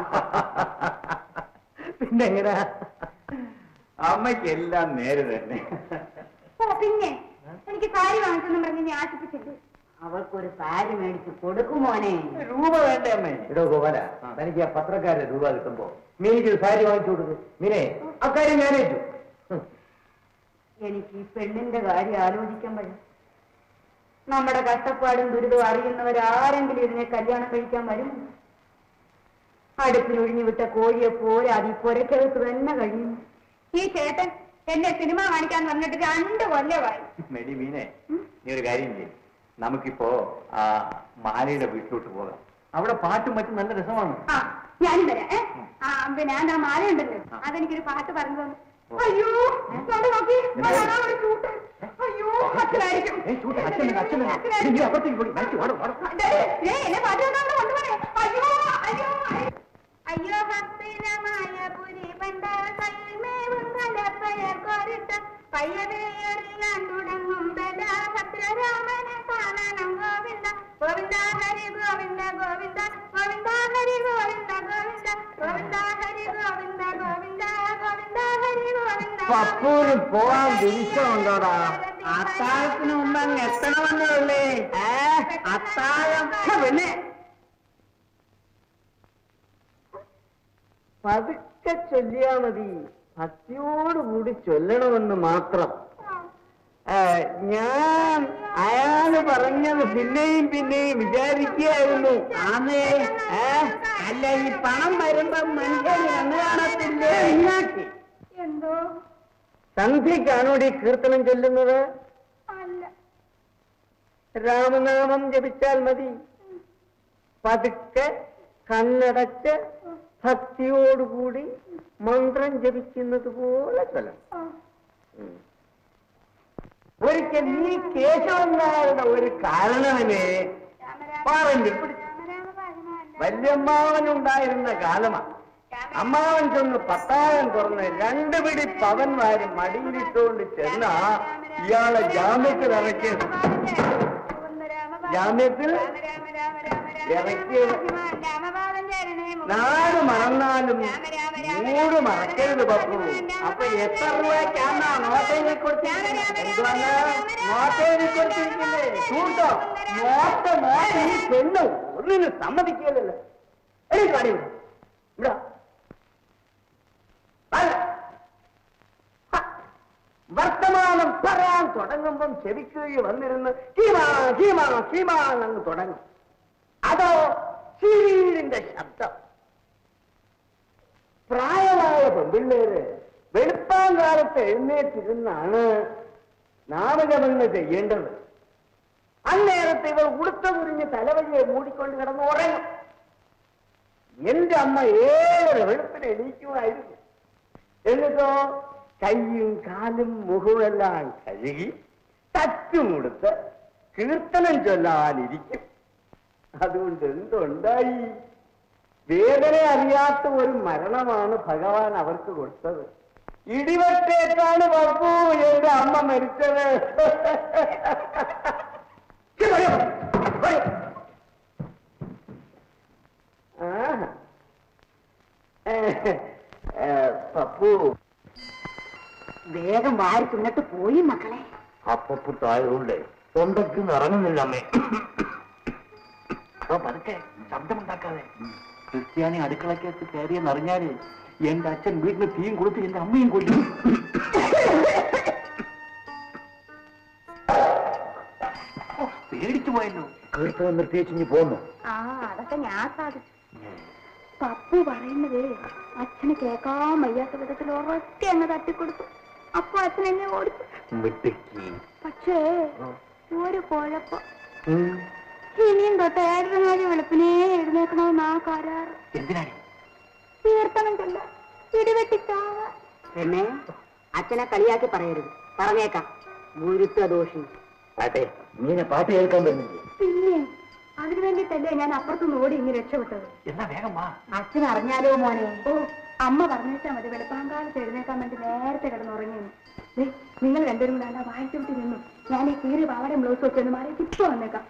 S3: പിന്നെ എങ്ങനാ അമ്മയ്ക്ക് എല്ലാം നേരെ തന്നെ
S2: ഓ പിന്നെ എനിക്ക് സാരി വാങ്ങിച്ചെന്നും പറഞ്ഞ് നീ ആശിപ്പിച്ചില്ലേ
S1: അവൾക്കൊരു സാരി മേടിച്ച് കൊടുക്കും മോനെ
S3: രൂപ വേണ്ടേ അമ്മേ ഇടോ ഗോപാല തനിക്ക് ആ പത്രക്കാരുടെ രൂപ കിട്ടുമ്പോ മീനിക്ക് ഒരു സാരി വാങ്ങിച്ചു കൊടുക്കും മീനെ അക്കാര്യം ഞാനേറ്റു ഹും.
S1: എനിക്ക് ഈ പെണ്ണിന്റെ കാര്യം ആലോചിക്കാൻ വയ്യ നമ്മുടെ കഷ്ടപ്പാടും ദുരിതവും അറിയുന്നവരാരെങ്കിലും ഇതിനെ കല്യാണം കഴിക്കാൻ വരും അടുപ്പിനൊഴിഞ്ഞു വിട്ട കോഴിയെ പോലെ അതി പുരക്കകത്ത് തന്നെ കഴിയുന്നു
S2: ഈ ചേട്ടൻ എന്നെ സിനിമ കാണിക്കാൻ വന്നിട്ട് രണ്ട് കൊല്ലമായി
S4: മെടി മീനെ നീ ഒരു കാര്യം ചെയ്യും നമുക്കിപ്പോ ആ മാലയുടെ വീട്ടിലോട്ട് പോകാം അവിടെ പാട്ടും മറ്റും നല്ല രസമാണ്
S2: ആ ഞാനും വരാം ഏ? ആ പിന്നെ ആ മാല ഉണ്ടല്ലോ അതെനിക്കൊരു പാട്ട് പറഞ്ഞു തന്നു അയ്യോ ഇങ്ങോട്ട് നോക്കി അതാ ഒരു ചൂട്ട് അയ്യോ അച്ഛനായിരിക്കും
S3: ഏയ്, ചൂട്, അച്ഛനുണ്ട്, അച്ഛനുണ്ട്. നീ- നീ അപ്പുറത്തേക്ക് പോടി. മാറ്റി, വാടോ, വാടോ.
S2: ദേ, ദേ, എന്നെ പാട്ട് കേൾക്കാൻ കൊണ്ടുപോണേ അയ്യോ അയ്യോ അയ്യോ. അയ്യോ ഹസ്തനമായ പുരി പണ്ട കൈമേവും കലപ്പയ കൊരുത്ത പയ്യവേറിയാൻ തുടങ്ങും ഭദ്രരാമനെ കാണണം ഗോവിന്ദ ഗോവിന്ദ ഹരി ഗോവിന്ദ ഗോവിന്ദ ഗോവിന്ദ ഹരി ഗോവിന്ദ ഗോവിന്ദ ഗോവിന്ദ ഹരി ഗോവിന്ദ ഗോവിന്ദ ഗോവിന്ദ ഹരി ഗോവിന്ദ
S3: പപ്പൂര് പോവാൻ ദിവസമുണ്ടോടാ അത്താഴത്തിന് മുമ്പ് അങ്ങ് എത്തണമെന്നേ ഉള്ളേ ഏ അത്താഴം ഛെ, പിന്നെ പതുക്കെ ചൊല്ലിയാ മതി ഭക്തിയോടുകൂടി ചൊല്ലണമെന്ന് മാത്രം ഏ, ഞാൻ അയാള് പറഞ്ഞത് പിന്നെയും പിന്നെയും വിചാരിക്കുകയായിരുന്നു ആന്നേ ഏ അല്ല ഈ പണം വരുമ്പം മനുഷ്യൻ കണ്ണു കാണത്തില്ലേ ഇങ്ങാക്കി
S2: എന്തോ
S3: സന്ധ്യക്കാണോടി കീർത്തനം ചൊല്ലുന്നത്
S2: അല്ല
S3: രാമനാമം ജപിച്ചാൽ മതി പതുക്കെ കണ്ണടച്ച് ഭക്തിയോടുകൂടി മന്ത്രം ജപിക്കുന്നത് പോലെ ചൊല്ലണം
S2: ആ.
S3: ഒരിക്കൽ ഈ കേശവൻ നായരുടെ ഒരു കാരണവന് പാറന്റെ വല്യമ്മാവനുണ്ടായിരുന്ന കാലമാണ് അമ്മാവൻ ചെന്ന് പത്തായം തുറന്ന് രണ്ടു പിടി പവന്മാരും മടിയിലിട്ടുകൊണ്ട് ചെന്ന ഇയാളെ ജാമ്യത്തിൽ ഇറക്കിയത് ജാമ്യത്തിൽ ഇറക്കിയത് നാട് മറന്നാലും മൂട് മറക്കരുത് പപ്പു അപ്പൊ എത്ര രൂപയ്ക്കാണോ നോട്ടെഴുതി കൊടുത്തിരിക്കുന്നത് എന്തുവാണ് നോട്ടെഴുതി കൊടുത്തിരിക്കുന്നത് ചൂട്ടോ നോട്ട നോട്ട ഈ പെണ്ണു ഒന്നിനും സമ്മതിക്കില്ലല്ലോ എഴുതി പാടി ഇവിടെ അല്ല. ഹ. വർത്തമാനം പറയാൻ തുടങ്ങുമ്പം ചെവിക്കുകയും വന്നിരുന്ന് ഹീമാ ഹീമാ ഹീമാ എന്ന് തുടങ്ങും അതോ ചീരിന്റെ ശബ്ദം പ്രായമായ പെൺപിള്ളേര് വെളുപ്പാങ്കാലത്ത് എഴുന്നേറ്റിരുന്നാണ് നാമജപങ്ങൾ ചെയ്യേണ്ടത് അന്നേരത്ത് ഇവർ ഉടുത്ത കുരിഞ്ഞ് തലവഴിയെ മൂടിക്കൊണ്ട് കിടന്ന് ഉറങ്ങും എന്റെ അമ്മ ഏഴര വെളുപ്പിന് എണീക്കുമായിരുന്നു എന്നിട്ടോ കൈയും കാലും മുഖമെല്ലാം കഴുകി തച്ചുമുടുത്ത് കീർത്തനം ചൊല്ലാനിരിക്കും അതുകൊണ്ട് എന്തുണ്ടായി വേദന അറിയാത്ത ഒരു മരണമാണ് ഭഗവാൻ അവർക്ക് കൊടുത്തത് ഇടിവെട്ടേറ്റാണ് പപ്പു എന്റെ അമ്മ മരിച്ചത് ഛെ, പറയോ, പറയോ. ആഹാ. ഏ, ഏ, പപ്പു
S2: വേഗം വാരി തിന്നിട്ട് പോയി മക്കളെ
S3: അപ്പുത്തായതുകൊണ്ട് തൊണ്ടയ്ക്ക് ഇറങ്ങുന്നില്ല അമ്മേ അപ്പൊ പതുക്കെ ശബ്ദമുണ്ടാക്കാതെ ക്രിസ്ത്യാനി അടുക്കളക്കകത്ത് കയറിയെന്നറിഞ്ഞാല് എന്റെ അച്ഛൻ വീട്ടിൽ തീയും കൊടുത്ത് എന്റെ അമ്മയും കൊല്ലും ഓ, പേടിച്ചു പോയല്ലോ കീർത്തനം നിർത്തിയേച്ചു പോന്നു
S2: ആ അതൊക്കെ ഞാൻ സാധിച്ചു പപ്പു പറയുന്നത് അച്ഛന് കേൾക്കാൻ വയ്യാത്ത വിധത്തിൽ ഉറക്കെ അങ്ങ് തട്ടിക്കൊടുത്തു അപ്പൊ അച്ഛൻ എന്നെ ഓടിച്ചു
S3: വിട്ടേക്ക്
S2: പക്ഷേ ഒരു കുഴപ്പം ഇനിയും തൊട്ട് ഏഴരങ്ങാതി വെളുപ്പിനെ എഴുന്നേക്കണമെന്ന് ആ കരാറ്
S3: എന്തിനാണ്
S2: തീർത്തണം ചെല്ല ഇടിവെട്ടിച്ചാവ പിന്നെ അച്ഛനെ കളിയാക്കി പറയരുത് പറഞ്ഞേക്കാം ഗുരുത്വ ദോഷി
S3: പാട്ടെ നീനെ പാട്ട് കേൾക്കാൻ പറ്റുന്നില്ലേ
S2: പിന്നെ അതിനു വേണ്ടിട്ടല്ലേ ഞാൻ അപ്പുറത്തുനിന്ന് ഓടി ഇങ്ങനെ രക്ഷപ്പെട്ടത്
S3: എന്നാ വേഗം വാ
S2: അച്ഛൻ അറിഞ്ഞാലോ മോനെ ഓ അമ്മ പറഞ്ഞേച്ചാ മതി വെളുപ്പാങ്കാലത്ത് എഴുന്നേക്കാൻ വേണ്ടി നേരത്തെ കിടന്നുറങ്ങിയെന്ന് ദേ, നിങ്ങൾ രണ്ടുപേരും കൂടെ അല്ല വായിച്ചു വിട്ട് നിന്നു ഞാൻ ഈ കീറി പാവട ബ്ലൗസ് ഒക്കെ ഒന്ന് മാറി ഇപ്പൊ വന്നേക്കാം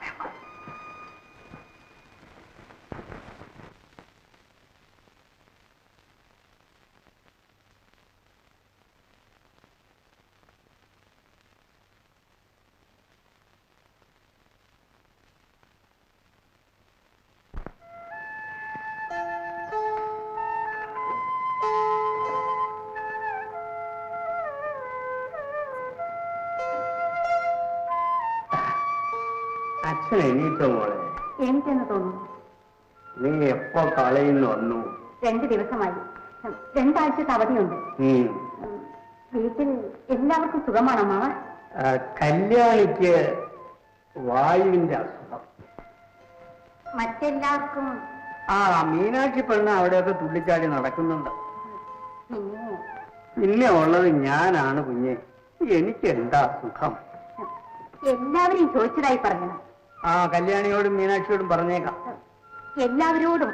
S3: അച്ഛൻ എണീറ്റോ മോളെ
S2: എനിക്കെന്ന് തോന്നുന്നു
S3: നീ എപ്പോ കളയുന്നു വന്നു
S2: രണ്ട് ദിവസമായി രണ്ടാഴ്ചത്തെ അവധിയുണ്ട്
S3: ഉം.
S2: ഉം, വീട്ടിൽ എല്ലാവർക്കും സുഖമാണോ മാവ
S3: ആ, കല്യാണിക്ക് വായുവിന്റെ അസുഖം
S2: മറ്റെല്ലാവർക്കും
S3: ആ മീനാക്ഷി പെണ്ണ് അവിടെയൊക്കെ തുള്ളിച്ചാടി നടക്കുന്നുണ്ട്
S2: പിന്നെ
S3: പിന്നെ ഉള്ളത് ഞാനാണ് കുഞ്ഞെ എനിക്ക് എന്താ സുഖം
S2: എല്ലാവരെയും ചോദിച്ചതായി പറയണം
S3: ആ കല്യാണിയോടും മീനാക്ഷിയോടും പറഞ്ഞേക്കാം
S2: എല്ലാവരോടും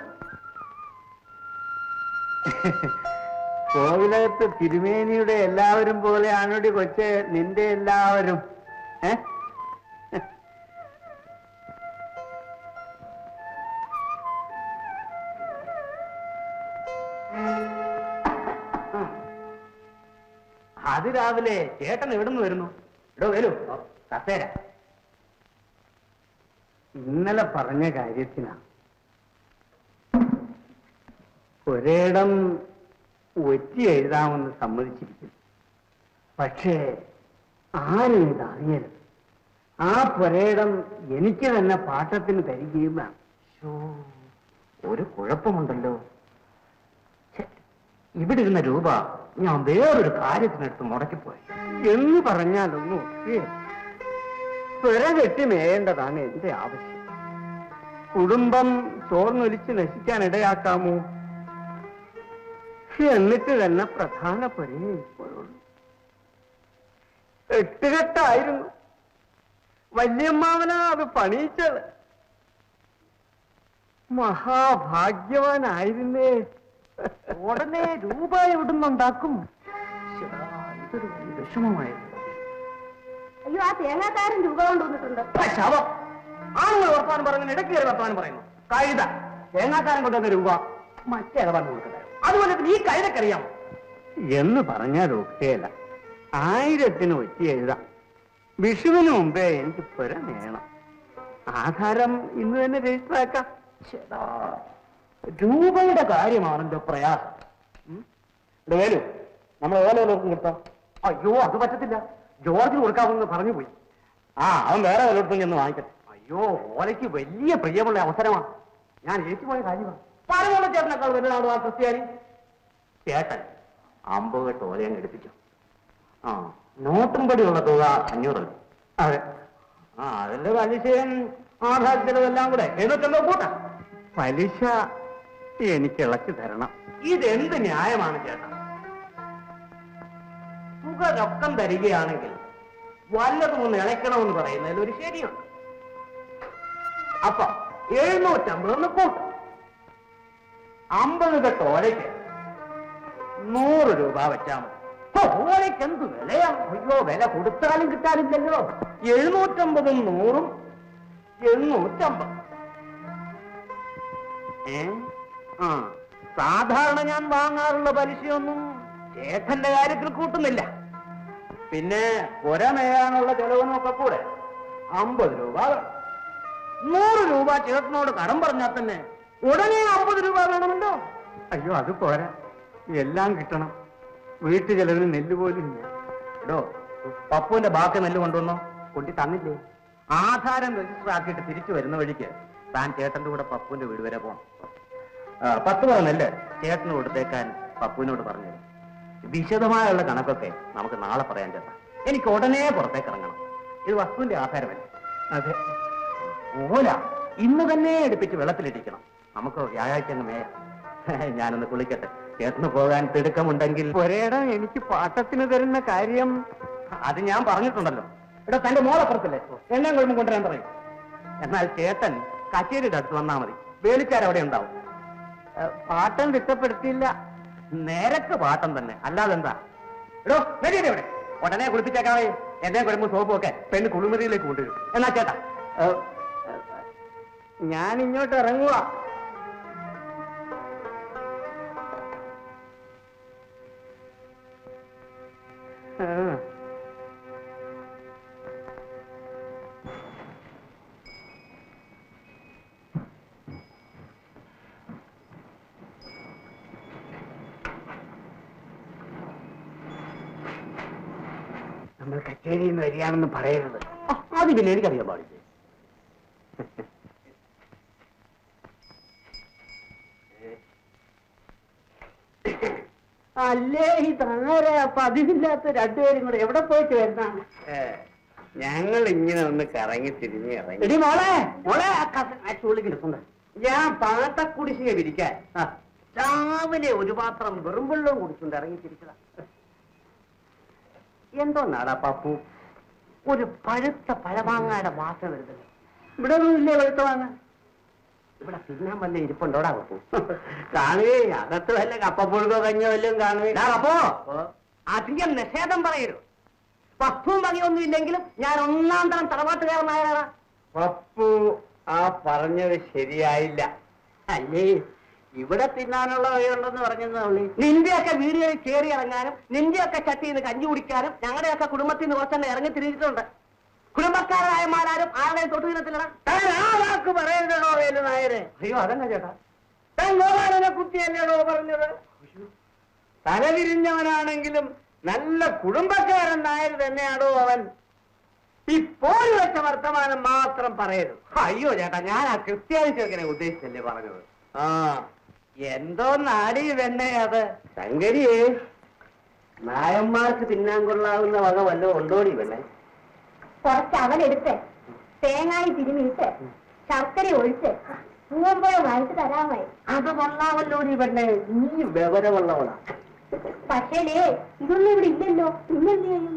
S3: കോവിലകത്ത് തിരുമേനിയുടെ എല്ലാവരും പോലെയാണോടി കൊച്ചെ നിന്റെ എല്ലാവരും ഏ അത് രാവിലെ ചേട്ടൻ എവിടുന്ന് വരുന്നു എടോ വരൂ കസേര ഇന്നലെ പറഞ്ഞ കാര്യത്തിനാ ഒരേടം ഒറ്റി എഴുതാമെന്ന് സമ്മതിച്ചിരിക്കുന്നു പക്ഷേ ആരും ഇത് അറിയരുത് ആ പുരയിടം എനിക്ക് തന്നെ പാട്ടത്തിന് തരികയും വേണം ഒരു കുഴപ്പമുണ്ടല്ലോ ഛെ, ഇവിടെ ഇരുന്ന രൂപ ഞാൻ വേറൊരു കാര്യത്തിനെടുത്ത് മുടക്കിപ്പോയി എന്ന് പറഞ്ഞാലൊന്നും ഒക്കുകയില്ല. പുര കെട്ടി മേയേണ്ടതാണ് എന്റെ ആവശ്യം കുടുംബം ചോർന്നൊലിച്ച് നശിക്കാൻ ഇടയാക്കാമോ എന്നിട്ട് തന്നെ പ്രധാന പുരയെ ഇപ്പോഴുള്ളൂ എട്ടുകെട്ടായിരുന്നു വല്യമ്മാവനാ അത് പണിയിച്ചത് മഹാഭാഗ്യവാനായിരുന്നേ ഉടനെ രൂപ എവിടുന്നുണ്ടാക്കും ശ്ശെടാ, ഇതൊരു വലിയ വിഷമമായിരുന്നു
S2: അയ്യോ ആ തേങ്ങാക്കാരൻ രൂപ കൊണ്ടുവന്നിട്ടുണ്ട്
S3: ആ ശവം ആണുങ്ങൾ വർത്താനം പറഞ്ഞു ഇടയ്ക്ക് കയറി വർത്താനം പറയുന്നു കഴുത തേങ്ങാക്കാരൻ കൊണ്ടുവന്ന രൂപ മറ്റേ ഇടപാട് കൊടുക്കുന്നത് അതുപോലെ തന്നെ ഈ കഴുതക്കറിയാം എന്ന് പറഞ്ഞാൽ ഒക്കെയല്ല ആയിരത്തിന് ഒറ്റി എഴുതാം വിഷുവിന് മുമ്പേ എനിക്ക് പുര നേണം ആധാരം ഇന്ന് തന്നെ രജിസ്റ്റർ ആക്കാം ശ്ശെടാ, രൂപയുടെ കാര്യമാണല്ലോ പ്രയാസം ഉം? ഇവിടെ വേലു നമ്മൾ ഓരോരുത്തർക്കും കിട്ടാം അയ്യോ അത് പറ്റത്തില്ല ജോർജിന് കൊടുക്കാമെന്ന് പറഞ്ഞു പോയി ആ അവൻ വേറെ വല്ലയിടത്തും ചെന്ന് വാങ്ങിക്കട്ടെ അയ്യോ ഓലയ്ക്ക് വലിയ പ്രിയമുള്ള അവസരമാണ് ഞാൻ ഏറ്റുപോയ കാര്യമാണ് പറഞ്ഞുള്ള ചേട്ടനേക്കാൾ വലുതാണ് ആ ക്രിസ്ത്യാനി ചേട്ടൻ അമ്പത് കെട്ട് ഓലയും എടുപ്പിച്ചു ആ നോട്ടും പടിയുള്ള തുക അഞ്ഞൂറല്ലേ അതെ ആ അതിന്റെ പലിശയും ആധാരത്തിലും എല്ലാം കൂടെ എഴുന്നൂറ്റമ്പത് കൂട്ടാം പലിശ എനിക്ക് ഇളച്ചു തരണം ഇതെന്ത് ന്യായമാണ് ചേട്ടാ തുക രൊക്കം തരികയാണെങ്കിൽ വല്ലതും ഒന്ന് ഇളയ്ക്കണമെന്ന് പറയുന്നതിൽ ഒരു ശരിയുണ്ട് അപ്പൊ എഴുന്നൂറ്റമ്പത് ഒന്ന് കൂട്ടും അമ്പത് കെട്ട് ഓലയ്ക്ക് നൂറ് രൂപ വെച്ചാൽ മതി ഓ, ഓലയ്ക്ക് എന്ത് വിലയാണ് അയ്യോ വില കൊടുത്താലും കിട്ടാനില്ലല്ലോ എഴുന്നൂറ്റമ്പതും നൂറും എണ്ണൂറ്റമ്പത് ഏ ആ സാധാരണ ഞാൻ വാങ്ങാറുള്ള പലിശയൊന്നും ചേട്ടന്റെ കാര്യത്തിൽ കൂട്ടുന്നില്ല പിന്നെ പുരമേയാനുള്ള ചെലവിനൊക്കെ കൂടെ അമ്പത് രൂപ വേണം നൂറ് രൂപ ചേട്ടനോട് കടം പറഞ്ഞാൽ തന്നെ ഉടനെ അമ്പത് രൂപ വേണമല്ലോ
S4: അയ്യോ അത് പോരാ എല്ലാം കിട്ടണം വീട്ടു ചെലവിന് നെല്ല് പോലും ഇല്ല
S3: എടോ പപ്പുവിന്റെ ബാക്കി നെല്ല് കൊണ്ടുവന്നോ കൊണ്ടി തന്നില്ലേ ആധാരം രജിസ്റ്റർ ആക്കിയിട്ട് തിരിച്ചു വരുന്ന വഴിക്ക് താൻ ചേട്ടന്റെ കൂടെ പപ്പുവിന്റെ വീട് വരെ പോണം ആ, പത്ത് പറ നെല്ല് ചേട്ടന് കൊടുത്തേക്കാൻ പപ്പുവിനോട് പറഞ്ഞു വിശദമായുള്ള കണക്കൊക്കെ നമുക്ക് നാളെ പറയാൻ ചേട്ടാ എനിക്ക് ഉടനെ പുറത്തേക്ക് ഇറങ്ങണം ഇത് വസ്തുവിന്റെ ആധാരമല്ലേ
S4: അതെ
S3: ഓല ഇന്ന് തന്നെ എടുപ്പിച്ച് വെള്ളത്തിലിരിക്കണം നമുക്ക് വ്യാഴാഴ്ച അങ്ങ് മേയാം ഞാനൊന്ന് കുളിക്കട്ടെ ചേട്ടന് പോകാൻ തിടുക്കമുണ്ടെങ്കിൽ
S4: ഒരേടം എനിക്ക് പാട്ടത്തിന് തരുന്ന കാര്യം
S3: അത് ഞാൻ പറഞ്ഞിട്ടുണ്ടല്ലോ ഇവിടെ തന്റെ മോളപ്പുറത്തില്ലേ എണ്ണയും കുഴമ്പും കൊണ്ടുവരാൻ പറയും എന്നാൽ ചേട്ടൻ കച്ചേരിയുടെ അടുത്ത് വന്നാൽ മതി വേലിക്കാർ അവിടെ ഉണ്ടാവും
S4: പാട്ടം തിട്ടപ്പെടുത്തിയില്ല
S3: നേരക്ക് പാട്ടം തന്നെ അല്ലാതെ എന്താ എടോ വരികയുടെ ഇവിടെ ഉടനെ കുളിപ്പിച്ചേക്കാവേ എന്നെ കുഴമ്പും സോപ്പും ഒക്കെ പെണ്ണ് കുളിമുറിയിലേക്ക് കൊണ്ടുവരും എന്നാ ചേട്ടാ
S4: ഞാൻ ഇങ്ങോട്ട് ഇറങ്ങുക
S3: നമ്മൾ കച്ചേരിയിൽ നിന്ന് വരികയാണെന്ന് പറയരുത് അത് പിന്നെ എനിക്കറിയാൻ പാടില്ലേ
S1: അല്ലേ ഈ താര പതിവില്ലാത്ത രണ്ടുപേരും കൂടെ എവിടെ പോയിട്ട് വരുന്നതാണ്
S3: ഞങ്ങൾ ഇങ്ങനെ ഒന്ന് കറങ്ങി തിരിഞ്ഞ് ഇറങ്ങി
S1: എടി മോളെ മോളെ ആ കസ- ആ ചൂളിക്ക് നിൽക്കുന്ന
S3: ഞാൻ പാട്ടക്കുടിശ്ശിക വിരിക്കാൻ
S1: ആ.
S3: രാവിലെ ഒരു പാത്രം വെറും വെള്ളവും കുടിച്ചുകൊണ്ട് ഇറങ്ങി തിരിച്ചതാ എന്തോ നാടാ പപ്പു ഒരു പഴുത്ത പഴമാങ്ങാടെ വാസന വരുന്നത്
S1: ഇവിടെ ഒന്നും ഇല്ലേ വെളുത്ത വാങ്ങ
S3: ഇവിടെ തിന്നാൻ വല്ല ഇരിപ്പുണ്ടോടാ പപ്പു കാണുകേ അകത്ത് വല്ല കപ്പപ്പുഴുക്കോ കഞ്ഞോ വല്ലതും കാണുകേ അപ്പോ അധികം നിഷേധം പറയരുത് വസ്തുവും ഭംഗിയൊന്നും ഇല്ലെങ്കിലും ഞാൻ ഒന്നാം തരം തറവാട്ടുകാരനായതാ
S4: പപ്പു ആ പറഞ്ഞത് ശരിയായില്ല
S3: അല്ലേ ഇവിടെ തിന്നാനുള്ള വഴിയുണ്ടെന്ന് പറഞ്ഞെന്നേ ഉള്ളൂ നിന്റെയൊക്കെ വീടുകളിൽ കയറി ഇറങ്ങാനും നിന്റെയൊക്കെ ചട്ടിയിൽ നിന്ന് കഞ്ഞി കുടിക്കാനും ഞങ്ങളുടെയൊക്കെ കുടുംബത്തിൽ നിന്ന് കുറച്ചെണ്ണം ഇറങ്ങി തിരിച്ചിട്ടുണ്ട് കുടുംബക്കാരായമാരും ആരുടെയും തൊട്ടു തിന്നത്തില്ലടാ
S4: താൻ ആ വാക്ക് പറയരുതോ വേലു നായരെ
S3: അയ്യോ അതന്നെ ചേട്ടാ
S4: താൻ ഗോപാലനെ കുത്തിയല്ലേടോ പറഞ്ഞത് തലതിരിഞ്ഞവനാണെങ്കിലും നല്ല കുടുംബക്കാരൻ നായർ തന്നെയാണോ അവൻ ഇപ്പോൾ വെച്ച വർത്തമാനം മാത്രം പറയരുത്
S3: അയ്യോ ചേട്ടാ ഞാൻ ആ ക്രിസ്ത്യാനി ചെറുക്കനെ ഉദ്ദേശിച്ചല്ലേ പറഞ്ഞത്
S4: ആ
S3: എന്തോ നാടി തന്നെ അത് ശങ്കരിയേ നായന്മാർക്ക് തിന്നാൻ കൊള്ളാവുന്ന വക വല്ലതും ഉണ്ടോടി പെണ്ണെ
S2: കുറച്ച് അവനെടുത്ത് തേങ്ങായി തിരുമിയിട്ട് ശർക്കര ഒഴിച്ച് പൂവമ്പഴമായിട്ട് തരാമായി
S3: അത് കൊള്ളാമല്ലോടി പെണ്ണെ നീ വിവരമുള്ളവളാ
S2: പക്ഷേലേ ഇതൊന്നും ഇവിടെ ഇല്ലല്ലോ പിന്നെന്ത് ചെയ്യും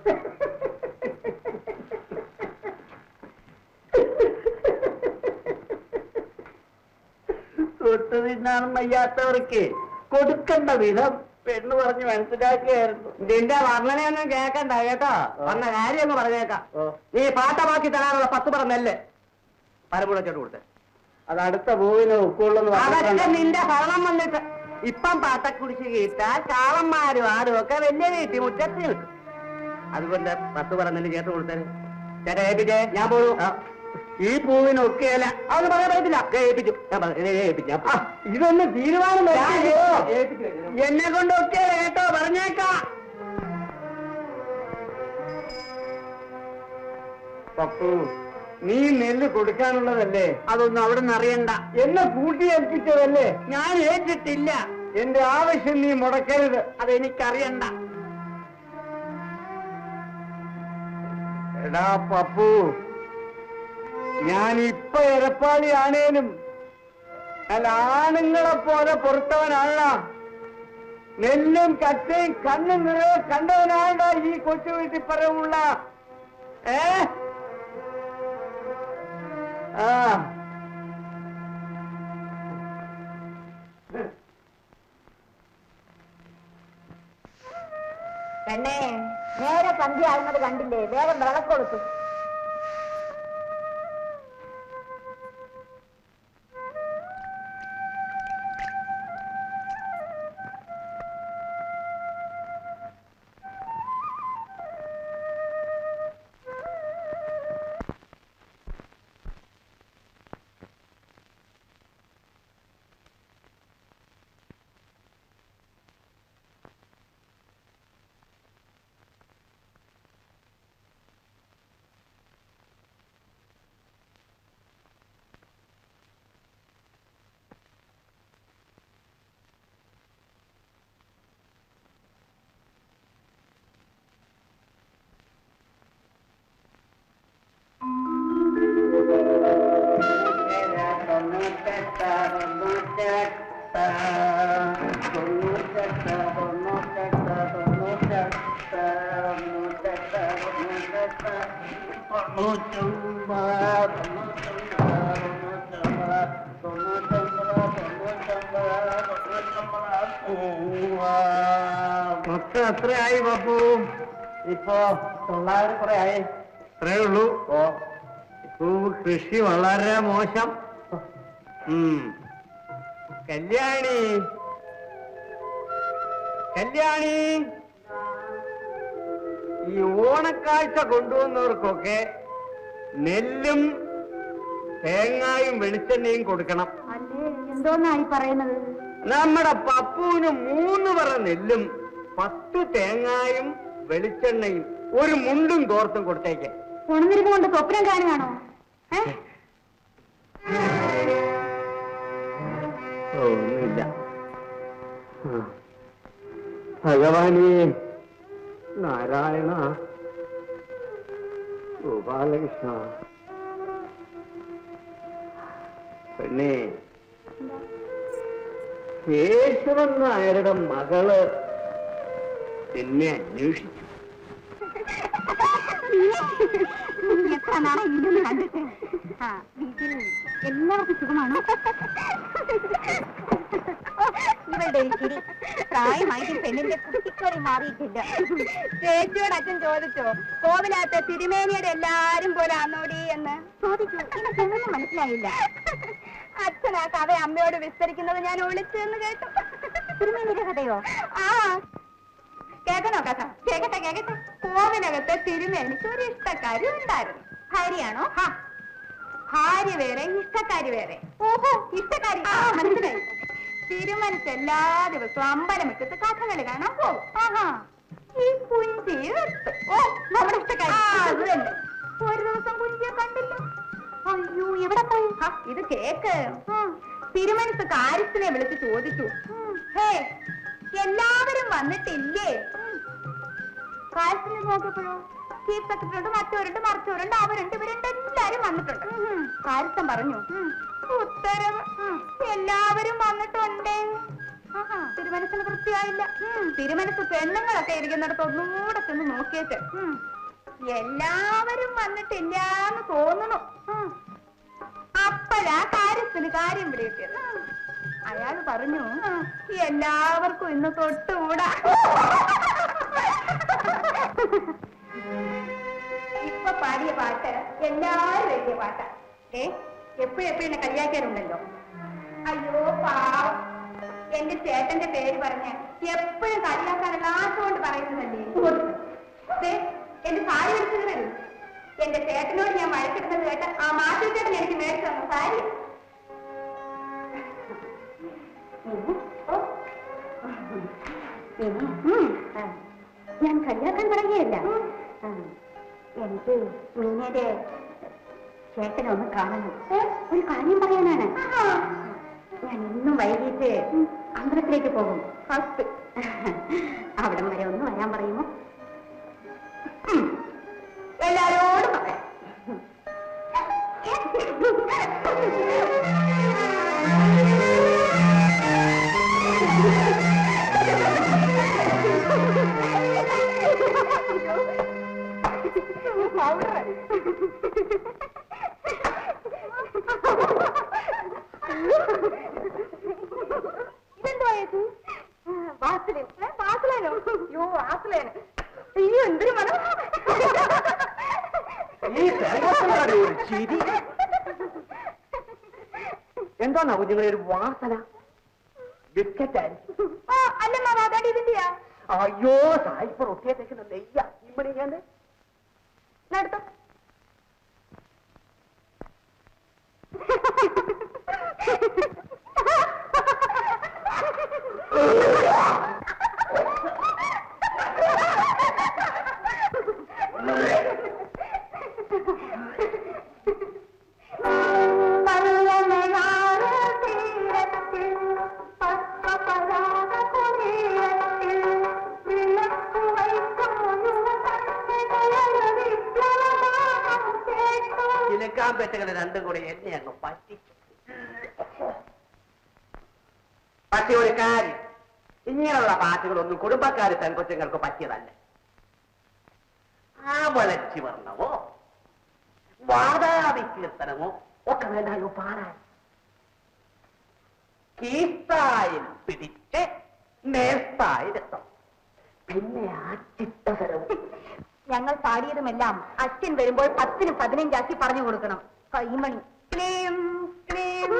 S3: തൊട്ട് തിന്നാനും വയ്യാത്തവർക്ക് കൊടുക്കേണ്ട വിധം പെണ്ണ് പറഞ്ഞ് മനസ്സിലാക്കിയായിരുന്നു ഇതിന്റെ വർണ്ണനയൊന്നും കേക്കണ്ട കേട്ടോ വന്ന കാര്യം ഒന്ന് പറഞ്ഞേക്കാം നീ പാട്ടമാക്കി തരാനുള്ള പത്ത് പറ നെല്ല് പരമ്പുഴച്ചോട്ട് കൊടുത്തേ
S4: അത് അടുത്ത പൂവിന് ഉൾക്കൊള്ളുന്നു
S3: അതൊക്കെ നിന്റെ ഭരണം വന്നിട്ട് ഇപ്പം പാട്ടക്കുടിച്ച് കിട്ടാൻ കാളന്മാരും ആരും ഒക്കെ വലിയ വീട്ടി മുറ്റത്ത് കിട്ടും അതുകൊണ്ട് പത്ത് പറഞ്ഞില്ല ചേർത്ത് കൊടുത്തത് ചേട്ടാ ഏൽപ്പിച്ചേ ഞാൻ പോണു
S4: ഈ പൂവിന് ഒക്കെയല്ല
S3: അതൊന്നും പറയാൻ പറ്റത്തില്ല ദേ ഏൽപ്പിച്ചു ഞാൻ പറ- ദേ ഏൽപ്പിച്ചു ഞാൻ- ആ,
S4: ഇതൊന്ന് തീരുമാനം
S3: ഞാൻ
S4: വെച്ചില്ലയോ?
S3: ഏൽപ്പിച്ചു കഴിഞ്ഞു.
S4: എന്നെ കൊണ്ടൊക്കെ കേട്ടോ പറഞ്ഞേക്കാം പപ്പു നീ നെല്ല് കൊടുക്കാനുള്ളതല്ലേ
S3: അതൊന്നും അവിടെ നിന്ന് അറിയണ്ട
S4: എന്നെ കൂട്ടി ഏൽപ്പിച്ചതല്ലേ
S3: ഞാൻ ഏറ്റിട്ടില്ല
S4: എന്റെ ആവശ്യം നീ മുടക്കരുത്
S3: അതെനിക്കറിയണ്ട
S4: എടാ പപ്പു ഞാൻ ഇപ്പൊ എരപ്പാളിയാണേനും അല്ല ആണുങ്ങളെ പോലെ പുറത്തവനല്ല നെല്ലും കറ്റയും കണ്ണും നിറയെ കണ്ടവനാണ് ഈ കൊച്ചു വീട്ടിൽ പറയുള്ള ഏ ആ
S2: പെണ്ണേ നേരെ സന്ധ്യ ആകുന്നത് കണ്ടില്ലേ വേഗം വിളക്കൊടുത്തു
S3: മൊത്തം എത്രയായി പപ്പു ഇപ്പോ തൊള്ളായിരം കുറെ ആയി അത്രേ ഉള്ളൂ ഓ ഇപ്പൊ കൃഷി വളരെ മോശം ഉം. കല്യാണി കല്യാണി ഈ ഓണക്കാഴ്ച കൊണ്ടുവന്നവർക്കൊക്കെ നെല്ലും തേങ്ങായും വെളിച്ചെണ്ണയും കൊടുക്കണം
S2: അല്ലേ എന്തോന്നായി പറയുന്നത്
S3: നമ്മുടെ പപ്പുവിന് മൂന്ന് പറ നെല്ലും പത്ത് തേങ്ങായും വെളിച്ചെണ്ണയും ഒരു മുണ്ടും തോർത്തും കൊടുത്തേക്ക്
S2: ഉണർന്നിരുന്നു കൊണ്ട് സ്വപ്നം കാണുകയാണോ ഏ?
S3: ഒന്നുമില്ല ഭഗവാനേ നാരായണ ഗോപാലകൃഷ്ണ പെണ്ണേ കേശവൻ നായരുടെ മകള് എന്നെ അന്വേഷിച്ചു
S2: എത്ര നാളെ ഇല്ലെന്ന് കണ്ടിട്ട് ആ വീട്ടിൽ എല്ലാവർക്കും സുഖമാണോ ഇവളുടെ ഒരു ചിരി പ്രായമായിട്ട് പെണ്ണിന്റെ കുട്ടിക്കളി മാറിയിട്ടില്ല ചേച്ചിയോട് അച്ഛൻ ചോദിച്ചോ കോവിലകത്തെ തിരുമേനിയുടെ എല്ലാരും പോലെ ആന്നോടി എന്ന് ചോദിച്ചു എനിക്കൊന്നും മനസ്സിലായില്ല അച്ഛൻ ആ കഥ അമ്മയോട് വിസ്തരിക്കുന്നത് ഞാൻ ഒളിച്ചു എന്ന് കേട്ടു തിരുമേനിയുടെ കഥയോ ആ കേൾക്കണോ കഥ കേക്കട്ടെ കേക്കട്ടെ കോവിലകത്തെ തിരുമേനിക്ക് ഒരു ഇഷ്ടക്കാരി ഉണ്ടായിരുന്നു ഭാര്യയാണോ ഹാ ഭാര്യ വേറെ ഇഷ്ടക്കാരി വേറെ ഓഹോ ഇഷ്ടക്കാരി ആ മനസ്സിലായി തിരുമനസ് എല്ലാ ദിവസവും അമ്പലമുറ്റത്ത് കഥകളി കാണാൻ പോകും ആഹാ ഈ കുഞ്ചി എടുത്ത്. ഓ നമ്മുടെ ഇഷ്ടക്കാരി അത് തന്നെ ഒരു ദിവസം കുഞ്ചിയെ കണ്ടില്ല അയ്യോ എവിടെ പോയി ആ, ഇത് കേക്ക് തിരുമനസ് കാര്യത്തിനെ വിളിച്ച് ചോദിച്ചു ഹേ എല്ലാവരും വന്നിട്ടില്ലേ കാര്യത്തിന് നോക്കിയപ്പോഴോ ചീഫ് സെക്രട്ടറി ഉണ്ട് മറ്റവരുണ്ട് മറിച്ചവരുണ്ട് അവരുണ്ട് ഇവരുണ്ട് എല്ലാരും വന്നിട്ടുണ്ട് കാര്യസ്ഥൻ പറഞ്ഞു ഉത്തരവ് എല്ലാവരും വന്നിട്ടുണ്ട് തിരുമനസിന് വൃത്തിയായില്ല തിരുമനസ് പെണ്ണുങ്ങളൊക്കെ ഇരിക്കുന്നിടത്ത് ഒന്നുകൂടെ ചെന്ന് നോക്കിയിട്ട് എല്ലാവരും വന്നിട്ടില്ലാന്ന് തോന്നുന്നു അപ്പോഴാ കാര്യസ്ഥന് കാര്യം പിടികിട്ടിയത് അയാൾ പറഞ്ഞു എല്ലാവർക്കും ഇന്ന് തൊട്ടുകൂടാ ഇപ്പൊ പാടിയ പാട്ട് എല്ലാരും എഴുതിയ പാട്ടാ ഏ എപ്പോഴും എപ്പോഴും എന്നെ കളിയാക്കാറുണ്ടല്ലോ അയ്യോ പാവം എന്റെ ചേട്ടന്റെ പേര് പറഞ്ഞ് എപ്പോഴും കളിയാക്കാനുള്ള ആശുകൊണ്ട് പറയുന്നതല്ലേ ദേ, എന്റെ സാരി വലിച്ചത് വരും എന്റെ ചേട്ടനോട് ഞാൻ വഴക്കിടുന്നത് കേട്ട് ആ മാറ്റി ചേട്ടൻ എനിക്ക് മേടിച്ചു തന്ന സാരി ഞാൻ കളിയാക്കാൻ തുടങ്ങിയല്ല എനിക്ക് മീനയുടെ ചേട്ടനെ ഒന്ന് കാണണം ഒരു കാര്യം പറയാനാണ് ഞാൻ ഇന്നും വൈകിട്ട് അമ്പലത്തിലേക്ക് പോകും ഫസ്റ്റ് അവിടം വരെ ഒന്ന് വരാൻ പറയുമോ ഉം. എല്ലാരോടും പറയാം ഇതെന്തോ ഇത് വാസലിൻ വാസലാനോ യോ വാസലേന് അയ്യോ എന്തൊരു മണം
S3: ഈ തേങ്ങാപ്പനാടി ഒരു ചിരി എന്താണോ കുഞ്ഞുങ്ങളെ ഒരു വാസന ബിസ്ക്കറ്റ് ആയിരിക്കും
S2: ആ അല്ല മാമ അതാണ്ട് ഇതിന്റെയാ
S3: അയ്യോ സായിപ്പ് റൊട്ടിയെ തേക്കുന്ന നെയ്യ ഇമ്മണി ഞാൻ
S2: നടത്തോ
S3: ചിലക്കാൻ പെറ്റകളെ രണ്ടും കൂടി എന്നെ അങ്ങ് പറ്റിച്ചു പക്ഷെ ഒരു കാര്യം ഇങ്ങനെയുള്ള പാട്ടുകളൊന്നും കുടുംബക്കാര് പെൺകൊച്ചുങ്ങൾക്ക് പറ്റിയതല്ല ആ വളച്ചി വർണ്ണവോ വാതാവി കീർത്തനമോ ഒക്കെ വേണ്ടായോ പാടാൻ കീസ്തായിൽ പിടിച്ച് നേർത്തായിരത്തം പിന്നെ ആ ചിത്തസരവും
S2: ഞങ്ങൾ പാടിയതുമെല്ലാം അച്ഛൻ വരുമ്പോൾ പത്തിന് പതിനഞ്ചാക്കി പറഞ്ഞു കൊടുക്കണം കൈമണി ക്ലീം, ക്ലീം.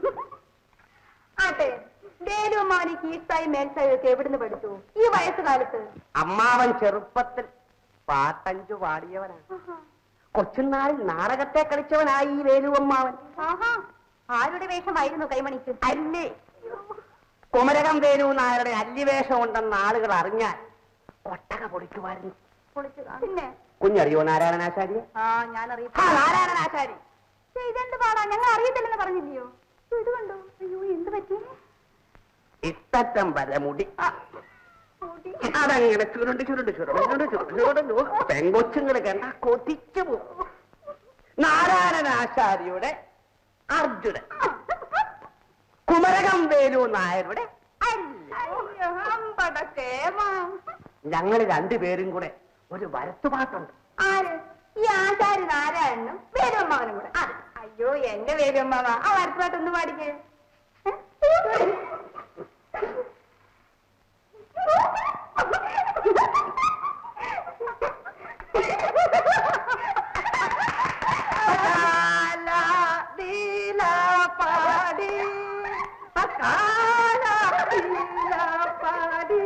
S2: ആട്ടെ ദേലുമാനി കീഴ്സായി മേൽസായി ഒക്കെ എവിടുന്ന് പഠിച്ചു ഈ വയസ്സുകാലത്ത്
S3: അമ്മാവൻ ചെറുപ്പത്തിൽ പാട്ടഞ്ചു പാടിയവനാണ് കൊച്ചുനാളിൽ നാടകത്തെ കളിച്ചവനായി ഈ വേലുവമ്മാവൻ
S2: ആഹാ ആരുടെ വേഷമായിരുന്നു കൈമണിക്ക്
S3: അല്ലേ കുമരകം വേലു നായരുടെ അല്ലിവേഷം ഉണ്ടെന്ന് ആളുകൾ അറിഞ്ഞാൽ ഒട്ടക പൊളിക്കുമായിരുന്നു
S2: പൊളിച്ചു പിന്നെ
S3: കുഞ്ഞറിയോ നാരായണനാചാര്യ
S2: ആ ഞാൻ അറിയാം
S3: ആ നാരായണനാചാര്യ
S2: ഇതെന്ത് പാടാ ഞങ്ങൾ അറിയത്തില്ലെന്ന് പറഞ്ഞില്ലയോ ഇത് കണ്ടോ അയ്യോ എന്ത് പറ്റി
S3: ഇത്തറ്റം വരെ മുടി ആ,
S2: കൂട്ടി.
S3: അതങ്ങനെ ചുരുണ്ട് ചുരുണ്ട് ചുരുണ്ട് ചുരുണ്ട് ചുരുണ്ട് ചുരുണ്ട് പെങ്കൊച്ചുങ്ങൾ കണ്ട കൊതിച്ചു പോകും നാരായണനാചാര്യയുടെ അർജുനൻ കുമരകം വേലു നായരുടെ അല്ല
S2: അയ്യോ, അമ്പടക്കേമാം.
S3: ഞങ്ങൾ രണ്ടുപേരും കൂടെ ഒരു വരത്തുപാട്ടുണ്ട്
S2: ആര് ഈ ആചാര്യ നാരായണനും വേലുമ്മവനും കൂടെ അത് അയ്യോ എന്റെ വേലുമ്മവ ആ വരത്തുപാട്ടൊന്ന് പാടിക്കേ
S3: അകാല നീല പാടി അകാല നീല പാടി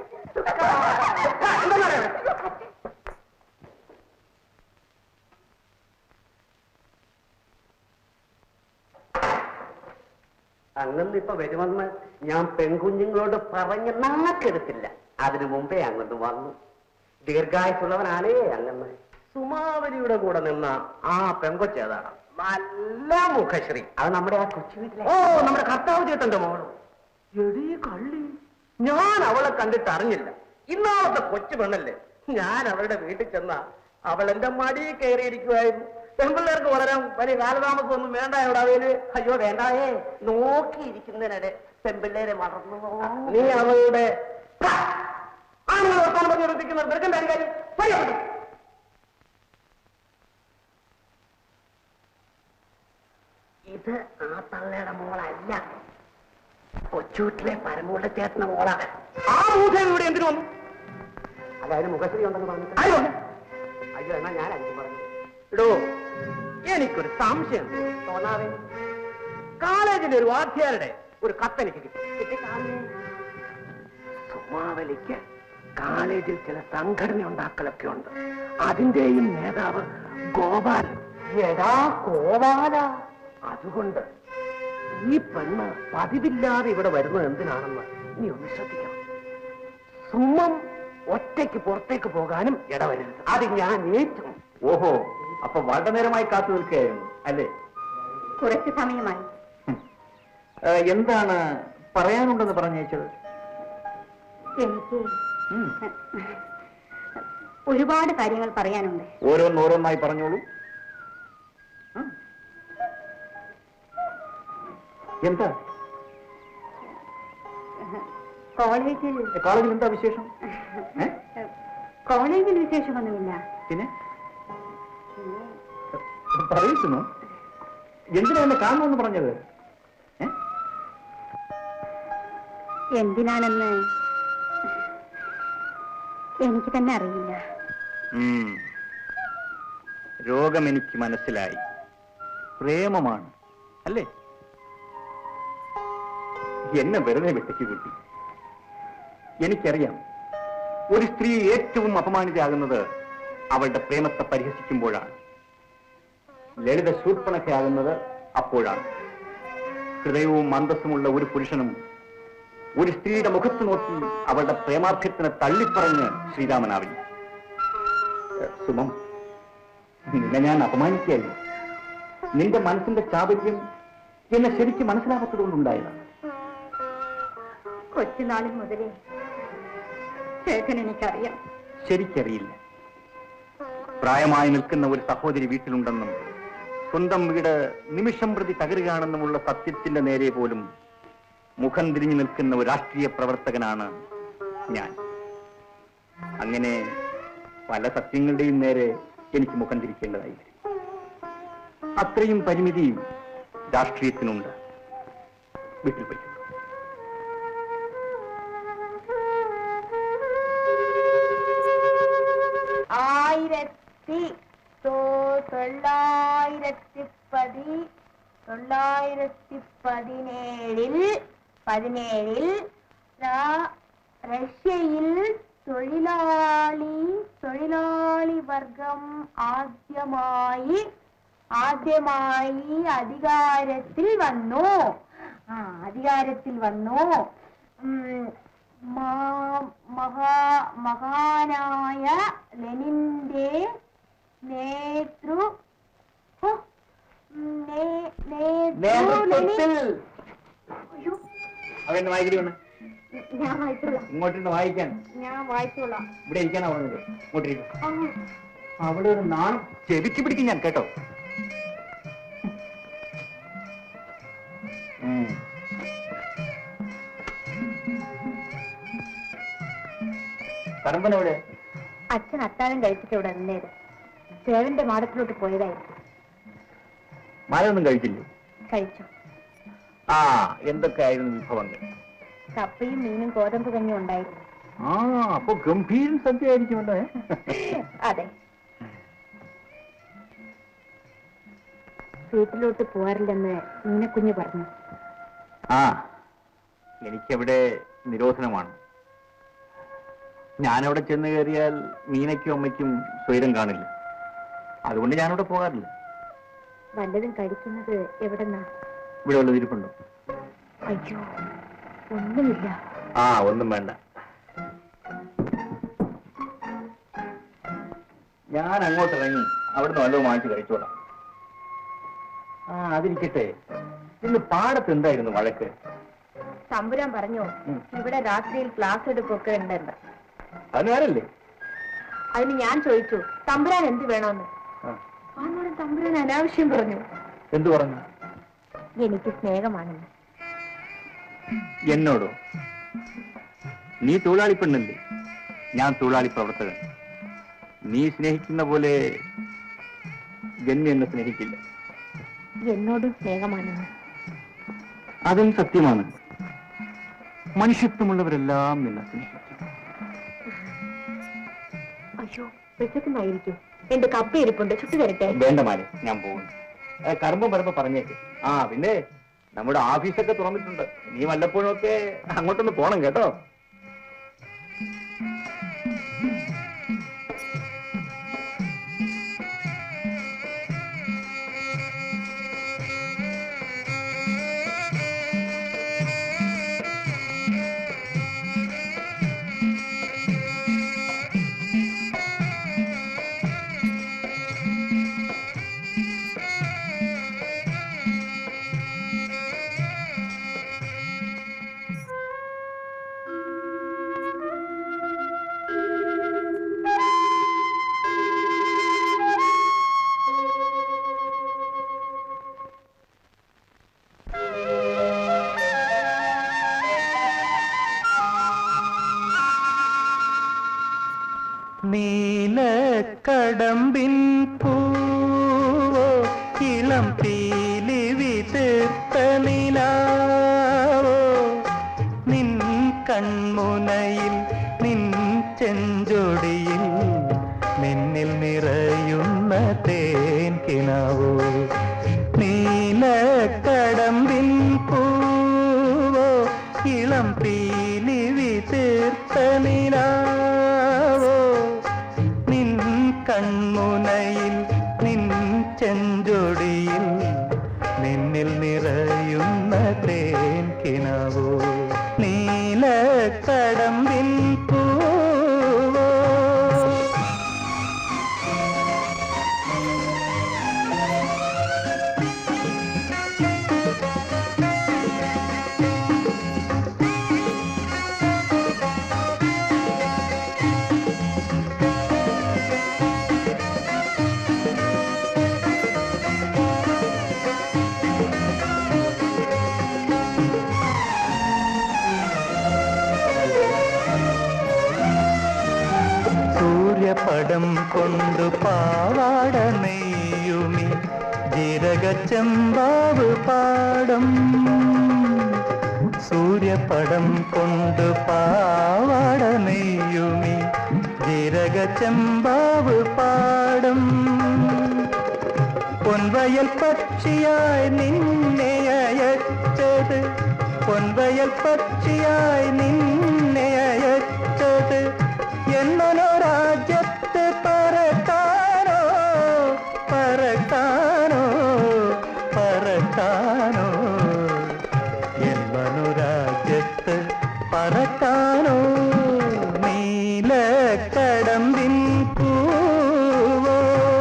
S3: അങ്ങന്ന് ഇപ്പൊ വരുമെന്ന് ഞാൻ പെൺകുഞ്ഞുങ്ങളോട് പറഞ്ഞ് നാക്കെടുത്തില്ല അതിനു മുമ്പേ അങ്ങന്ന് വന്നു ദീർഘായുസുള്ളവനാണേ അങ്ങന്ന് സുമാവലിയുടെ കൂടെ നിന്ന ആ പെങ്കൊച്ചേതാണ് നല്ല മുഖശ്രീ അത് നമ്മുടെ ആ കൊച്ചു വീട്ടിലെ ഓ നമ്മുടെ കർത്താവ് ചേട്ടന്റെ മോള് എടീ കള്ളി ഞാൻ അവളെ കണ്ടിട്ട് അറിഞ്ഞില്ല ഇന്നാളത്തെ കൊച്ചു പെണ്ണല്ലേ ഞാൻ അവളുടെ വീട്ടിൽ ചെന്ന അവൾ എന്റെ മടി കയറിയിരിക്കുമായിരുന്നു പെൺപിള്ളേർക്ക് വളരാൻ വലിയ കാലതാമസം ഒന്നും വേണ്ട ഇവിടെ അവയില് അയ്യോ വേണ്ടായേ നോക്കിയിരിക്കുന്നതിനിടെ പെൺപിള്ളേരെ വളർന്നു നീ അവളുടെ ആണുങ്ങൾ വർത്താനം പറഞ്ഞ് നിർത്തിക്കുന്ന നിൽക്കണ്ട കാര്യം പറയാം ഇത് ആ തള്ളയുടെ മോളല്ല കൊച്ചൂട്ടിലെ പരമൂട്ട ചേട്ടന്റെ മോളാ ആ മൂസം ഇവിടെ എന്തിനു വന്നു അതായത് മുഖശ്രീ ഉണ്ടെന്ന് പറഞ്ഞിട്ട് അയ്യോ അയ്യോ എന്നാ ഞാൻ അഞ്ചു പറഞ്ഞു ഇടോ എനിക്കൊരു സംശയം തോന്നാവേ കോളേജിലെ ഒരു വാദ്യാരുടെ ഒരു കത്തെനിക്ക് കിട്ടി കിട്ടി കാണുന്നേ സുമാവലിക്ക് കോളേജിൽ ചില സംഘടന ഉണ്ടാക്കലൊക്കെ ഉണ്ട് അതിന്റെയും നേതാവ് ഗോപാൽ എടാ ഗോപാല അതുകൊണ്ട് ഈ പെണ്ണ് പതിവില്ലാതെ ഇവിടെ വരുന്നത് എന്തിനാണെന്ന് നീ ഒന്ന് ശ്രദ്ധിക്കണം സുമം ഒറ്റയ്ക്ക് പുറത്തേക്ക് പോകാനും ഇടവരരുത് അത് ഞാൻ ഏറ്റവും
S4: ഓഹോ അപ്പൊ വളരെ നേരമായി കാത്തു നിൽക്കുകയായിരുന്നു അല്ലേ
S2: കുറച്ച് സമയമായി
S4: ഹും. ഏ, എന്താണ് പറയാനുണ്ടെന്ന് പറഞ്ഞയച്ചത്
S2: എനിക്ക്
S4: ഉം.
S2: ഒരുപാട് കാര്യങ്ങൾ പറയാനുണ്ട്
S4: ഓരോന്നോരോന്നായി പറഞ്ഞോളൂ ഉം. എന്താ
S2: കോളേജിൽ
S4: കോളേജിൽ എന്താ വിശേഷം ഏ?
S2: കോളേജിൽ വിശേഷമൊന്നുമില്ല
S4: പിന്നെ പറയുന്നു എന്തിനാ എന്നെ കാണണമെന്ന് പറഞ്ഞത് ഏ?
S2: എന്തിനാണെന്ന് എനിക്ക് തന്നെ അറിയില്ല
S4: ഉം. രോഗം എനിക്ക് മനസ്സിലായി പ്രേമമാണ് അല്ലേ എന്നെ വെറുതെ വെട്ടിച്ചു കൂട്ടി എനിക്കറിയാം ഒരു സ്ത്രീ ഏറ്റവും അപമാനിതയാകുന്നത് അവളുടെ പ്രേമത്തെ പരിഹസിക്കുമ്പോഴാണ് ലളിത ശൂർപ്പണഖയാകുന്നത് അപ്പോഴാണ് ഹൃദയവും മന്ദസ്സുമുള്ള ഒരു പുരുഷനും ഒരു സ്ത്രീയുടെ മുഖത്ത് നോക്കി അവളുടെ പ്രേമാഭ്യർത്ഥന തള്ളിപ്പറഞ്ഞ് ശ്രീരാമനാവില്ല ഏ, സുമം നിന്നെ ഞാൻ അപമാനിക്കുകയല്ല നിന്റെ മനസ്സിന്റെ ചാപല്യം എന്നെ ശരിക്കും മനസ്സിലാകാത്തതുകൊണ്ടുണ്ടായതാണ്
S2: കൊച്ചുനാളിൽ മുതലേ ചേട്ടൻ എനിക്കറിയാം
S4: ശരിക്കറിയില്ല പ്രായമായി നിൽക്കുന്ന ഒരു സഹോദരി വീട്ടിലുണ്ടെന്നും സ്വന്തം വീട് നിമിഷം പ്രതി തകരുകയാണെന്നുമുള്ള സത്യത്തിന്റെ നേരെ പോലും മുഖം തിരിഞ്ഞു നിൽക്കുന്ന ഒരു രാഷ്ട്രീയ പ്രവർത്തകനാണ് ഞാൻ അങ്ങനെ പല സത്യങ്ങളുടെയും നേരെ എനിക്ക് മുഖം തിരിക്കേണ്ടതായി വരും അത്രയും പരിമിതി രാഷ്ട്രീയത്തിനുണ്ട് വീട്ടിൽ പോയി
S2: ആയിരത്തി തൊ- തൊള്ളായിരത്തി പതി തൊള്ളായിരത്തി പതിനേഴിൽ പതിനേഴിൽ ര- റഷ്യയിൽ തൊഴിലാളി തൊഴിലാളി വർഗം ആദ്യമായി ആദ്യമായി അധികാരത്തിൽ വന്നു ആ അധികാരത്തിൽ വന്നു ഉം, മാ- മഹാ മഹാനായ ലെനിന്റെ നേതൃ ഹോ, നേ- നേതൃ ലെനിൻ അയ്യോ,
S4: അവൻ വായിക്കടി വന്ന്
S2: ഞാൻ വായിച്ചോളാം
S4: ഇങ്ങോട്ടിരുന്ന് വായിക്കാൻ
S2: ഞാൻ വായിച്ചോളാം
S4: ഇവിടെ ഇരിക്കാനാ പറഞ്ഞത് ഇങ്ങോട്ടിരിക്കും
S2: ആ,
S4: അവിടെ ഒരു നാണം ചെവിക്ക് പിടിക്കും ഞാൻ കേട്ടോ ഉം. കറമ്പൻ എവിടെ
S2: അച്ഛൻ അത്താഴം കഴിച്ചിട്ട് ഇവിടെ നിന്നേത് സേവന്റെ മാടത്തിലോട്ട് പോയതായിരിക്കും
S4: മഴയൊന്നും കഴിച്ചില്ലേ
S2: കഴിച്ചു
S4: ആ എന്തൊക്കെയായിരുന്നു വിഭവങ്ങൾ
S2: കപ്പയും മീനും ഗോതമ്പ് കഞ്ഞിയും ഉണ്ടായിരുന്നു
S4: ആ അപ്പൊ ഗംഭീരൻ സദ്യ ആയിരിക്കുമല്ലോ ഏ?
S2: അതെ വീട്ടിലോട്ട് പോവാറില്ലെന്ന് മീനക്കുഞ്ഞ് പറഞ്ഞു
S4: ആ എനിക്കവിടെ നിരോധനമാണ് ഞാനവിടെ ചെന്ന് കയറിയാൽ മീനയ്ക്കും അമ്മയ്ക്കും സ്വൈരം കാണില്ല അതുകൊണ്ട് ഞാനവിടെ പോകാറില്ല
S2: വല്ലതും കഴിക്കുന്നത് എവിടെന്നാ
S4: ഇവിടെ ഉള്ളത് ഇരിപ്പുണ്ടോ
S2: അയ്യോ ഒന്നുമില്ല
S4: ആ ഒന്നും വേണ്ട ഞാൻ അങ്ങോട്ട് ഇറങ്ങി അവിടുന്ന് വല്ലതും വാങ്ങിച്ച് കഴിച്ചോളാം ആ അതിരിക്കട്ടെ ഇന്ന് പാടത്ത് എന്തായിരുന്നു വഴക്ക്
S2: തമ്പുരാൻ പറഞ്ഞു
S4: ഉം.
S2: ഇവിടെ രാത്രിയിൽ ക്ലാസ് എടുപ്പൊക്കെ ഉണ്ടെന്ന്
S4: അത് നേരല്ലേ
S2: അതിന് ഞാൻ ചോദിച്ചു തമ്പുരാൻ എന്ത് വേണമെന്ന്
S4: ആ.
S2: അന്നേരം തമ്പുരാൻ അനാവശ്യം പറഞ്ഞു
S4: എന്തു പറഞ്ഞു
S2: എനിക്ക് സ്നേഹമാണെന്ന്
S4: എന്നോടോ നീ തൊഴിലാളി പെണ്ണല്ലേ ഞാൻ തൊഴിലാളി പ്രവർത്തകൻ നീ സ്നേഹിക്കുന്ന പോലെ ജന്മി എന്നെ സ്നേഹിക്കില്ല
S2: എന്നോടും സ്നേഹമാണെന്ന്
S4: അതും സത്യമാണ് മനുഷ്യത്വമുള്ളവരെല്ലാം നിന്നെ സ്നേഹിക്കും
S2: അയ്യോ വിശക്കുന്നായിരിക്കും എന്റെ കപ്പ ഇരിപ്പുണ്ട് ചുട്ടു തരട്ടെ
S4: വേണ്ട മാലെ ഞാൻ പോകുന്നു ഏ, കറുമ്പം വരുമ്പോ പറഞ്ഞേക്ക് ആ പിന്നെ നമ്മുടെ ഓഫീസൊക്കെ തുറന്നിട്ടുണ്ട് നീ വല്ലപ്പോഴും ഒക്കെ അങ്ങോട്ടൊന്ന് പോണം കേട്ടോ
S5: നീലക്കടമ്പിൻ പൂവോ ഇളം പീലി വിതൃത്ത നിലാവോ നിൻ കൺമുനയിൽ നിൻ ചെഞ്ചൊടിയിൽ നിന്നിൽ നിറയുന്ന തേൻ കിനാവോ നീലക്കടമ്പിൻ പൂവോ ഇളം പീലി വിതീർത്ത നിലാവോ നിൻ കൺമുനയിൽ നിൻ ചെഞ്ചൊടിയിൽ നിന്നിൽ നിറയുന്ന തേൻ കിനാവോ നീലക്കടമ്പിൻ പൂവോ സൂര്യപടം കൊണ്ടു പാവാട നെയ്യുമി ജീരകച്ചെമ്പാവ് പാടം സൂര്യപടം കൊണ്ട് പാവാട നെയ്യുമി ജീരകച്ചെമ്പാവ് പാടം പൊൻവയൽ പക്ഷിയായി നിന്നെ അയച്ചത് പൊൻവയൽ പക്ഷിയായി നിന്നെ അയച്ചത് എന്നൊരു രാജ്യത്ത് പറക്കാനോ പറക്കാനോ പറക്കാനോ എന്നൊരു രാജ്യത്ത് പറക്കാനോ നീലക്കടമ്പിൻ പൂവോ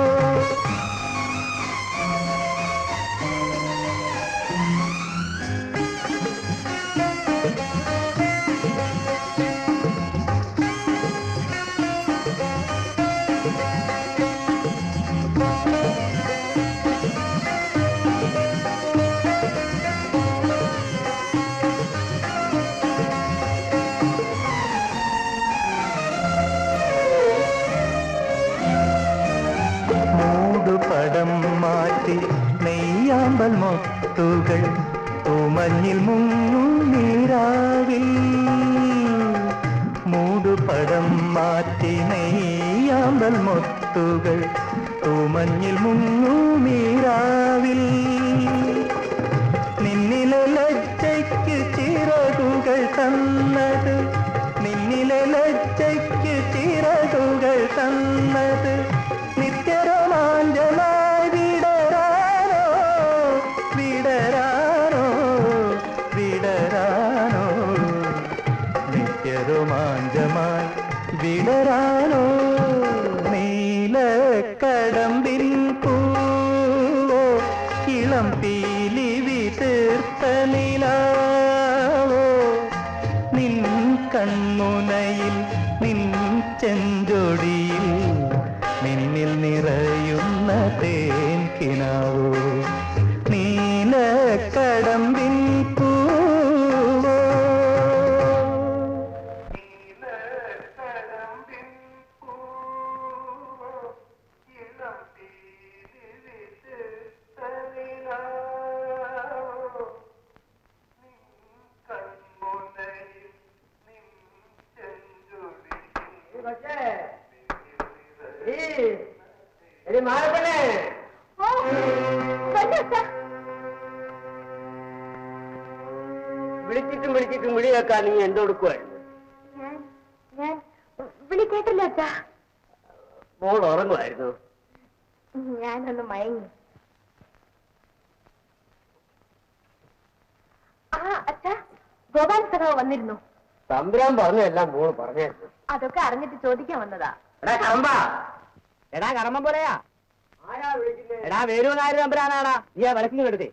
S5: മൂടുപടം മാറ്റി നെയ്യാമ്പൽ മൊത്തുകൾ പൂമഞ്ഞിൽ മുങ്ങും നീരാവിൽ മൂടുപടം മാറ്റി നെയ്യാമ്പൽ മൊത്തുകൾ പൂമഞ്ഞിൽ മുങ്ങും നീരാവിൽ നിന്നിലെ ലജ്ജയ്ക്ക് ചിറകുകൾ തന്നത് നിന്നിലെ ലജ്ജയ്ക്ക് ചിറകുകൾ തന്നത് നിത്യരോമാഞ്ചമായി വിടരാനോ വിടരാനോ വിടരാനോ നിത്യരോമാഞ്ചമായി വിടരാനോ നീലക്കടമ്പിൽ പൂവോ ഇളം പീലി വിതീർത്ത നിലാവോ നിൻ കൺമുനയിൽ നിൻ ചെഞ്ചൊടിയിൽ നിന്നിൽ നിറയുന്ന തേൻ കിനാവോ നീലക്കടമ്പിൻ പൂവോ
S3: എടി മാറപ്പണേ
S2: ഓ, വരൂ അച്ഛാ.
S3: വിളിച്ചിട്ടും വിളിച്ചിട്ടും വിളി കേൾക്കാൻ നീ എന്തെടുക്കുമായിരുന്നു
S2: ഞാൻ ഞാൻ വിളി കേട്ടില്ല അച്ഛാ
S3: മോൾ ഉറങ്ങുമായിരുന്നു
S2: ഞാനൊന്ന് മയങ്ങി ആ അച്ഛാ ഗോപാൽ സഖാവ് വന്നിരുന്നു
S3: തമ്പുരാൻ പറഞ്ഞെല്ലാം മോള് പറഞ്ഞായിരുന്നു
S2: അതൊക്കെ അറിഞ്ഞിട്ട് ചോദിക്കാൻ വന്നതാ
S3: എടാ കറമ്പ എടാ കറമ്പം പോലെയാ എടാ വേരൂന്നാര് തമ്പുരാനാടാ നീ ആ വിളക്കിന് കെടുത്തേ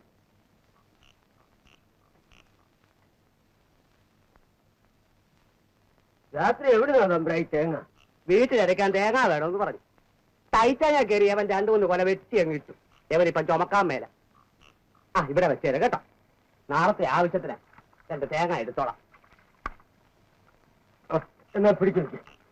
S3: രാത്രി എവിടുന്നാ തമ്പുരായി തേങ്ങ വീട്ടിലരയ്ക്കാൻ തേങ്ങ വേണമെന്ന് പറഞ്ഞു ടൈറ്റാങ്ങ കയറി അവൻ രണ്ടു മൂന്ന് കൊല വെട്ടി അങ്ങ് ഇട്ടു ഇവനിപ്പം ചുമക്കാൻ മേല ആ ഇവിടെ വെച്ചേരെ കേട്ടോ നാളത്തെ ആവശ്യത്തിനാ രണ്ട് തേങ്ങ എടുത്തോളാം ആ, എന്നാ പിടിച്ചു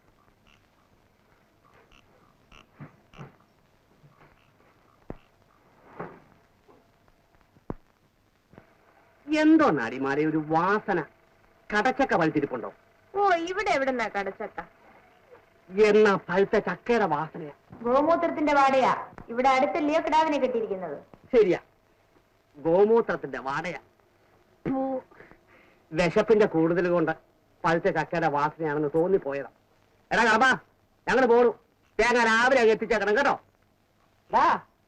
S3: എന്തോ നാടിമാരെ ഒരു വാസന കടച്ചക്ക പഴുത്തിരിപ്പുണ്ടോ
S2: ഓ ഇവിടെ എവിടുന്നാ കടച്ചക്ക
S3: എന്നാ പഴുത്ത ചക്കയുടെ വാസനയാ
S2: ഗോമൂത്രത്തിന്റെ വാടയാ ഇവിടെ അടുത്തല്ലയോ കിടാവിനെ കെട്ടിയിരിക്കുന്നത്
S3: ശരിയാ ഗോമൂത്രത്തിന്റെ വാടയാ ഫൂ. വിശപ്പിന്റെ കൂടുതൽ കൊണ്ട് പഴുത്ത ചക്കയുടെ വാസനയാണെന്ന് തോന്നിപ്പോയതാ എടാ കടപ്പ ഞങ്ങൾ പോണു തേങ്ങ രാവിലെ അങ്ങ് എത്തിച്ചേക്കണം കേട്ടോ ഡാ.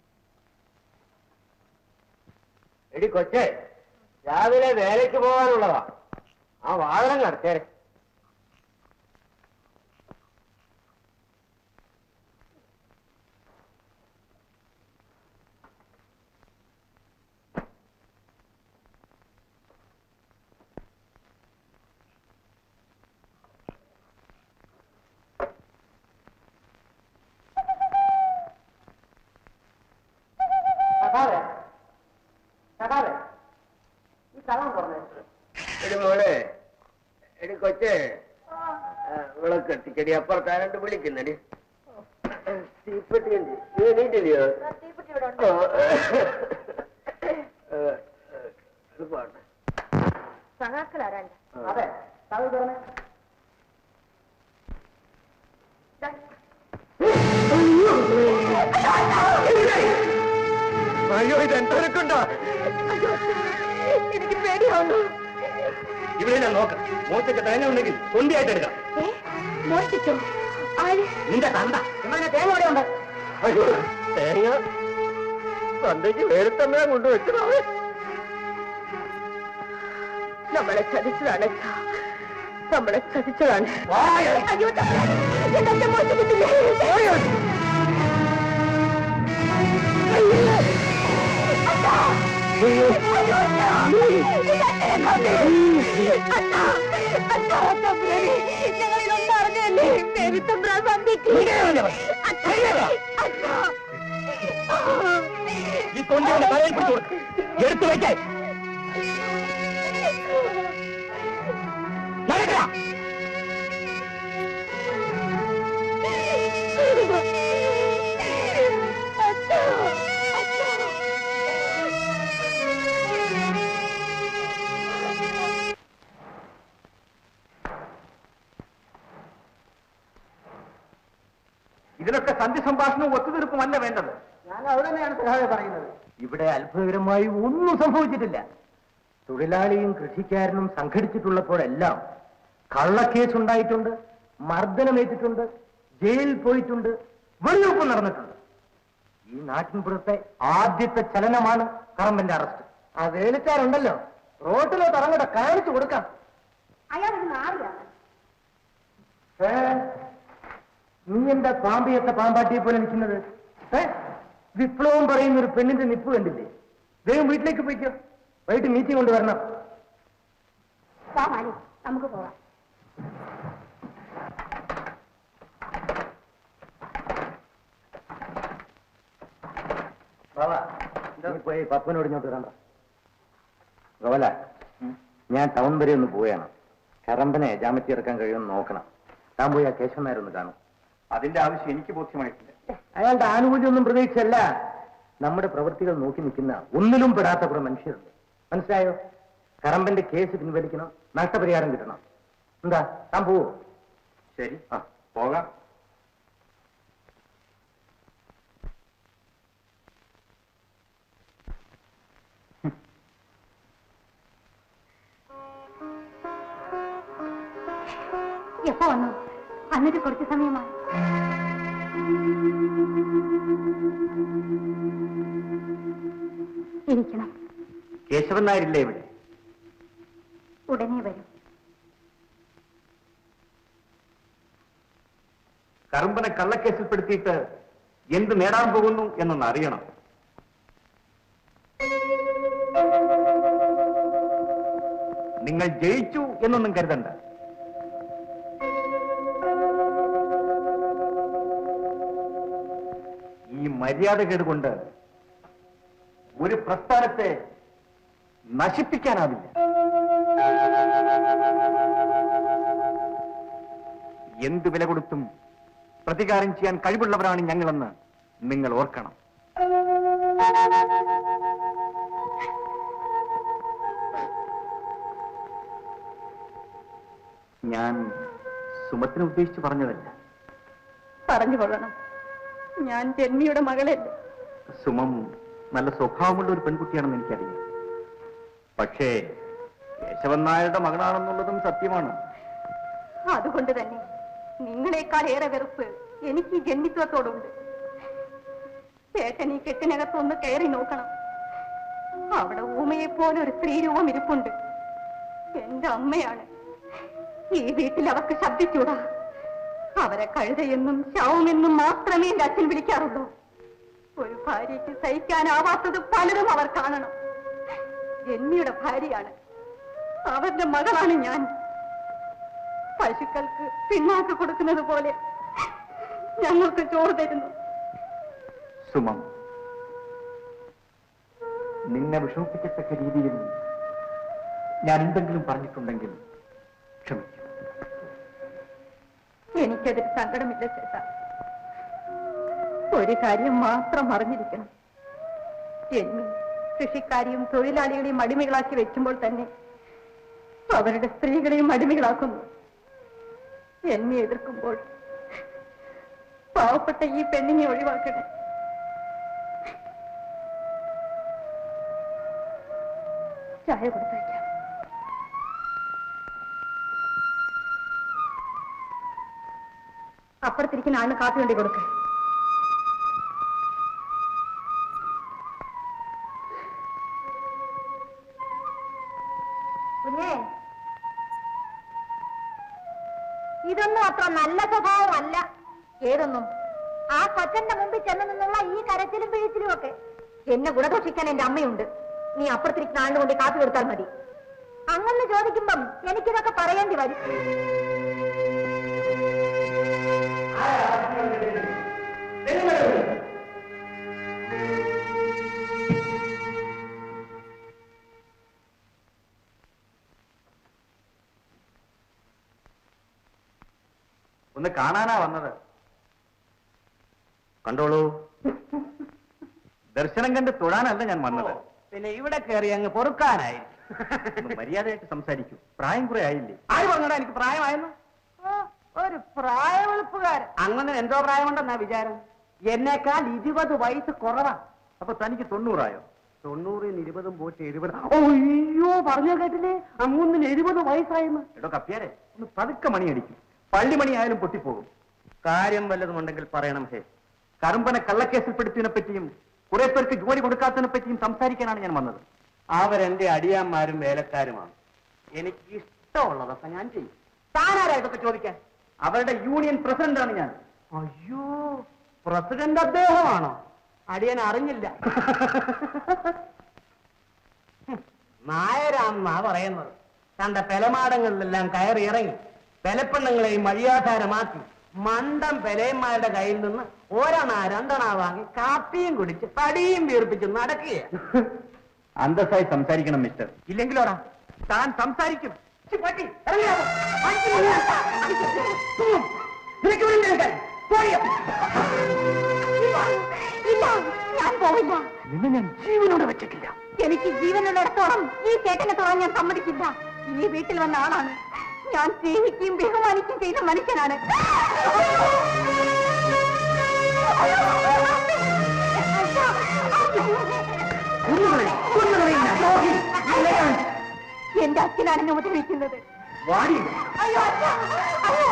S3: എടി കൊച്ചേ രാവിലെ വേലയ്ക്ക് പോകാനുള്ളതാ ആ വാഹനം കടച്ചേരെ കഥാവേ കഥാവേ ഈ കഥ പറഞ്ഞേ എടി മോളെ എടി കൊച്ചേ വിളക്ക് കത്തിച്ചടി അപ്പുറത്താരണ്ട് വിളിക്കുന്നടി തീപ്പെട്ടി ഉണ്ട് നീ എണീറ്റില്ലയോ
S2: ഇവിടെ ഉണ്ട് സഹാക്കളാരാണ്ട്
S3: അതെ അത് തുറന്നേ
S4: അയ്യോ ഇത് എന്തൊരുക്കുണ്ടോ
S2: എനിക്ക് പേടിയാവുന്നു
S4: ഇവിടെ ഞാൻ നോക്കാം മോശಕ್ಕೆ തേങ്ങ ഉണ്ടെങ്കിൽ തൊണ്ടിയായിട്ട് എടുക്കാം
S2: ഏ മോഷ്ടിച്ചോ ആര്
S4: നിന്റെ തന്ത
S3: എന്നാ തേങ്ങ ഇവിടെ ഉണ്ട്
S4: അയ്യോ തേങ്ങ തന്തയ്ക്ക് വേരുത്തമ്മ കൊണ്ടുവച്ചതാണ്
S2: നമ്മളെ ചതിച്ചതാണ് അച്ഛാ. നമ്മളെ ചതിച്ചതാണ്
S4: വായ.
S2: അയ്യോ തമ്പുരാനെ, എന്റെ അച്ഛൻ മോഷ്ടിച്ചിട്ടില്ലേ അച്ഛാ. അയ്യോ, അച്ഛാ. എന്റെ അച്ഛനെ കൊന്നേ. അച്ഛാ, അച്ഛാ, തമ്പുരാനെ, ഞങ്ങളിതൊന്നും അറിഞ്ഞതല്ലേ? മേരി തമ്പുരാൻ സന്ധിക്ക്. അച്ഛാ, അച്ഛാ.
S4: ഈ തൊണ്ടി കൊണ്ട് തലയിൽ പിടിച്ചു കൊടുക്ക്. എടുത്തു വയ്ക്കാൻ നടക്കടാ
S2: അച്ഛാ, അച്ഛാ.
S4: ഇതിനൊക്കെ സന്ധി സംഭാഷണവും ഒത്തുതീർപ്പുമല്ല വേണ്ടത്
S3: ഞാൻ അത് തന്നെയാണ് സഹായം പറയുന്നത്
S4: ഇവിടെ അത്ഭുതകരമായി ഒന്നും സംഭവിച്ചിട്ടില്ല തൊഴിലാളിയും കൃഷിക്കാരനും സംഘടിച്ചിട്ടുള്ളപ്പോഴെല്ലാം കള്ളക്കേസ് ഉണ്ടായിട്ടുണ്ട് മർദ്ദനമേറ്റിട്ടുണ്ട് ജയിലിൽ പോയിട്ടുണ്ട് വെടിവെപ്പ് നടന്നിട്ടുണ്ട് ഈ നാട്ടിൻപുറത്തെ ആദ്യത്തെ ചലനമാണ് കറമ്പന്റെ അറസ്റ്റ്
S3: ആ വേലിച്ചാരുണ്ടല്ലോ റോട്ടിലോട്ട് ഇറങ്ങട്ടെ കാണിച്ചു കൊടുക്കാം
S2: അയാളൊരു നാറിയാണ്
S4: ഏ? നീ എന്താ പാമ്പിയത്തെ പാമ്പാട്ടിയെ പോലെ നിൽക്കുന്നത് ഏ വിപ്ലവം പറയുന്ന ഒരു പെണ്ണിന്റെ നിപ്പ് കണ്ടില്ലേ വേഗം വീട്ടിലേക്ക് പോയിക്കോ വൈകിട്ട് മീറ്റിംഗ് കൊണ്ടുവരണം
S2: വാ മാലി നമുക്ക് പോവാം
S4: ബാബാ നീ പോയി പപ്പനോട് ഇങ്ങോട്ട് വരണ്ട ഗോവല ഞാൻ ടൗൺ വരെ ഒന്ന് പോവുകയാണ് കറമ്പനെ ജാമറ്റി ഇറക്കാൻ കഴിയുമെന്ന് നോക്കണം താൻ പോയി ആ കേശവൻ നായർ ഒന്ന് കാണും അതിന്റെ ആവശ്യം എനിക്ക് ബോധ്യമായിട്ടില്ല അയാളുടെ ആനുകൂല്യമൊന്നും പ്രതീക്ഷയല്ല നമ്മുടെ പ്രവൃത്തികൾ നോക്കി നിൽക്കുന്ന ഒന്നിലും പെടാത്ത കുറെ മനുഷ്യരുണ്ട് മനസ്സിലായോ കറമ്പന്റെ കേസ് പിൻവലിക്കണം നഷ്ടപരിഹാരം കിട്ടണം എന്താ താൻ പോവോ ശരി ആ പോകാം
S2: എപ്പോ വന്നു വന്നിട്ട് കുറച്ച് സമയമായി ഇരിക്കണം
S4: കേശവൻ നായരില്ലേ ഇവിടെ
S2: ഉടനെ വരും
S4: കറുമ്പനെ കള്ളക്കേസിൽപ്പെടുത്തിയിട്ട് എന്ത് നേടാൻ പോകുന്നു എന്നൊന്ന് അറിയണം നിങ്ങൾ ജയിച്ചു എന്നൊന്നും കരുതണ്ട ഈ മര്യാദകേട് കൊണ്ട് ഒരു പ്രസ്ഥാനത്തെ നശിപ്പിക്കാനാവില്ല എന്ത് വില കൊടുത്തും പ്രതികാരം ചെയ്യാൻ കഴിവുള്ളവരാണ് ഞങ്ങളെന്ന് നിങ്ങൾ ഓർക്കണം ഞാൻ സുമത്തിനെ ഉദ്ദേശിച്ച് പറഞ്ഞതല്ല
S2: പറഞ്ഞു കൊള്ളണം ഞാൻ ജന്മിയുടെ മകളല്ലേ
S4: സുമം നല്ല സ്വഭാവമുള്ള ഒരു പെൺകുട്ടിയാണെന്ന് എനിക്കറിയാം പക്ഷേ കേശവൻ നായരുടെ മകളാണെന്നുള്ളതും സത്യമാണ്
S2: അതുകൊണ്ട് തന്നെ നിങ്ങളെക്കാൾ ഏറെ വെറുപ്പ് എനിക്ക് ഈ ജന്മിത്വത്തോടുണ്ട് ചേട്ടൻ ഈ കെട്ടിനകത്തൊന്ന് കയറി നോക്കണം അവിടെ ഊമയെ പോലെ ഒരു സ്ത്രീ രൂപം ഇരിപ്പുണ്ട് എന്റെ അമ്മയാണ് ഈ വീട്ടിൽ അവർക്ക് ശബ്ദിച്ചൂടാ അവരെ കഴുതയെന്നും ശവമെന്നും മാത്രമേ എന്റെ അച്ഛൻ വിളിക്കാറുള്ളൂ ഒരു ഭാര്യയ്ക്ക് സഹിക്കാനാവാത്തത് പലതും അവർ കാണണം ജന്മിയുടെ ഭാര്യയാണ് അവരുടെ മകളാണ് ഞാൻ പശുക്കൾക്ക് പിണ്ണാക്ക് കൊടുക്കുന്നത് പോലെ ഞങ്ങൾക്ക് ചോറ് തരുന്നു
S4: സുമം നിന്നെ വിഷമിപ്പിക്കത്തക്ക രീതിയിൽ ഞാൻ എന്തെങ്കിലും പറഞ്ഞിട്ടുണ്ടെങ്കിൽ ക്ഷമിക്കും
S2: എനിക്കതിൽ സങ്കടമില്ല ചേട്ടാ ഒരു കാര്യം മാത്രം അറിഞ്ഞിരിക്കണം ജന്മി കൃഷിക്കാരെയും തൊഴിലാളികളെയും അടിമകളാക്കി വെക്കുമ്പോൾ തന്നെ അവരുടെ സ്ത്രീകളെയും അടിമകളാക്കുന്നു എന്നെ എതിർക്കുമ്പോൾ പാവപ്പെട്ട ഈ പെണ്ണിനെ ഒഴിവാക്കണേ ചായ കൊടുത്തേക്കാം അപ്പുറത്തിരിക്കുന്ന ആളിന് കാപ്പി വേണ്ടി കൊടുക്ക കുഞ്ഞേ ഇതൊന്നും അത്ര നല്ല സ്വഭാവമല്ല ഏതൊന്നും ആ കൊച്ചന്റെ മുമ്പിൽ ചെന്ന് നിന്നുള്ള ഈ കരച്ചിലും പിഴിച്ചിലും ഒക്കെ എന്നെ ഗുണദോഷിക്കാൻ എന്റെ അമ്മയുണ്ട് നീ അപ്പുറത്തിരിക്കുന്ന ആളിന് കൊണ്ട് കാപ്പി കൊടുത്താൽ മതി അങ്ങനെ ചോദിക്കുമ്പം എനിക്കിതൊക്കെ പറയേണ്ടി വരും
S4: ഒന്ന് കാണാനാ വന്നത് കണ്ടോളൂ ദർശനം കണ്ട് തൊഴാനല്ല ഞാൻ വന്നത്
S3: പിന്നെ ഇവിടെ കയറി അങ്ങ് പൊറുക്കാനായി
S4: ഒന്ന് മര്യാദയായിട്ട് സംസാരിക്കൂ പ്രായം കുറെ ആയില്ലേ
S3: ആര് പറഞ്ഞോടാ എനിക്ക് പ്രായമായെന്ന് ഒരു പ്രായവെളുപ്പുകാരൻ അങ്ങനെ എന്തോ പ്രായമുണ്ടെന്നാ വിചാരം എന്നേക്കാൾ ഇരുപത് വയസ്സ് കുറവാ
S4: അപ്പൊ തനിക്ക് തൊണ്ണൂറായോ
S3: തൊണ്ണൂറിന് ഇരുപതും പോയിട്ട് എഴുപത് ഓ, അയ്യോ പറഞ്ഞോ കേട്ടില്ലേ അങ്ങൊന്നിന് എഴുപത് വയസ്സായെന്ന്
S4: എടോ കപ്പ്യാരെ ഒന്ന് പതുക്കെ മണി അടിക്കും പള്ളി മണി ആയാലും പൊട്ടിപ്പോകും
S3: കാര്യം വല്ലതും ഉണ്ടെങ്കിൽ പറയണം ഹേ
S4: കറുമ്പനെ കള്ളക്കേസിൽപ്പെടുത്തിയതിനെ പറ്റിയും കുറെ പേർക്ക് ജോലി കൊടുക്കാത്തതിനെ പറ്റിയും സംസാരിക്കാനാണ് ഞാൻ വന്നത്
S3: അവരെന്റെ അടിയാന്മാരും വേലക്കാരുമാണ് എനിക്ക് ഇഷ്ടമുള്ളതൊക്കെ ഞാൻ ചെയ്യും താനാരാ ഇതൊക്കെ ചോദിക്കാൻ
S4: അവരുടെ യൂണിയൻ പ്രസിഡന്റാണ് ഞാൻ
S3: അയ്യോ പ്രസിഡന്റ് അദ്ദേഹമാണോ അടിയൻ അറിഞ്ഞില്ല ഹും, നായരാന്നാ പറയുന്നത് കണ്ട പെലമാടങ്ങളിലെല്ലാം കയറി ഇറങ്ങി പെലപ്പെണ്ണങ്ങളെയും വഴിയാധാരമാക്കി മണ്ടം പെലയന്മാരുടെ കയ്യിൽ നിന്ന് ഒരണ രണ്ടണ വാങ്ങി കാപ്പിയും കുടിച്ച് തടിയും വീർപ്പിച്ച് നടക്കുകയാണ്
S4: അന്തസ്സായി സംസാരിക്കണം മിസ്റ്റർ
S3: ഇല്ലെങ്കിലോടാ താൻ സംസാരിക്കും ഛി, പട്ടി, ഇറങ്ങിയാ പോ. അടിച്ച് കൊല്ലാ. ഉം. നിനക്ക് ഇവിടെ നിൽക്കാൻ. പോടിയോ.
S2: ഇല്ല ഞാൻ പോവില്ല
S4: നിന്നെ ഞാൻ ജീവനോടെ വെച്ചിട്ടില്ല
S2: എനിക്ക് ജീവനുള്ളിടത്തോളം ഈ ചേട്ടനെ തൊഴാൻ ഞാൻ സമ്മതിക്കില്ല ഈ വീട്ടിൽ വന്ന ആളാണ് ഞാൻ സ്നേഹിക്കുകയും ബഹുമാനിക്കുകയും ചെയ്ത മനുഷ്യനാണ് എന്റെ അച്ഛനാണ് എന്നെ ഉപദ്രവിക്കുന്നത്
S3: വാടി
S2: അയ്യോ അച്ഛാ അയ്യോ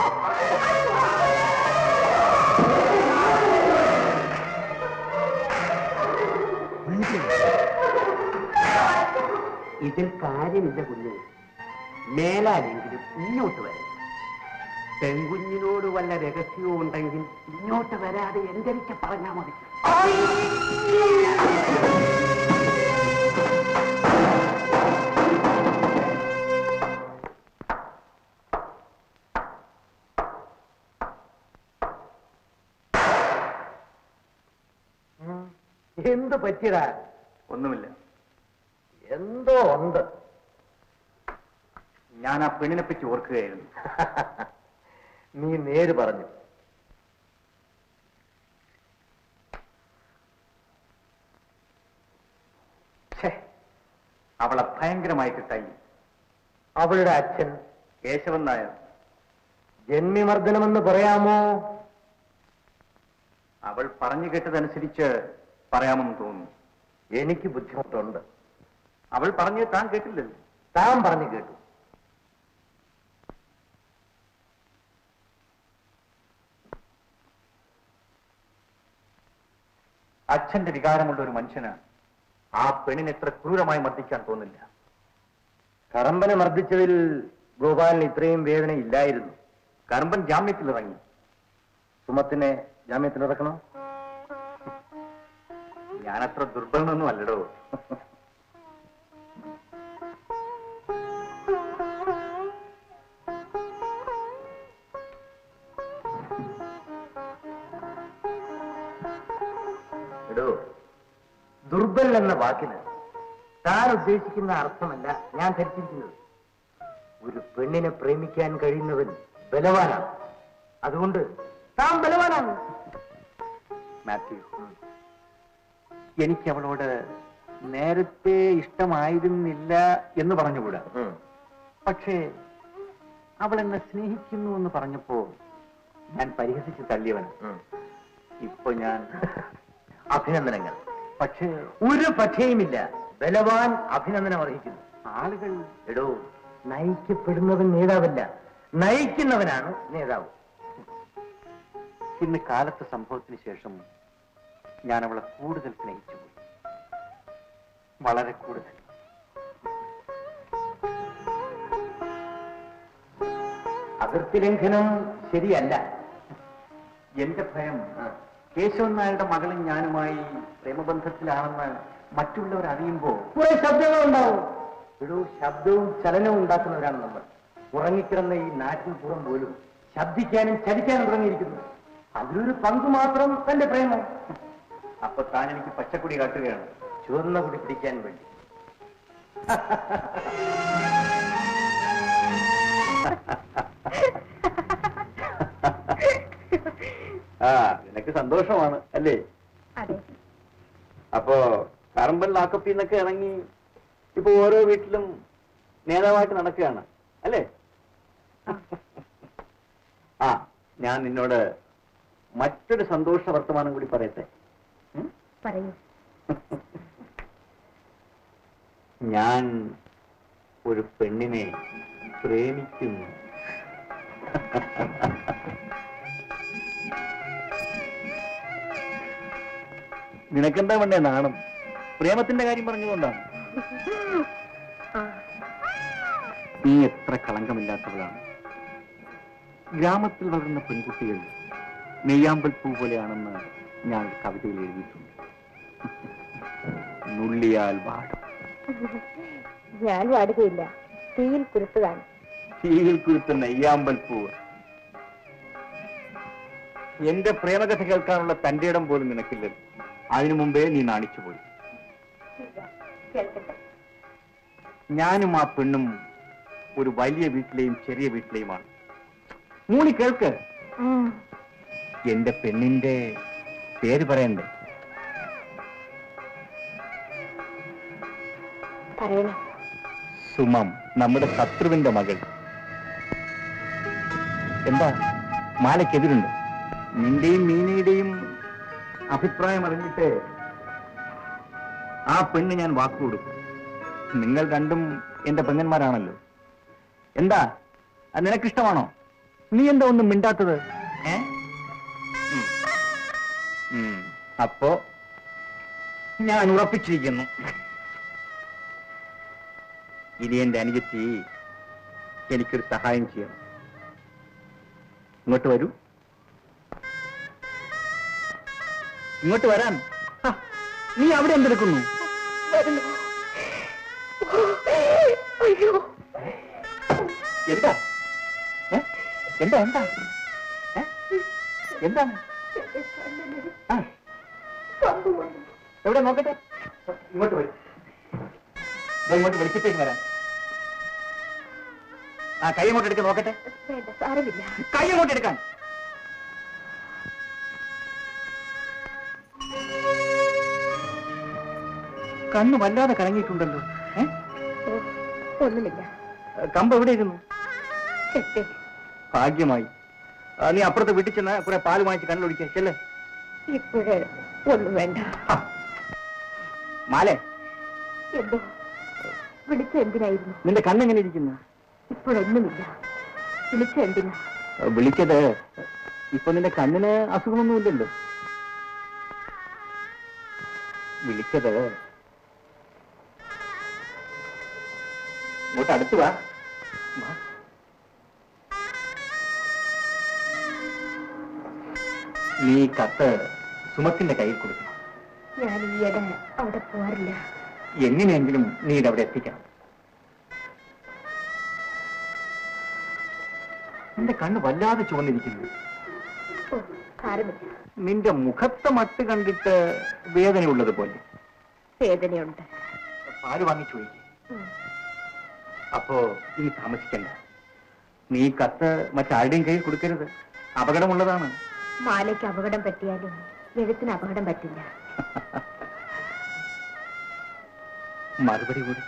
S3: ഇതിൽ കാര്യമില്ല കുഞ്ഞ് മേലാലെങ്കിലും ഇങ്ങോട്ട് വരെ പെൺകുഞ്ഞിനോട് വല്ല രഹസ്യവും ഉണ്ടെങ്കിൽ ഇങ്ങോട്ട് വരാതെ എന്തരിക്ക് പറഞ്ഞാൽ മതി എന്ത് പറ്റിയതാ
S4: ഒന്നുമില്ല
S3: എന്തോ ഉണ്ട്
S4: ഞാൻ ആ പെണ്ണിനെ പറ്റി ഓർക്കുകയായിരുന്നു
S3: നീ നേര് പറഞ്ഞു
S4: ഛേ, അവളെ ഭയങ്കരമായിട്ട് തല്ലി
S3: അവളുടെ അച്ഛൻ
S4: കേശവൻ നായർ
S3: ജന്മിമർദ്ദനമെന്ന് പറയാമോ
S4: അവൾ പറഞ്ഞു കേട്ടതനുസരിച്ച് പറയാമെന്ന് തോന്നുന്നു
S3: എനിക്ക് ബുദ്ധിമുട്ടുണ്ട്
S4: അവൾ പറഞ്ഞത് താൻ കേട്ടില്ലല്ലോ
S3: താൻ പറഞ്ഞു കേട്ടു
S4: അച്ഛന്റെ വികാരമുള്ള ഒരു മനുഷ്യന് ആ പെണ്ണിനെ എത്ര ക്രൂരമായി മർദ്ദിക്കാൻ തോന്നില്ല
S3: കറമ്പനെ മർദ്ദിച്ചതിൽ ഗോപാലിന് ഇത്രയും വേദന ഇല്ലായിരുന്നു
S4: കറമ്പൻ ജാമ്യത്തിലിറങ്ങി
S3: സുമത്തിനെ ജാമ്യത്തിലിറക്കണോ
S4: ഞാനത്ര ദുർബലനൊന്നും അല്ലടോ
S3: എടോ ദുർബൽ എന്ന വാക്കിന് താൻ ഉദ്ദേശിക്കുന്ന അർത്ഥമല്ല ഞാൻ ധരിച്ചിരിക്കുന്നത് ഒരു പെണ്ണിനെ പ്രേമിക്കാൻ കഴിയുന്നവൻ ബലവാനാണ് അതുകൊണ്ട് താൻ ബലവാനാണ്
S4: മാത്യു എനിക്ക് അവളോട് നേരത്തെ ഇഷ്ടമായിരുന്നില്ല എന്ന് പറഞ്ഞുകൂടാ പക്ഷേ അവൾ എന്നെ സ്നേഹിക്കുന്നു എന്ന് പറഞ്ഞപ്പോ ഞാൻ പരിഹസിച്ച് തള്ളിയവന് ഇപ്പൊ ഞാൻ
S1: അഭിനന്ദനങ്ങൾ
S4: പക്ഷേ
S1: ഒരു പക്ഷേയുമില്ല ബലവാൻ അഭിനന്ദനം അർഹിക്കുന്നു
S4: ആളുകൾ
S1: എടോ നയിക്കപ്പെടുന്നവൻ നേതാവല്ല നയിക്കുന്നവനാണ് നേതാവ്
S4: ഇന്ന് കാലത്തെ സംഭവത്തിന് ശേഷം ഞാൻ അവളെ കൂടുതൽ സ്നേഹിച്ചു പോയി വളരെ കൂടുതൽ
S1: അതിർത്തി ലംഘനം ശരിയല്ല
S4: എന്റെ ഭയം കേശവൻ നായരുടെ മകളും ഞാനുമായി പ്രേമബന്ധത്തിലാണെന്ന് മറ്റുള്ളവർ അറിയുമ്പോ
S1: കുറെ ശബ്ദങ്ങളുണ്ടാവും എടോ ശബ്ദവും ചലനവും ഉണ്ടാക്കുന്നവരാണ് നമ്മൾ ഉറങ്ങിക്കിടന്ന ഈ നാട്ടിൻ പുറം പോലും ശബ്ദിക്കാനും ചലിക്കാനും തുടങ്ങിയിരിക്കുന്നു അതിലൊരു പങ്ക് മാത്രം തന്റെ പ്രേമം
S4: അപ്പൊ താൻ എനിക്ക് പച്ചക്കുടി കാട്ടുകയാണ്
S1: ചുവന്ന കുടി പിടിക്കാൻ വേണ്ടി
S4: ആ നിനക്ക് സന്തോഷമാണ് അല്ലേ
S2: അതെ
S4: അപ്പോ കറമ്പൻ ലാക്കപ്പിൽ നിന്നൊക്കെ ഇറങ്ങി ഇപ്പൊ ഓരോ വീട്ടിലും നേതാവായിട്ട് നടക്കുകയാണ് അല്ലേ ആ ഞാൻ നിന്നോട് മറ്റൊരു സന്തോഷ വർത്തമാനം കൂടി പറയട്ടെ ഉം?
S2: പറയൂ
S4: ഞാൻ ഒരു പെണ്ണിനെ പ്രേമിക്കുന്നു നിനക്കെന്താ വേണ്ടേ നാണം പ്രേമത്തിന്റെ കാര്യം പറഞ്ഞുകൊണ്ടാണ്
S2: ആ
S4: നീ എത്ര കളങ്കമില്ലാത്തവളാണ് ഗ്രാമത്തിൽ വളരുന്ന പെൺകുട്ടികൾ നെയ്യാമ്പൽ പൂ പോലെയാണെന്ന് ഞാൻ ഒരു കവിതയിൽ എഴുതിയിട്ടുണ്ട് നുള്ളിയാൽ വാടും
S2: ഞാൻ വാടുകയില്ല തീയിൽ കുരുത്തതാണ്
S4: തീയിൽ കുരുത്ത നെയ്യാമ്പൽ പൂവ് എന്റെ പ്രേമകഥ കേൾക്കാനുള്ള തന്റെ ഇടം പോലും നിനക്കില്ലല്ലോ അതിനു മുമ്പേ നീ നാണിച്ചുപോയി
S2: കേൾക്കട്ടെ
S4: ഞാനും ആ പെണ്ണും ഒരു വലിയ വീട്ടിലെയും ചെറിയ വീട്ടിലെയുമാണ് മൂളി കേൾക്ക് എന്റെ പെണ്ണിന്റെ പേര് പറയണ്ടേ
S2: പറയണം
S4: സുമം നമ്മുടെ ശത്രുവിന്റെ മകൾ എന്താ മാലയ്ക്കെതിരുണ്ട് നിന്റെയും മീനയുടെയും അഭിപ്രായം അറിഞ്ഞിട്ട് ആ പെണ്ണ് ഞാൻ വാക്കുകൊടുക്കും നിങ്ങൾ രണ്ടും എന്റെ പെങ്ങന്മാരാണല്ലോ എന്താ അത് നിനക്കിഷ്ടമാണോ നീ എന്താ ഒന്നും മിണ്ടാത്തത് ഏ ഉം. ഉം. അപ്പോ ഞാൻ ഉറപ്പിച്ചിരിക്കുന്നു ഇനി എന്റെ അനുജത്തി എനിക്കൊരു സഹായം ചെയ്യണം ഇങ്ങോട്ട് വരൂ ഇങ്ങോട്ട് വരാൻ ഹ, നീ അവിടെ എന്തെടുക്കുന്നു
S2: വരുന്നു അയ്യോ
S4: എന്താ ഏ? എന്താ എന്താ ഏ? എന്താണ് ആ, എവിടെ നോക്കട്ടെ ഇങ്ങോട്ട് വരും ഇങ്ങോട്ട് വെളിച്ചത്തേക്ക് വരാൻ ആ കൈ അങ്ങോട്ട് എടുക്കാൻ നോക്കട്ടെ
S2: വേണ്ട സാരമില്ല
S4: കൈ അങ്ങോട്ട് എടുക്കാൻ കണ്ണ് വല്ലാതെ കലങ്ങിയിട്ടുണ്ടല്ലോ ഏ?
S2: ഓ, ഒന്നുമില്ല
S4: കമ്പ് എവിടെയിരുന്നു
S2: ചെത്തേ
S4: ഭാഗ്യമായി ആ, നീ അപ്പുറത്ത് വീട്ടിൽ ചെന്ന് കുറെ പാല് വാങ്ങിച്ച് കണ്ണൊഴിക്കുക ചെല്ലേ
S2: ഇപ്പോഴേ ഒന്നും വേണ്ട
S4: മാലേ
S2: എന്തോ വിളിച്ച എന്തിനായിരുന്നു
S4: നിന്റെ കണ്ണെങ്ങനെ ഇരിക്കുന്നു
S2: ഇപ്പോഴൊന്നുമില്ല വിളിച്ച എന്തിനാ
S4: വിളിച്ചത് ഇപ്പൊ നിന്റെ കണ്ണിന് അസുഖമൊന്നുമില്ലല്ലോ വിളിച്ചത് ഇങ്ങോട്ട് അടുത്ത് വാ വാ. നീ ഈ കത്ത് സുമത്തിന്റെ കയ്യിൽ കൊടുക്കണം
S2: ഞാൻ ഈയിടെ അവിടെ പോവാറില്ല
S4: എങ്ങനെയെങ്കിലും നീ ഇത് അവിടെ എത്തിക്കണം നിന്റെ കണ്ണ് വല്ലാതെ ചുവന്നിരിക്കുന്നു
S2: ഓ സാരമില്ല
S4: നിന്റെ മുഖത്തെ മട്ട് കണ്ടിട്ട് വേദനയുള്ളത് പോലെ
S2: വേദനയുണ്ട്
S4: പാല് വാങ്ങിച്ചു പോയി
S2: ഉം.
S4: അപ്പോ ഇനി താമസിക്കണ്ട നീ ഈ കത്ത് മറ്റാരുടെയും കയ്യിൽ കൊടുക്കരുത് അപകടമുള്ളതാണ്
S2: മാലയ്ക്ക് അപകടം പറ്റിയാലും എഴുത്തിന് അപകടം പറ്റില്ല
S4: മറുപടി കൂടി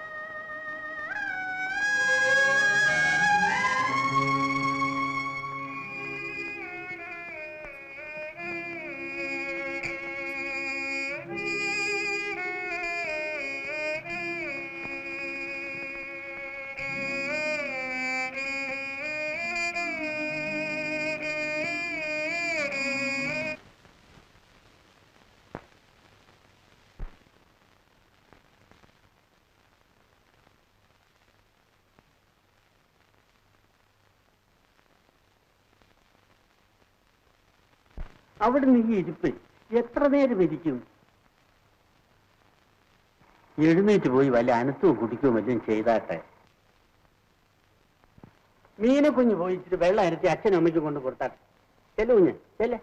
S3: അവിടെ നീ ഇരിപ്പ് എത്ര നേരം ഇരിക്കും എഴുന്നേറ്റ് പോയി വല്ല അനത്തവും കുടിക്കുകയോ വല്ലതും ചെയ്താട്ടെ മീനെ കുഞ്ഞ് പോയി ഇച്ചിരി വെള്ളം അരത്തി അച്ഛനും അമ്മയ്ക്കും കൊണ്ട് കൊടുത്താട്ടെ ചെല്ലു കുഞ്ഞ് ചെല്ലേ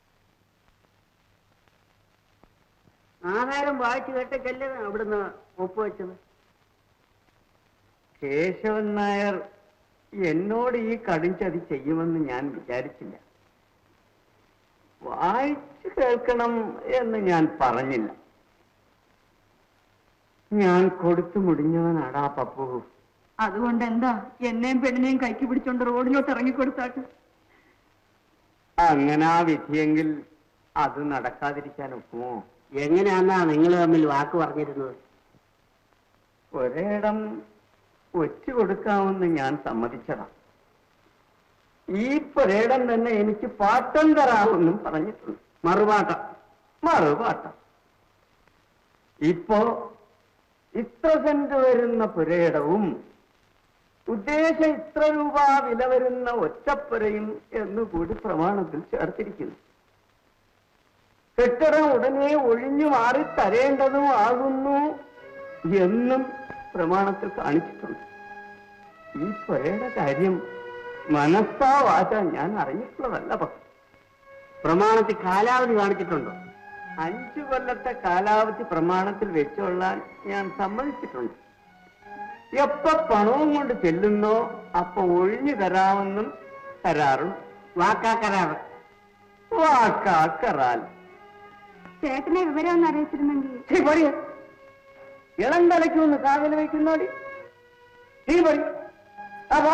S3: ആഹാരം വായിച്ചു കേട്ടൊക്കെയല്ലേ അവിടുന്ന് ഒപ്പുവെച്ചത് കേശവൻ നായർ എന്നോട് ഈ കടുംചതി ചെയ്യുമെന്ന് ഞാൻ വിചാരിച്ചില്ല വായിച്ചു കേൾക്കണം എന്ന് ഞാൻ പറഞ്ഞില്ല ഞാൻ കൊടുത്തു മുടിഞ്ഞവനാടാ പപ്പു
S2: അതുകൊണ്ട് എന്താ എന്നെയും പെണ്ണിനെയും കൈക്ക് പിടിച്ചോണ്ട് റോഡിലോട്ട് ഇറങ്ങിക്കൊടുത്താട്ട്
S3: അങ്ങനെ ആ വിധിയെങ്കിൽ അത് നടക്കാതിരിക്കാൻ ഒക്കുമോ എങ്ങനെയാന്നാ നിങ്ങൾ തമ്മിൽ വാക്ക് പറഞ്ഞിരുന്നത് ഒരേടം ഒറ്റ കൊടുക്കാമെന്ന് ഞാൻ സമ്മതിച്ചതാ ഈ പുരേടം തന്നെ എനിക്ക് പാട്ടം തരാമെന്നും പറഞ്ഞിട്ടുണ്ട് മറുപാട്ടം മറുപാട്ടം ഇപ്പോ ഇത്ര സെന്റ് വരുന്ന പുരയിടവും ഉദ്ദേശം ഇത്ര രൂപ വില വരുന്ന ഒറ്റപ്പുരയും എന്നുകൂടി പ്രമാണത്തിൽ ചേർത്തിരിക്കുന്നു കെട്ടിടം ഉടനെ ഒഴിഞ്ഞു മാറി തരേണ്ടതും ആകുന്നു എന്നും പ്രമാണത്തിൽ കാണിച്ചിട്ടുണ്ട് ഈ പുരയുടെ കാര്യം മനസ്സാ വാച ഞാൻ അറിഞ്ഞിട്ടുള്ളതല്ല പക്ഷെ പ്രമാണത്തിൽ കാലാവധി കാണിച്ചിട്ടുണ്ടോ അഞ്ചു കൊല്ലത്തെ കാലാവധി പ്രമാണത്തിൽ വെച്ചുകൊള്ളാൻ ഞാൻ സമ്മതിച്ചിട്ടുണ്ട് എപ്പ പണവും കൊണ്ട് ചെല്ലുന്നോ അപ്പൊ ഒഴിഞ്ഞു തരാമെന്നും തരാറുണ്ട് വാക്കാ കരാറ് വാക്കാ കറാൽ
S2: ചേട്ടനെ വിവരം ഒന്ന് അറിയിച്ചിരുന്നെങ്കിൽ
S3: ഛീ, പോടി. ഇളം തലയ്ക്ക് ഒന്ന് കാവൽ വയ്ക്കുന്നോടി നീ പോടി അപ്പോ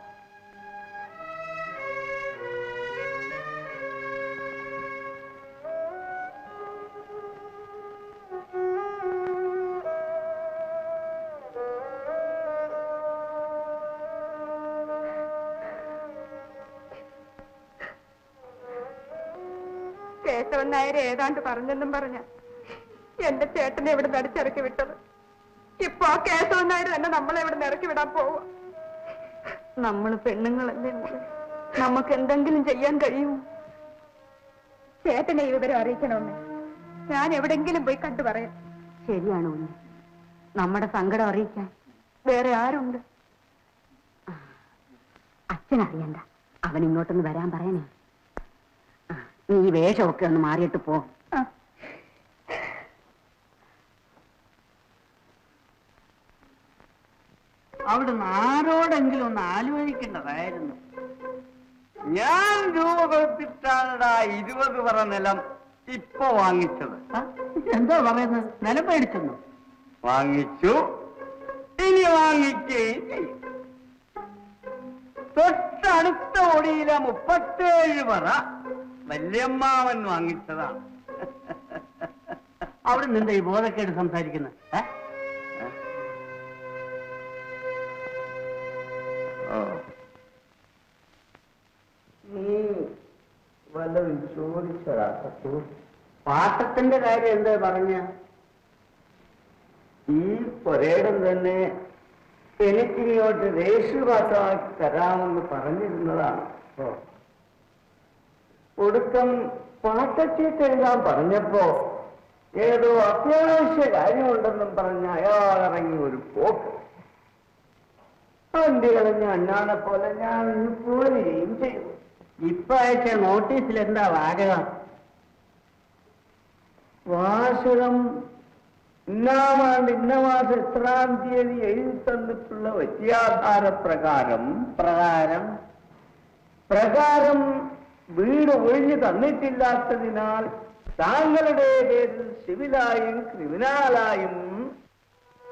S2: കേശവൻ നായർ ഏതാണ്ട് പറഞ്ഞെന്നും പറഞ്ഞ എന്റെ ചേട്ടനെ ഇവിടെ നടിച്ചിറക്കി വിട്ടത് ഇപ്പൊ ആ കേശവൻ നായർ തന്നെ നമ്മളെ ഇവിടെ ഇറക്കി വിടാൻ പോവുക നമ്മള് പെണ്ണുങ്ങളല്ലേ മോളെ നമുക്ക് എന്തെങ്കിലും ചെയ്യാൻ കഴിയുമോ ചേട്ടനെ ഈ വിവരം അറിയിക്കണമെന്ന് ഞാൻ എവിടെങ്കിലും പോയി കണ്ടു പറയാം
S6: ശരിയാണ് ഉണ്ണി നമ്മുടെ സങ്കടം അറിയിക്കാൻ
S2: വേറെ ആരുണ്ട്
S6: അച്ഛൻ അറിയണ്ട അവൻ ഇങ്ങോട്ടൊന്ന് വരാൻ പറയണേ ആ, നീ ഈ വേഷമൊക്കെ ഒന്ന് മാറിയിട്ട് പോ
S2: ആ
S3: അവിടുന്ന് ആരോടെങ്കിലും ഒന്ന് ആലോചിക്കേണ്ടതായിരുന്നു ഞാൻ രൂപ കൊടുത്തിട്ടാണടാ ഇരുപത് പറ നിലം ഇപ്പൊ വാങ്ങിച്ചത് എന്താ പറയുന്നത് നിലം മേടിച്ചെന്നു വാങ്ങിച്ചു ഇനി വാങ്ങിക്കുകയും ചെയ്യും തൊട്ടടുത്ത ഒടിയിലെ മുപ്പത്തേഴ് പറ വല്യമ്മാവൻ വാങ്ങിച്ചതാണ് അവിടെ നിന്റെ ഈ ബോധക്കേട് സംസാരിക്കുന്നത് ഏ? ഏ? ഓ. നീ വല്ലതും ചോദിച്ചതാ പറ്റൂ പാട്ടത്തിന്റെ കാര്യം എന്താ പറഞ്ഞ ഈ പുരയിടം തന്നെ എനിക്കിങ്ങോട്ട് രേഷുപാത്രമാക്കി തരാമെന്ന് പറഞ്ഞിരുന്നതാണ് ഓ ഒടുക്കം പാട്ടച്ചീട്ട് എഴുതാൻ പറഞ്ഞപ്പോ ഏതോ അത്യാവശ്യ കാര്യമുണ്ടെന്നും പറഞ്ഞ് അയാൾ ഇറങ്ങി ഒരു പോക്ക് വണ്ടി കളഞ്ഞ അണ്ണാനെ പോലെ ഞാൻ ഇന്ന് പോരുകയും ചെയ്തു ഇപ്പൊ അയച്ച നോട്ടീസിൽ എന്താ വാചകം വാചകം ഇന്നാമാണ്ട് ഇന്ന മാസം എത്രാം തീയതി എഴുതി തന്നിട്ടുള്ള വ്യത്യാധാര പ്രകാരം പ്രകാരം പ്രകാരം വീട് ഒഴിഞ്ഞു തന്നിട്ടില്ലാത്തതിനാൽ താങ്കളുടെ പേരിൽ സിവിലായും ക്രിമിനലായും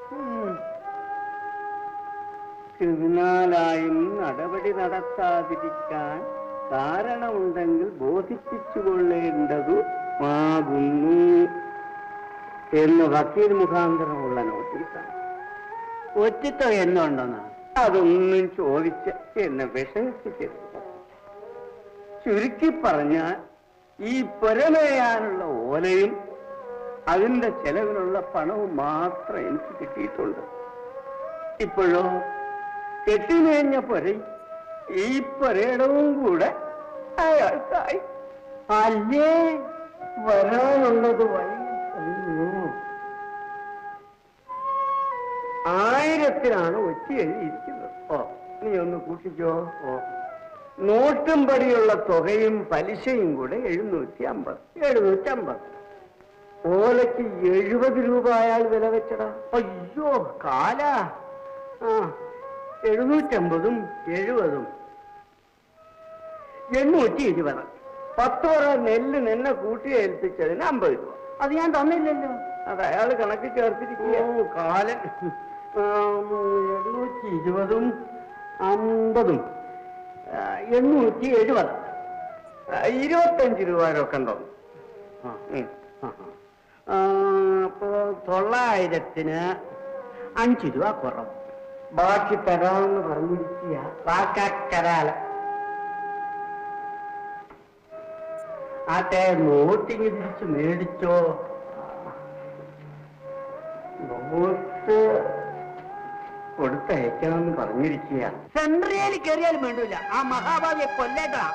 S3: ക്രിമിനലായും നടപടി നടത്താതിരിക്കാൻ കാരണമുണ്ടെങ്കിൽ ബോധിപ്പിച്ചുകൊള്ളേണ്ടതുമാകുന്നു എന്ന് വക്കീൽ മുഖാന്തരമുള്ള നോട്ടീസാണ് ഒറ്റിത്തം എന്നുണ്ടെന്ന് അതൊന്നും ചോദിച്ച് എന്നെ വിഷമിപ്പിക്കരുത് ചുരുക്കി പറഞ്ഞാൽ ഈ പുരമേയാനുള്ള ഓലയും അതിന്റെ ചെലവിനുള്ള പണവും മാത്രം എനിക്ക് കിട്ടിയിട്ടുണ്ട് ഇപ്പോഴോ കെട്ടിമേഞ്ഞ പുര ഈ പുരയിടവും കൂടെ അയാൾക്കായി അല്ലേ വരാനുള്ളത് വഴി തന്നു. ആയിരത്തിനാണ് ഒച്ചി എഴുതിയിരിക്കുന്നത് ഓ നീ ഒന്ന് കൂട്ടിക്കോ ഓ നോട്ടും പടിയുള്ള തുകയും പലിശയും കൂടെ എഴുന്നൂറ്റി അമ്പത് എഴുന്നൂറ്റി അമ്പത് ഓലയ്ക്ക് എഴുപത് രൂപ അയാൾ വില വെച്ചടാ അയ്യോ കാല ആ എഴുന്നൂറ്റമ്പതും എഴുപതും എണ്ണൂറ്റി ഇരുപത് പത്ത് പറ നെല്ല് നിന്നെ കൂട്ടി ഏൽപ്പിച്ചതിന് അമ്പത് രൂപ അത് ഞാൻ തന്നില്ലല്ലോ അത് അയാൾ കണക്ക് ചേർത്തിരിക്കുക കാലൻ എണ്ണൂറ്റി ഇരുപതും അമ്പതും ആ, എണ്ണൂറ്റി എഴുപത് ആ, ഇരുപത്തഞ്ച് രൂപയൊക്കെ ഉണ്ടോ ആ, ഉം, ആ, ആ. ആ, അപ്പോ തൊള്ളായിരത്തിന് അഞ്ച് രൂപ കുറവ് ബാക്കി തരാമെന്ന് പറഞ്ഞിരിക്കുക വാക്കരാല ആട്ടെ നോട്ടിങ് തിരിച്ച് മേടിച്ചോ നോട്ട് കൊടുത്തയക്കണമെന്ന് പറഞ്ഞിരിക്കുക സെൻട്രിയയിൽ കയറിയാലും വേണ്ടൂല ആ മഹാഭാവിയെ കൊല്ലേട്ടാ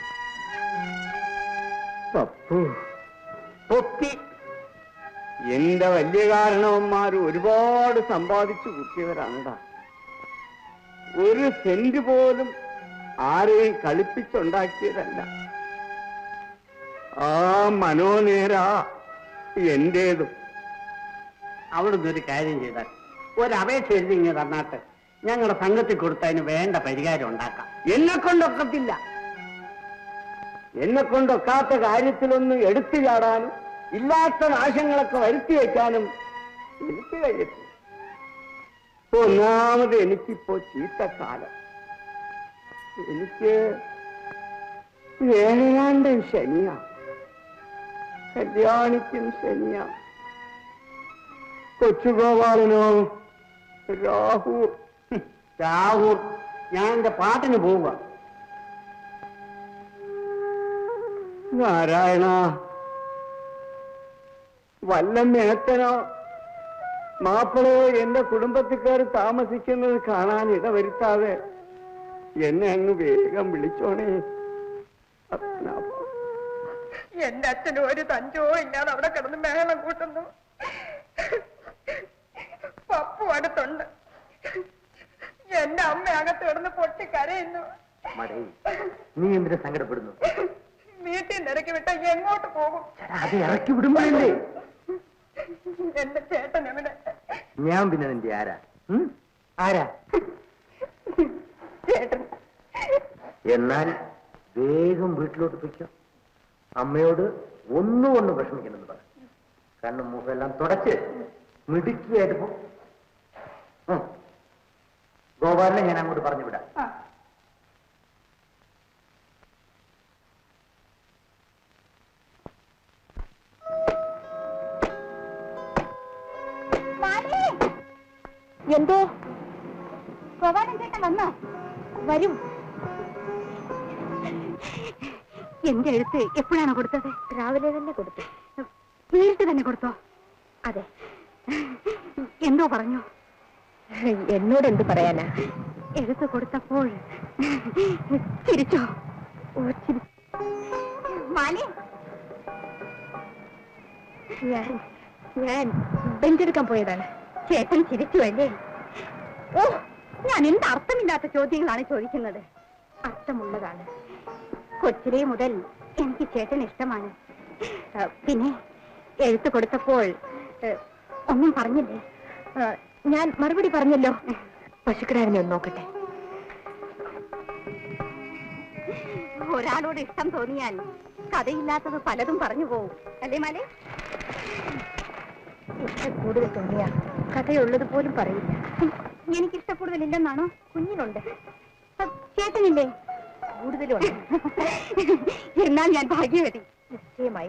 S3: പപ്പു തൊപ്പി എന്റെ വലിയ കാരണവന്മാർ ഒരുപാട് സമ്പാദിച്ചു കുത്തിയവരാണടാ ഒരു സെന്റ് പോലും ആരെയും കളിപ്പിച്ചുണ്ടാക്കിയതല്ല ആ മനോനേരാ എന്റേതും അവിടുന്ന് ഒരു കാര്യം ചെയ്താൽ ഒരപേക്ഷ എഴുതി ഇങ്ങനെ തന്നാട്ട് ഞങ്ങളുടെ സംഘത്തിൽ കൊടുത്തതിന് വേണ്ട പരിഹാരം ഉണ്ടാക്കാം എന്നെ കൊണ്ടൊക്കത്തില്ല എന്നെ കൊണ്ടൊക്കാത്ത കാര്യത്തിലൊന്നും എടുത്തു ചാടാനും ഇല്ലാത്ത നാശങ്ങളൊക്കെ വരുത്തി വെക്കാനും എനിക്ക് കഴിയത്തില്ല ഒന്നാമത് എനിക്കിപ്പോ ചീത്തക്കാലം എനിക്ക് വേണാണ്ട് ശനിയാ കല്യാണിക്കും ശനിയാ കൊച്ചുഗോപാലനോ രാഹുർ രാഹുർ ഞാൻ എന്റെ പാട്ടിന് പോവുക നാരായണ വല്ല മേത്തനോ മാപ്പിളയോ എന്റെ കുടുംബത്തിക്കാർ താമസിക്കുന്നത് കാണാൻ ഇടവരുത്താതെ എന്നെ അങ്ങ് വേഗം വിളിച്ചോണേ പത്മനാഭ.
S2: എന്റെ അച്ഛന് ഒരു തഞ്ചോ ഇല്ലാതെ അവിടെ കിടന്ന് മേളം കൂട്ടുന്നു പപ്പു അടുത്തുണ്ട് എന്റെ അമ്മ അകത്ത് കിടന്ന് പൊട്ടിക്കരയുന്നു
S1: മടേ നീ എന്തിനാ സങ്കടപ്പെടുന്നു
S2: വീട്ടിൽ നിന്ന് ഇറക്കി വിട്ട എങ്ങോട്ട് പോകും
S1: ചേട്ടാ, അത് ഇറക്കി വിടുമ്പോഴല്ലേ
S2: എന്റെ ചേട്ടൻ എവിടെ
S1: ഞാൻ പിന്നെ നിന്റെ ആരാ ഉം? ആരാ
S2: ചേട്ടൻ
S1: എന്നാൽ വേഗം വീട്ടിലോട്ട് പൊയ്ക്കോ അമ്മയോട് ഒന്നുകൊണ്ടും വിഷമിക്കണമെന്ന് പറ കണ്ണും മുഖമെല്ലാം തുടച്ച് മിടുക്കിയായിട്ട് പോ ഉം. ഗോപാലിനെ ഞാൻ അങ്ങോട്ട് പറഞ്ഞു വിടാം
S2: ആ.
S6: എന്തോ ഗോപാലൻ ചേട്ടൻ വന്നോ വരും എന്റെ എഴുത്ത് എപ്പോഴാണ് കൊടുത്തത് രാവിലെ തന്നെ കൊടുത്തു നേരിട്ട് തന്നെ കൊടുത്തോ അതെ എന്തോ പറഞ്ഞു എന്നോട് എന്ത് പറയാനാ എഴുത്ത് കൊടുത്തപ്പോൾ ചിരിച്ചോ ഓ ചിരി മാലി ഞാൻ ഞാൻ ബെഞ്ചെടുക്കാൻ പോയതാണ് ചേട്ടൻ ചിരിച്ചു അല്ലേ ഓ ഞാൻ എന്ത് അർത്ഥമില്ലാത്ത ചോദ്യങ്ങളാണ് ചോദിക്കുന്നത് അർത്ഥമുള്ളതാണ് കൊച്ചിലെ മുതൽ എനിക്ക് ചേട്ടൻ ഇഷ്ടമാണ് ആ, പിന്നെ എഴുത്ത് കൊടുത്തപ്പോൾ ഏ, ഒന്നും പറഞ്ഞില്ലേ ആ, ഞാൻ മറുപടി പറഞ്ഞല്ലോ പശുക്കിടാവിനെ ഒന്ന് നോക്കട്ടെ ഒരാളോട് ഇഷ്ടം തോന്നിയാൽ കഥയില്ലാത്തത് പലതും പറഞ്ഞു പോവും അല്ലേ മാലേ ഇഷ്ടം കൂടുതൽ തോന്നിയാ കഥയുള്ളത് പോലും പറയില്ല
S2: എനിക്ക് ഇഷ്ടക്കൂടുതലില്ലെന്നാണോ കുഞ്ഞിനുണ്ട് ചേട്ടനില്ലേ കൂടുതലുണ്ട് എന്നാൽ ഞാൻ ഭാഗ്യവതി നിശ്ചയമായി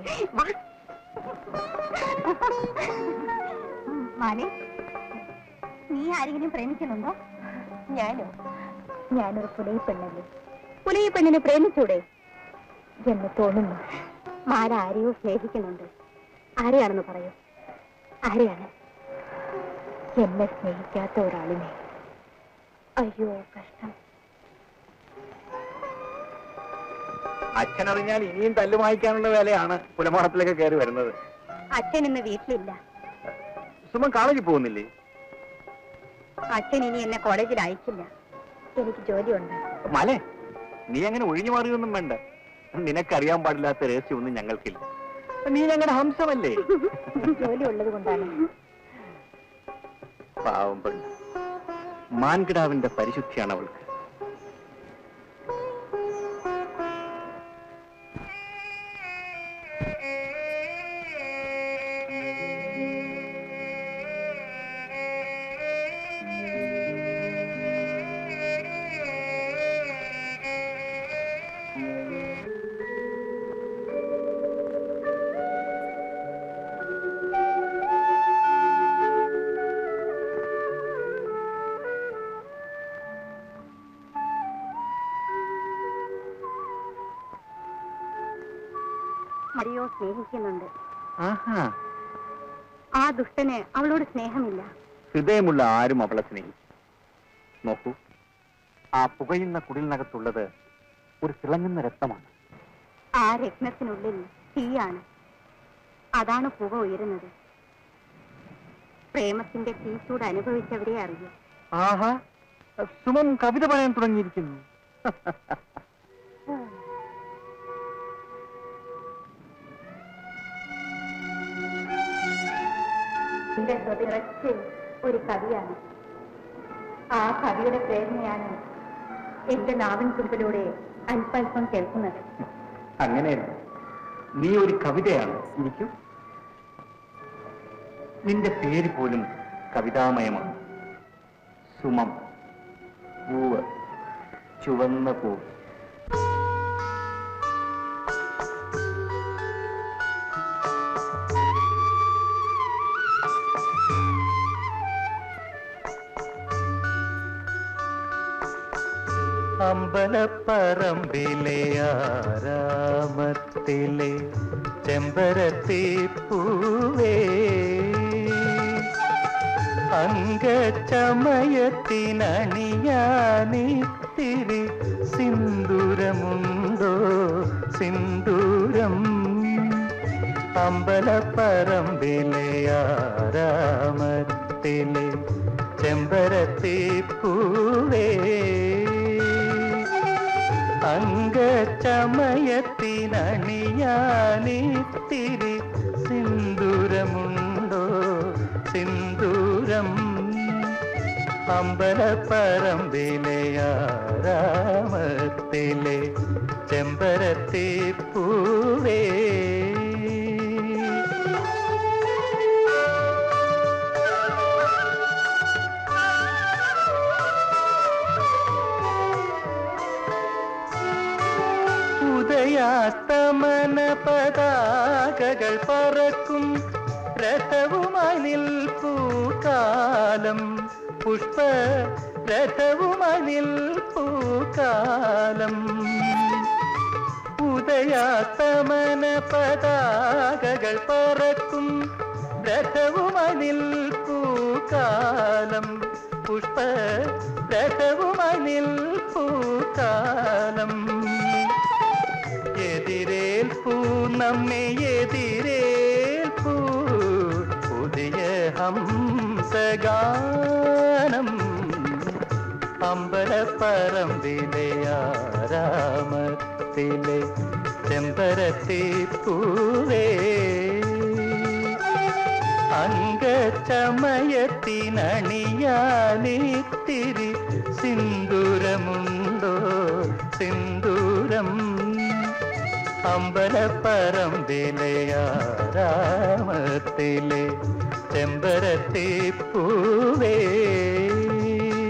S2: മാനെ നീ ആരെങ്കിലും പ്രേമിക്കുന്നുണ്ടോ ഞാനോ ഞാനൊരു പുലയി പെണ്ണല്ലേ പുലയി പെണ്ണിനെ പ്രേമിച്ചൂടെ എന്ന് തോന്നുന്നു മാല ആരെയോ സ്നേഹിക്കുന്നുണ്ട് ആരെയാണെന്ന് പറയൂ ആരെയാണ് എന്നെ സ്നേഹിക്കാത്ത ഒരാളിനെ അയ്യോ കഷ്ടം
S4: അച്ഛൻ അറിഞ്ഞാൽ ഇനിയും തല്ലു വാങ്ങിക്കാനുള്ള വേലയാണ് പുലമാടത്തിലേക്ക് കയറി വരുന്നത്
S2: അച്ഛൻ ഇന്ന് വീട്ടിലില്ല
S4: സുമൻ കോളേജിൽ പോകുന്നില്ലേ
S2: അച്ഛൻ ഇനി എന്നെ കോളേജിൽ അയച്ചില്ല എനിക്ക് ജോലിയുണ്ട്
S4: മലേ നീ അങ്ങനെ ഒഴിഞ്ഞു മാറിയൊന്നും വേണ്ട നിനക്കറിയാൻ പാടില്ലാത്ത രഹസ്യമൊന്നും ഞങ്ങൾക്കില്ല നീ ഞങ്ങളുടെ ഹംസമല്ലേ
S2: ജോലി ഉള്ളത് കൊണ്ടാണ്
S4: പാവം പെണ്ണ് മാൻകിടാവിന്റെ പരിശുദ്ധിയാണ് അവൾക്ക്
S2: മരിയോ സ്നേഹിക്കുന്നുണ്ട്
S4: ആഹാ
S2: ആ ദുഷ്ടന് അവളോട് സ്നേഹമില്ല
S4: ഹൃദയമുള്ള ആരും അവളെ സ്നേഹിക്കും നോക്കൂ ആ പുകയുന്ന കുടിലിനകത്തുള്ളത് ഒരു തിളങ്ങുന്ന രക്തമാണ്
S2: ആ രത്നത്തിനുള്ളിൽ തീയാണ് അതാണ് പുക ഉയരുന്നത് പ്രേമത്തിന്റെ തീച്ചൂട് അനുഭവിച്ചവരെ അറിയൂ
S4: ആഹാ സുമൻ കവിത പറയാൻ തുടങ്ങിയിരിക്കുന്നു
S2: എന്റെ ഹൃദയറച്ച് ഒരു കവിയാണ് ആ കവിയുടെ പ്രേരണയാണ് എന്റെ നാവിൻ തുമ്പിലൂടെ അല്പൽപ്പം കേൾക്കുന്നത്
S4: അങ്ങനെയല്ല നീ ഒരു കവിതയാണ് ഇരിക്കും നിന്റെ പേര് പോലും കവിതാമയമാണ് സുമം പൂവ് ചുവന്ന പൂവ്
S5: അമ്പലപ്പറമ്പിലെ ആരാമത്തിലെ ചെമ്പരത്തി പൂവേ അംഗചമയത്തിനണിയാനിത്തിരി സിന്ദൂരമുണ്ടോ സിന്ദൂരം അമ്പലപ്പറമ്പിലെ ആരാമത്തിലെ ചെമ്പരത്തി പൂവേ അംഗചമയത്തിനണിയാനിത്തിരി സിന്ദൂരമുണ്ടോ സിന്ദൂരം അമ്പലപ്പറമ്പിലെ ആരാമത്തിലെ ചെമ്പരത്തി പൂവേ ഉദയാസ്തമന പതാകകൾ പറക്കും രഥവുമായി നിൽപ്പൂ കാലം പുഷ്പ രഥവുമായി നിൽപ്പൂ കാലം ഉദയാസ്തമന പതാകകൾ പറക്കും രഥവുമായി നിൽപ്പൂ കാലം പുഷ്പ രഥവുമായി നിൽപ്പൂ കാലം എതിരേൽപ്പൂ നമ്മെ എതിരേൽപ്പൂ പുതിയ ഹംസഗാനം അമ്പലപ്പറമ്പിലെ ആരാമത്തിലെ ചെമ്പരത്തി പൂവേ അംഗചമയത്തിനണിയാനിത്തിരി സിന്ദൂരമുണ്ടോ സിന്ദൂരം അമ്പലപ്പറമ്പിലെ ആരാമത്തിലെ ചെമ്പരത്തി പൂവേ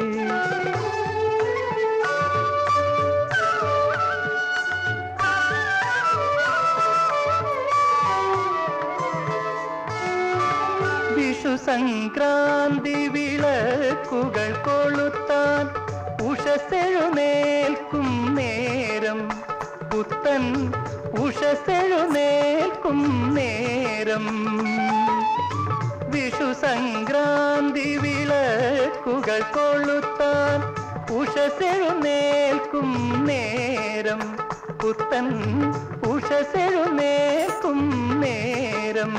S5: സംക്രാന്തി വിളക്കുകൾ കൊളുത്താൻ ഉഷസെഴുന്നേൽക്കും നേരം പുത്തൻ ഉഷസെഴുന്നേൽക്കും നേരം വിഷു സംക്രാന്തി വിളക്കുകൾ കൊളുത്താൻ ഉഷസെഴുന്നേൽക്കും നേരം പുത്തൻ ഉഷസെഴുന്നേൽക്കും നേരം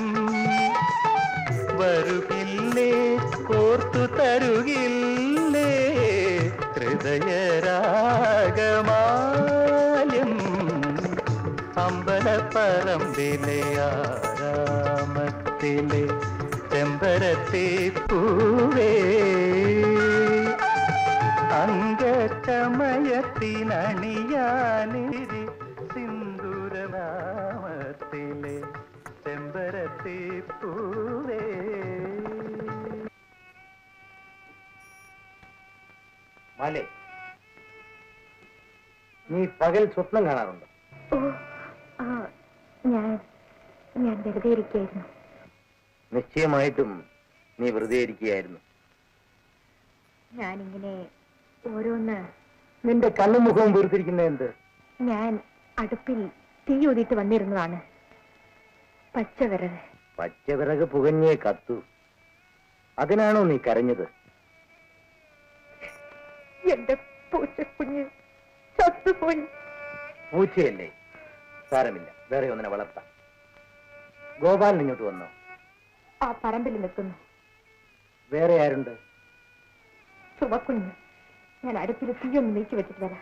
S5: വരുകില്ലേ കോർത്തു തരുകില്ലേ ഹൃദയരാഗമാല്യം അമ്പലപ്പറമ്പിലെ ആരാമത്തിലെ ചെമ്പരത്തി പൂവേ അംഗചമയത്തിനണിയാനിരി സിന്ദൂരനാമത്തിലെ ചെമ്പരത്തി പൂവേ
S4: മാലേ നീ പകൽ സ്വപ്നം കാണാറുണ്ടോ
S2: ഓ ആ ഞാൻ ഞാൻ വെറുതെ ഇരിക്കായിരുന്നു
S4: നിശ്ചയമായിട്ടും നീ വെറുതെ ഇരിക്കുകയായിരുന്നു
S2: ഞാനിങ്ങനെ ഓരോന്ന്
S4: നിന്റെ കണ്ണും മുഖവും വീർത്തിരിക്കുന്ന എന്ത്
S2: ഞാൻ അടുപ്പിൽ തീ ഊതിയിട്ട് വന്നിരുന്നതാണ് പച്ചവിറക്
S4: പച്ചവിറക് പുകഞ്ഞേ കത്തു അതിനാണോ നീ കരഞ്ഞത്
S2: എന്റെ പൂച്ചക്കുഞ്ഞ് ചത്തുപോയി
S4: പൂച്ചയല്ലേ സാരമില്ല വേറെ ഒന്നിനെ വളർത്താം ഗോപാലൻ ഇങ്ങോട്ട് വന്നോ
S2: ആ പറമ്പിൽ നിൽക്കുന്നു
S4: വേറെ ആരുണ്ട്
S2: ചുമക്കുഞ്ഞ് ഞാൻ അടുപ്പിൽ തീയൊന്ന് നീക്കി വെച്ചിട്ട് വരാം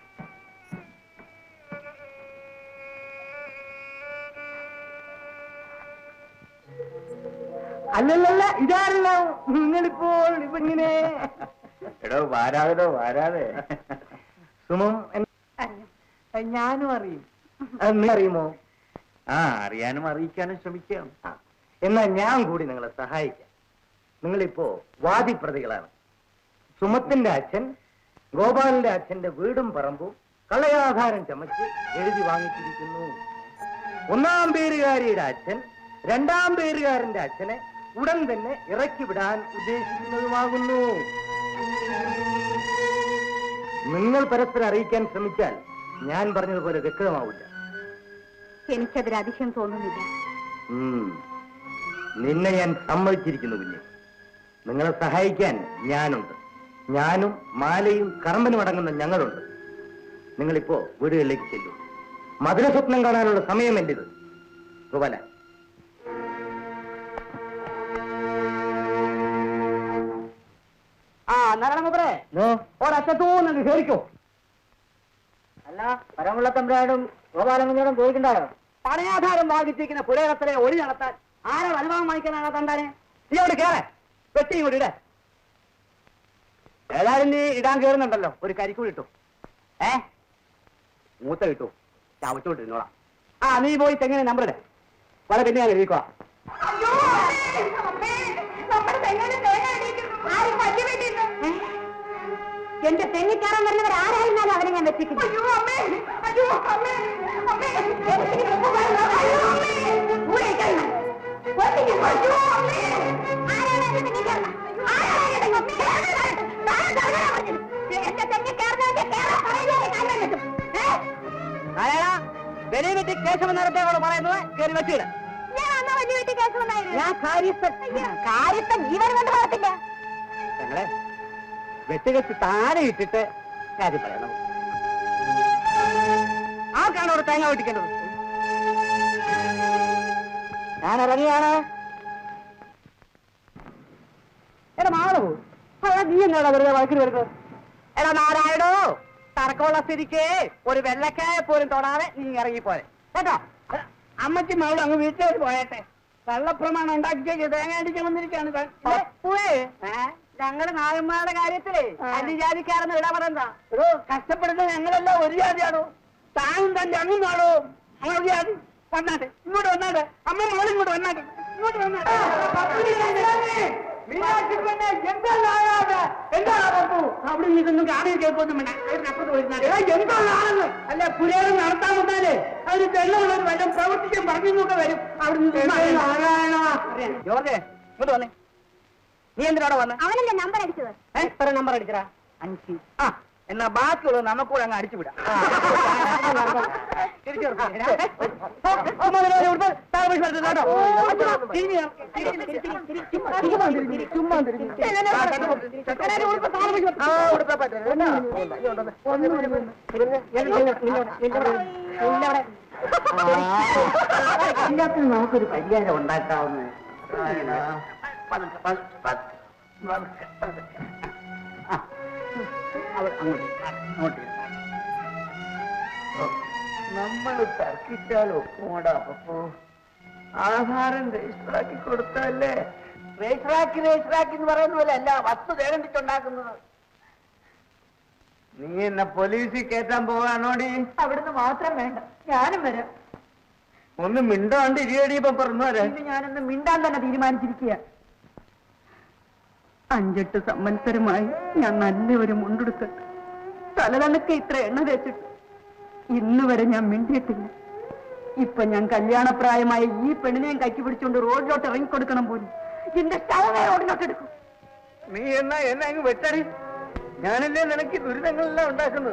S3: അല്ലല്ലല്ല ഇതാരല്ല നിങ്ങളിപ്പോൾ ഇപ്പൊ ഇങ്ങനെ
S4: എടോ വാരാതെടോ വാരാതെ സുമം
S2: അറിയാം
S3: ഞാനും അറിയും
S4: അത് നീ അറിയുമോ ആ അറിയാനും അറിയിക്കാനും ശ്രമിക്കാം ആ, എന്നാ ഞാൻ കൂടി നിങ്ങളെ സഹായിക്കാം നിങ്ങളിപ്പോ വാദിപ്രതികളാണ് സുമത്തിന്റെ അച്ഛൻ ഗോപാലന്റെ അച്ഛന്റെ വീടും പറമ്പും കള്ളയാധാരം ചമച്ച് എഴുതി വാങ്ങിച്ചിരിക്കുന്നു ഒന്നാം പേരുകാരിയുടെ അച്ഛൻ രണ്ടാം പേരുകാരന്റെ അച്ഛനെ ഉടൻ തന്നെ ഇറക്കി വിടാൻ ഉദ്ദേശിക്കുന്നതുമാകുന്നു നിങ്ങൾ പരസ്പരം അറിയിക്കാൻ ശ്രമിച്ചാൽ ഞാൻ പറഞ്ഞതുപോലെ വ്യക്തമാവില്ല
S2: എനിക്കതിൽ അതിശയം തോന്നുന്നില്ല
S4: ഉം. നിന്നെ ഞാൻ സമ്മതിച്ചിരിക്കുന്നു കുഞ്ഞെ നിങ്ങളെ സഹായിക്കാൻ ഞാനുണ്ട് ഞാനും മാലയും കറമ്പനും അടങ്ങുന്ന ഞങ്ങളുണ്ട് നിങ്ങളിപ്പോ വീടുകളിലേക്ക് ചെല്ലൂ മധുര സ്വപ്നം കാണാനുള്ള സമയമല്ല ഇത് ഗോപാല
S3: ആ നാരായണമുദ്രേ ഒരറ്റത്തൂന്ന് കേറിക്കോ
S1: അല്ല പരമുള്ള തമ്പുരാനും ഗോപാലമഞ്ഞോടും ചോദിക്കണ്ടായോ
S3: പണയാധാരം വാങ്ങിച്ചിരിക്കുന്ന പുരേരത്തിലെ ഒഴി നടത്താൻ ആരാണ് അനുഭവം വാങ്ങിക്കാനാണ് തണ്ടാനെ നീ അവിടെ കേറെ വെട്ടി ഇങ്ങോട്ട് ഇട ഏതായാലും നീ ഇടാൻ കേറുന്നുണ്ടല്ലോ ഒരു കരിക്കൂടി ഇട്ടു ഏ മൂത്ത കിട്ടു ചവച്ചോട്ട് ഇരുന്നോളാം ആ നീ പോയി തെങ്ങനെ നമ്പർ ഇട വളരെ പിന്നെ ഞാൻ എഴുതിക്കോളാം
S2: എന്റെ തെങ്ങിക്കാരൻ വരുന്നവർ ആരായിരുന്നാലും അവനെ ഞാൻ വെച്ചിട്ടില്ല അയ്യോ അമ്മേ അയ്യോ അമ്മേ അമ്മേ
S3: നാരായണ വെളിയെ വെട്ടി കേശവൻ നേരത്തെ അവള് പറയുന്നത് കയറി വെച്ചിട
S2: ഞാൻ കാര്യസ്ഥൻ കാര്യസ്ഥൻ ജീവൻ കൊണ്ട് പറയത്തില്ല
S3: ഞങ്ങളെ വെട്ടുകെച്ച് താഴെ ഇട്ടിട്ട് കാര്യം പറയണം ആർക്കാണ് അവിടെ തേങ്ങ വെട്ടിക്കേണ്ടത് ഞാൻ ഇറങ്ങിയാണ് എടാ മാളു അതാ നീ എന്നാടാ വെറുതെ വഴക്കിന് വരുന്നത് എടാ നാരായണോ തർക്കമുള്ള സ്ഥിതിക്ക് ഒരു വെള്ളക്കായ പോലും തൊടാതെ നീ ഇറങ്ങിപ്പോരെ കേട്ടോ അമ്മച്ചി മകളും അങ്ങ് വീട്ടിലേക്ക് പോയട്ടെ കള്ളപ്രമാണം ഉണ്ടാക്കി തേങ്ങ അടിക്കാൻ വന്നിരിക്കാണ് ഞങ്ങള് നായന്മാരുടെ കാര്യത്തിലേ അന്യജാതിക്കാരെന്ന് ഇടപെടണ്ട ഒരു കഷ്ടപ്പെടുന്ന ഞങ്ങളെല്ലാം ഒരു ജാതിയാണോ താനും തന്റെ അങ്ങും നാടോ അങ്ങനെ ഒരു ജാതി വന്നാട്ടെ ഇങ്ങോട്ട് വന്നാട്ടെ അമ്മ മോളും ഇങ്ങോട്ട് വന്നാട്ടെ ഇങ്ങോട്ട് വന്നാട്ടെ അവിടെ ഇതൊന്നും കാണുകയും കേൾക്കൊന്നും വേണ്ട അതിനപ്പുറത്ത് വരുന്നാട്ടെ എന്താണെന്ന് അല്ല പുരേരം നടത്താൻ വന്നാലേ അതിന് തെള്ളുള്ളൊരു വല്ലതും പ്രവർത്തിക്കാൻ പറഞ്ഞു നോക്കെ വരും അവിടെ ജോർജ് ഇങ്ങോട്ട് വന്നേ നീ എന്തിനാടെ വന്ന
S2: അവനല്ലേ നമ്പർ അടിച്ചത്
S3: എത്ര നമ്പർ അടിച്ചടാ അഞ്ച് ആ എന്നാ ബാക്കിയുള്ളത് നമുക്കൂടെ അങ്ങ് അടിച്ചു വിടാം തിരിച്ചു നിർത്താം. ഓ, ഓ, മുതലാളി, ഇവിടുത്തെ താഴെ പോയി കിടക്ക് കേട്ടോ. തിരിഞ്ഞ് കിടക്ക്. തിരിഞ്ഞ്, തിരിഞ്ഞ്, തിരിഞ്ഞ്, ചുമ്മാ തിരിഞ്ഞ്, ചുമ്മാ തിരിഞ്ഞ്. ആ, കേട്ടോ. ചെക്കനെ ഉടുപ്പ് താഴെ പോയി കിടക്ക്. ആ, ഉടുപ്പേ പറ്റൂ. എന്നാ? ഇങ്ങോട്ടൊന്ന്. ഒന്ന് ഇങ്ങോട്ട്. തിരിഞ്ഞ്, ഇങ്ങോട്ട്, ഇങ്ങോട്ട്, ഇങ്ങോട്ട്. ഇല്ലവിടെ. എല്ലാത്തിനും നമുക്കൊരു പരിഹാരം ഉണ്ടാക്കാവുന്ന പതുക്കെ, പതുക്കെ, പതുക്കെ, പതുക്കെ, പതുക്കെ. ആ, അവിടെ അങ്ങോട്ട് അങ്ങോട്ട് നമ്മൾ തർക്കിച്ചാലോ ഒക്കുമോടാ അപ്പോ ആധാരം രജിസ്റ്ററാക്കി കൊടുത്തല്ലേ രജിസ്റ്ററാക്കി രജിസ്റ്ററാക്കി എന്ന് പറയുന്ന പോലെ അല്ല വസ്തു തേടണ്ടിട്ടുണ്ടാക്കുന്നത് നീ എന്നെ പോലീസിൽ കയറ്റാൻ പോകാനോടി
S2: അവിടുന്ന് മാത്രം വേണ്ട ഞാനും വരാം
S3: ഒന്ന് മിണ്ടാണ്ട് ഇരിയടി ഇപ്പൊ പറഞ്ഞാലേ
S2: ഇന്ന് ഞാനൊന്ന് മിണ്ടാൻ തന്നെ തീരുമാനിച്ചിരിക്കുക അഞ്ചെട്ട് സംവത്സരമായി ഞാൻ നല്ലൊരു മുണ്ടെടുത്തിട്ട് തലതണക്ക് ഇത്ര എണ്ണ തേച്ചിട്ട് ഇന്ന് വരെ ഞാൻ മിണ്ടിയിട്ടില്ല ഇപ്പൊ ഞാൻ കല്യാണപ്രായമായ ഈ പെണ്ണിനെയും കൈക്ക് പിടിച്ചുകൊണ്ട് റോഡിലോട്ട് ഇറങ്ങിക്കൊടുക്കണം പോലും എന്റെ ശവമേ റോഡിലോട്ട് എടുക്കും
S3: നീ എന്നാ എന്നെ അങ്ങ് വെട്ടടി ഞാനല്ലേ നിനക്ക് ഈ ദുരിതങ്ങളെല്ലാം ഉണ്ടാക്കുന്നത്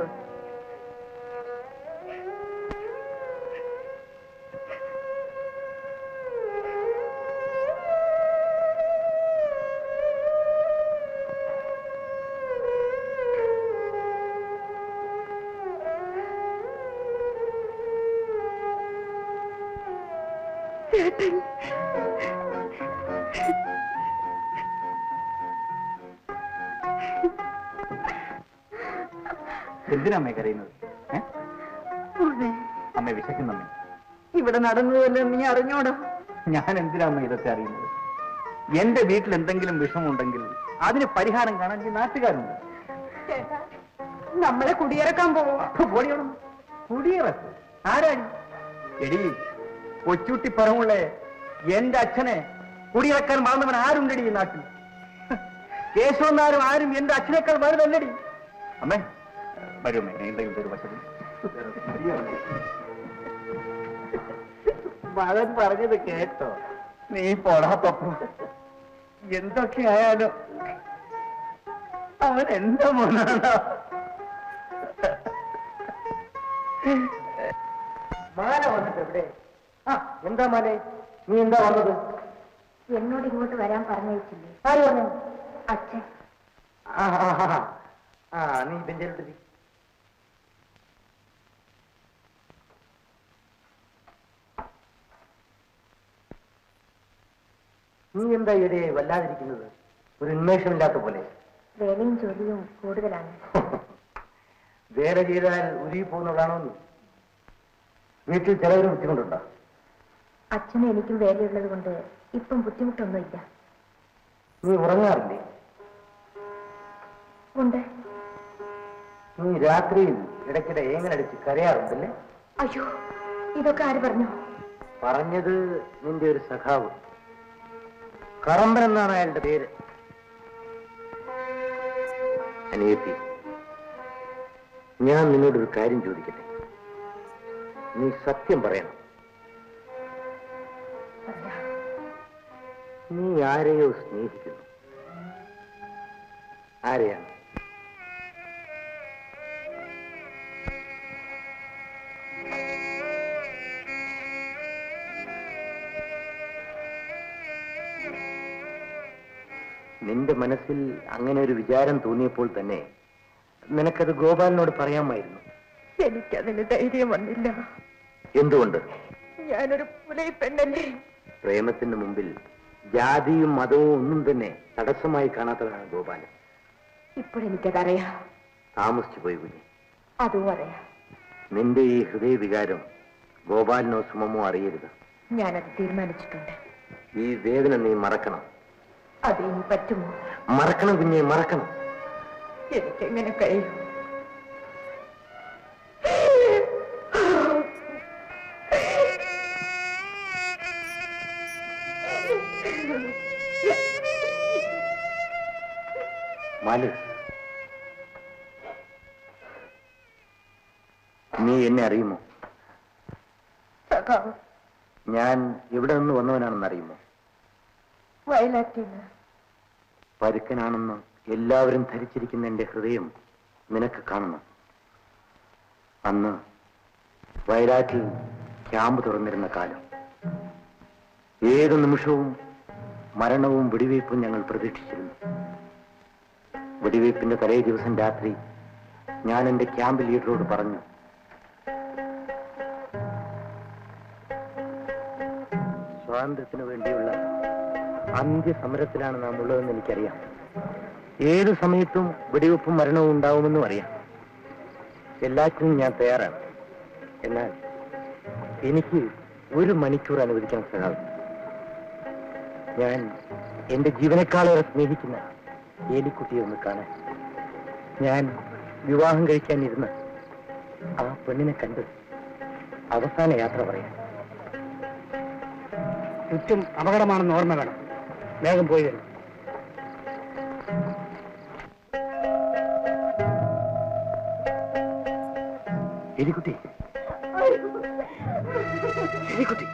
S4: എന്തിനമ്മേ കരയുന്നത് ഏ?
S2: മോനെ,
S4: അമ്മേ വിശക്കുന്നമ്മേ
S2: ഇവിടെ നടന്നതല്ലേ നീ അറിഞ്ഞോടോ
S4: ഞാൻ എന്തിനാമ്മ ഇതൊക്കെ അറിയുന്നത് എന്റെ വീട്ടിൽ എന്തെങ്കിലും വിഷമമുണ്ടെങ്കിൽ അതിന് പരിഹാരം കാണാൻ ഈ നാട്ടുകാരുണ്ട്
S2: ചേട്ടാ നമ്മളെ കുടിയിറക്കാൻ പോവാ
S4: പൊടിയണം കുടിയിറക്കും ആരാണ് എടി കൊച്ചുട്ടി പറവുള്ളേ എന്റെ അച്ഛനെ കുടിയിറക്കാൻ വളർന്നവൻ ആരുണ്ടടി ഈ നാട്ടിൽ കേശവന്നാരും ആരും എന്റെ അച്ഛനേക്കാൾ വലുതല്ലടി അമ്മേ വരുമേ എന്തെങ്കിലും ഒരു വശം
S3: മകൻ പറഞ്ഞത് കേട്ടോ നീ പോടാ പപ്പു എന്തൊക്കെ ആയാലും അവൻ എന്റെ മോനാണ് മാല വന്നിട്ട് എവിടെ ആ എന്താ മാലേ നീ എന്താ വന്നത്
S2: എന്നോട് ഇങ്ങോട്ട് വരാൻ പറഞ്ഞേച്ചില്ലേ
S3: ആര് പറഞ്ഞു
S2: അച്ഛൻ
S3: ആ ആ, ആ, ആ നീ ബെഞ്ചിലിട്ടി നീ എന്താ ഇവിടെ വല്ലാതിരിക്കുന്നത് ഒരു ഉന്മേഷമില്ലാത്ത പോലെ
S2: വേലയും ജോലിയും കൂടുതലാണ്
S3: വേല ചെയ്താൽ ഉരുകി പോകുന്നതാണോ നീ വീട്ടിൽ ചിലവരും ബുദ്ധിമുട്ടുണ്ടോ
S2: അച്ഛനും എനിക്കും വേലയുള്ളത് കൊണ്ട് ഇപ്പം ബുദ്ധിമുട്ടൊന്നുമില്ല
S3: നീ ഉറങ്ങാറില്ലേ
S2: ഉണ്ട്
S3: നീ രാത്രിയിൽ ഇടയ്ക്കിടെ ഏങ്ങനടിച്ച് കരയാറുണ്ടല്ലേ
S2: അയ്യോ ഇതൊക്കെ ആര് പറഞ്ഞു
S3: പറഞ്ഞത് നിന്റെ ഒരു സഖാവ് കറമ്പൻ എന്നാണ് അയാളുടെ പേര് അനിയത്തി ഞാൻ നിന്നോടൊരു കാര്യം ചോദിക്കട്ടെ നീ സത്യം പറയണം നീ ആരെയോ സ്നേഹിക്കുന്നു ആരെയാണ് നിന്റെ മനസ്സിൽ അങ്ങനെ ഒരു വിചാരം തോന്നിയപ്പോൾ തന്നെ നിനക്കത് ഗോപാലിനോട് പറയാമായിരുന്നു
S2: എനിക്കതിന് ധൈര്യം വന്നില്ല
S3: എന്തുകൊണ്ട്
S2: ഞാനൊരു പുലൈ പെണ്ണല്ലേ
S3: പ്രേമത്തിന് മുമ്പിൽ ജാതിയും മതവും ഒന്നും തന്നെ തടസ്സമായി കാണാത്തവനാണ് ഗോപാലൻ
S2: ഇപ്പോഴെനിക്കതറിയാം
S3: താമസിച്ചു പോയി കുഞ്ഞി
S2: അതും അറിയാം
S3: നിന്റെ ഈ ഹൃദയവികാരം ഗോപാലിനോ സുമമോ അറിയരുത്
S2: ഞാനത് തീരുമാനിച്ചിട്ടുണ്ട്
S3: ഈ വേദന നീ മറക്കണം
S2: അത് ഇനി പറ്റുമോ
S3: മറക്കണം കുഞ്ഞെ മറക്കണം
S2: എനിക്കെങ്ങനെ കഴിയും
S3: മാലു നീ എന്നെ അറിയുമോ
S2: സഖാവ്
S3: ഞാൻ എവിടെ നിന്ന് വന്നവനാണെന്ന് അറിയുമോ
S2: വയലാറ്റിന്ന്
S1: പരുക്കനാണെന്ന് എല്ലാവരും ധരിച്ചിരിക്കുന്ന എന്റെ ഹൃദയം നിനക്ക് കാണണം അന്ന് വയനാട്ടിൽ ക്യാമ്പ് തുറന്നിരുന്ന കാലം ഏതു നിമിഷവും മരണവും വെടിവയ്പും ഞങ്ങൾ പ്രതീക്ഷിച്ചിരുന്നു വെടിവയ്പ്പിന്റെ തലേ ദിവസം രാത്രി ഞാൻ എന്റെ ക്യാമ്പ് ലീഡറോട് പറഞ്ഞു സ്വാതന്ത്ര്യത്തിനു വേണ്ടിയുള്ള അന്ത്യസമരത്തിലാണ് നാം ഉള്ളതെന്ന് എനിക്കറിയാം ഏത് സമയത്തും വെടിവെപ്പും മരണവും ഉണ്ടാവുമെന്നും അറിയാം എല്ലാറ്റിനും ഞാൻ തയ്യാറാണ് എന്നാൽ എനിക്ക് ഒരു മണിക്കൂർ അനുവദിക്കാൻ സഹായം ഞാൻ എന്റെ ജീവനക്കാളേറെ സ്നേഹിക്കുന്ന ഏലിക്കുട്ടിയെ ഒന്ന് കാണാൻ ഞാൻ വിവാഹം കഴിക്കാനിരുന്ന ആ പെണ്ണിനെ കണ്ട് അവസാന യാത്ര പറയാം
S3: ചുറ്റും അപകടമാണെന്ന് ഓർമ്മ വേണം വേഗം പോയി വരും
S1: എലിക്കുട്ടി എലിക്കുട്ടി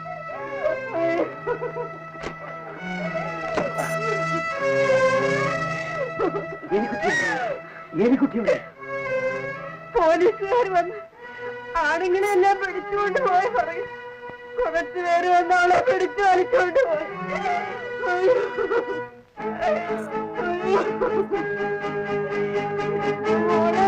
S1: എലിക്കുട്ടി എലിക്കുട്ടി ഇവിടെ
S2: പോലീസുകാർ വന്ന് ആണുങ്ങളെ എല്ലാം പിടിച്ചുകൊണ്ട് പോയി പറയും കുറച്ചു പേര് വന്ന് അവളെ പിടിച്ചു വലിച്ചോണ്ട് പോയി അയ്യോ. അയ്യോ. മോളെ.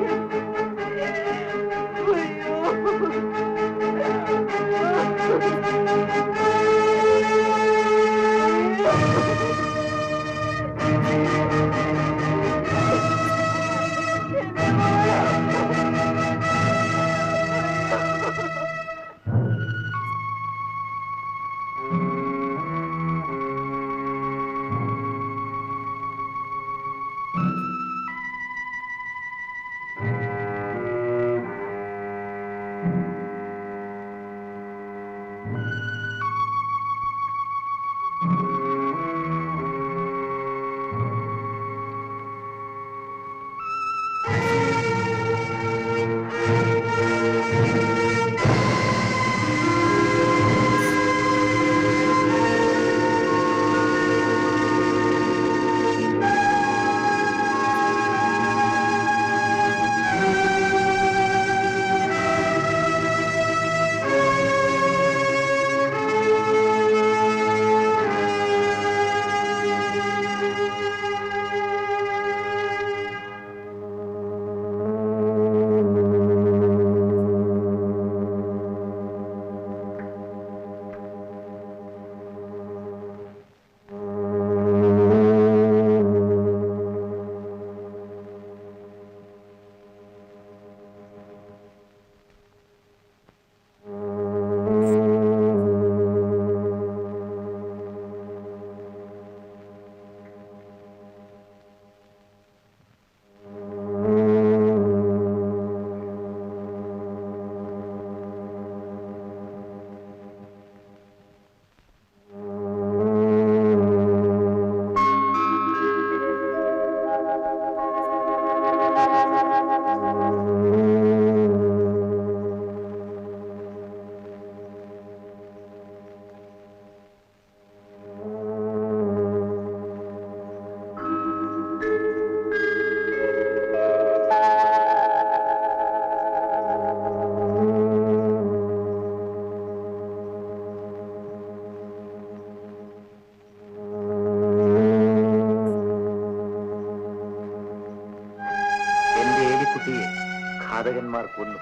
S1: എന്റെ ഏലിക്കുട്ടിയെ ഘാതകന്മാർ കൊന്നു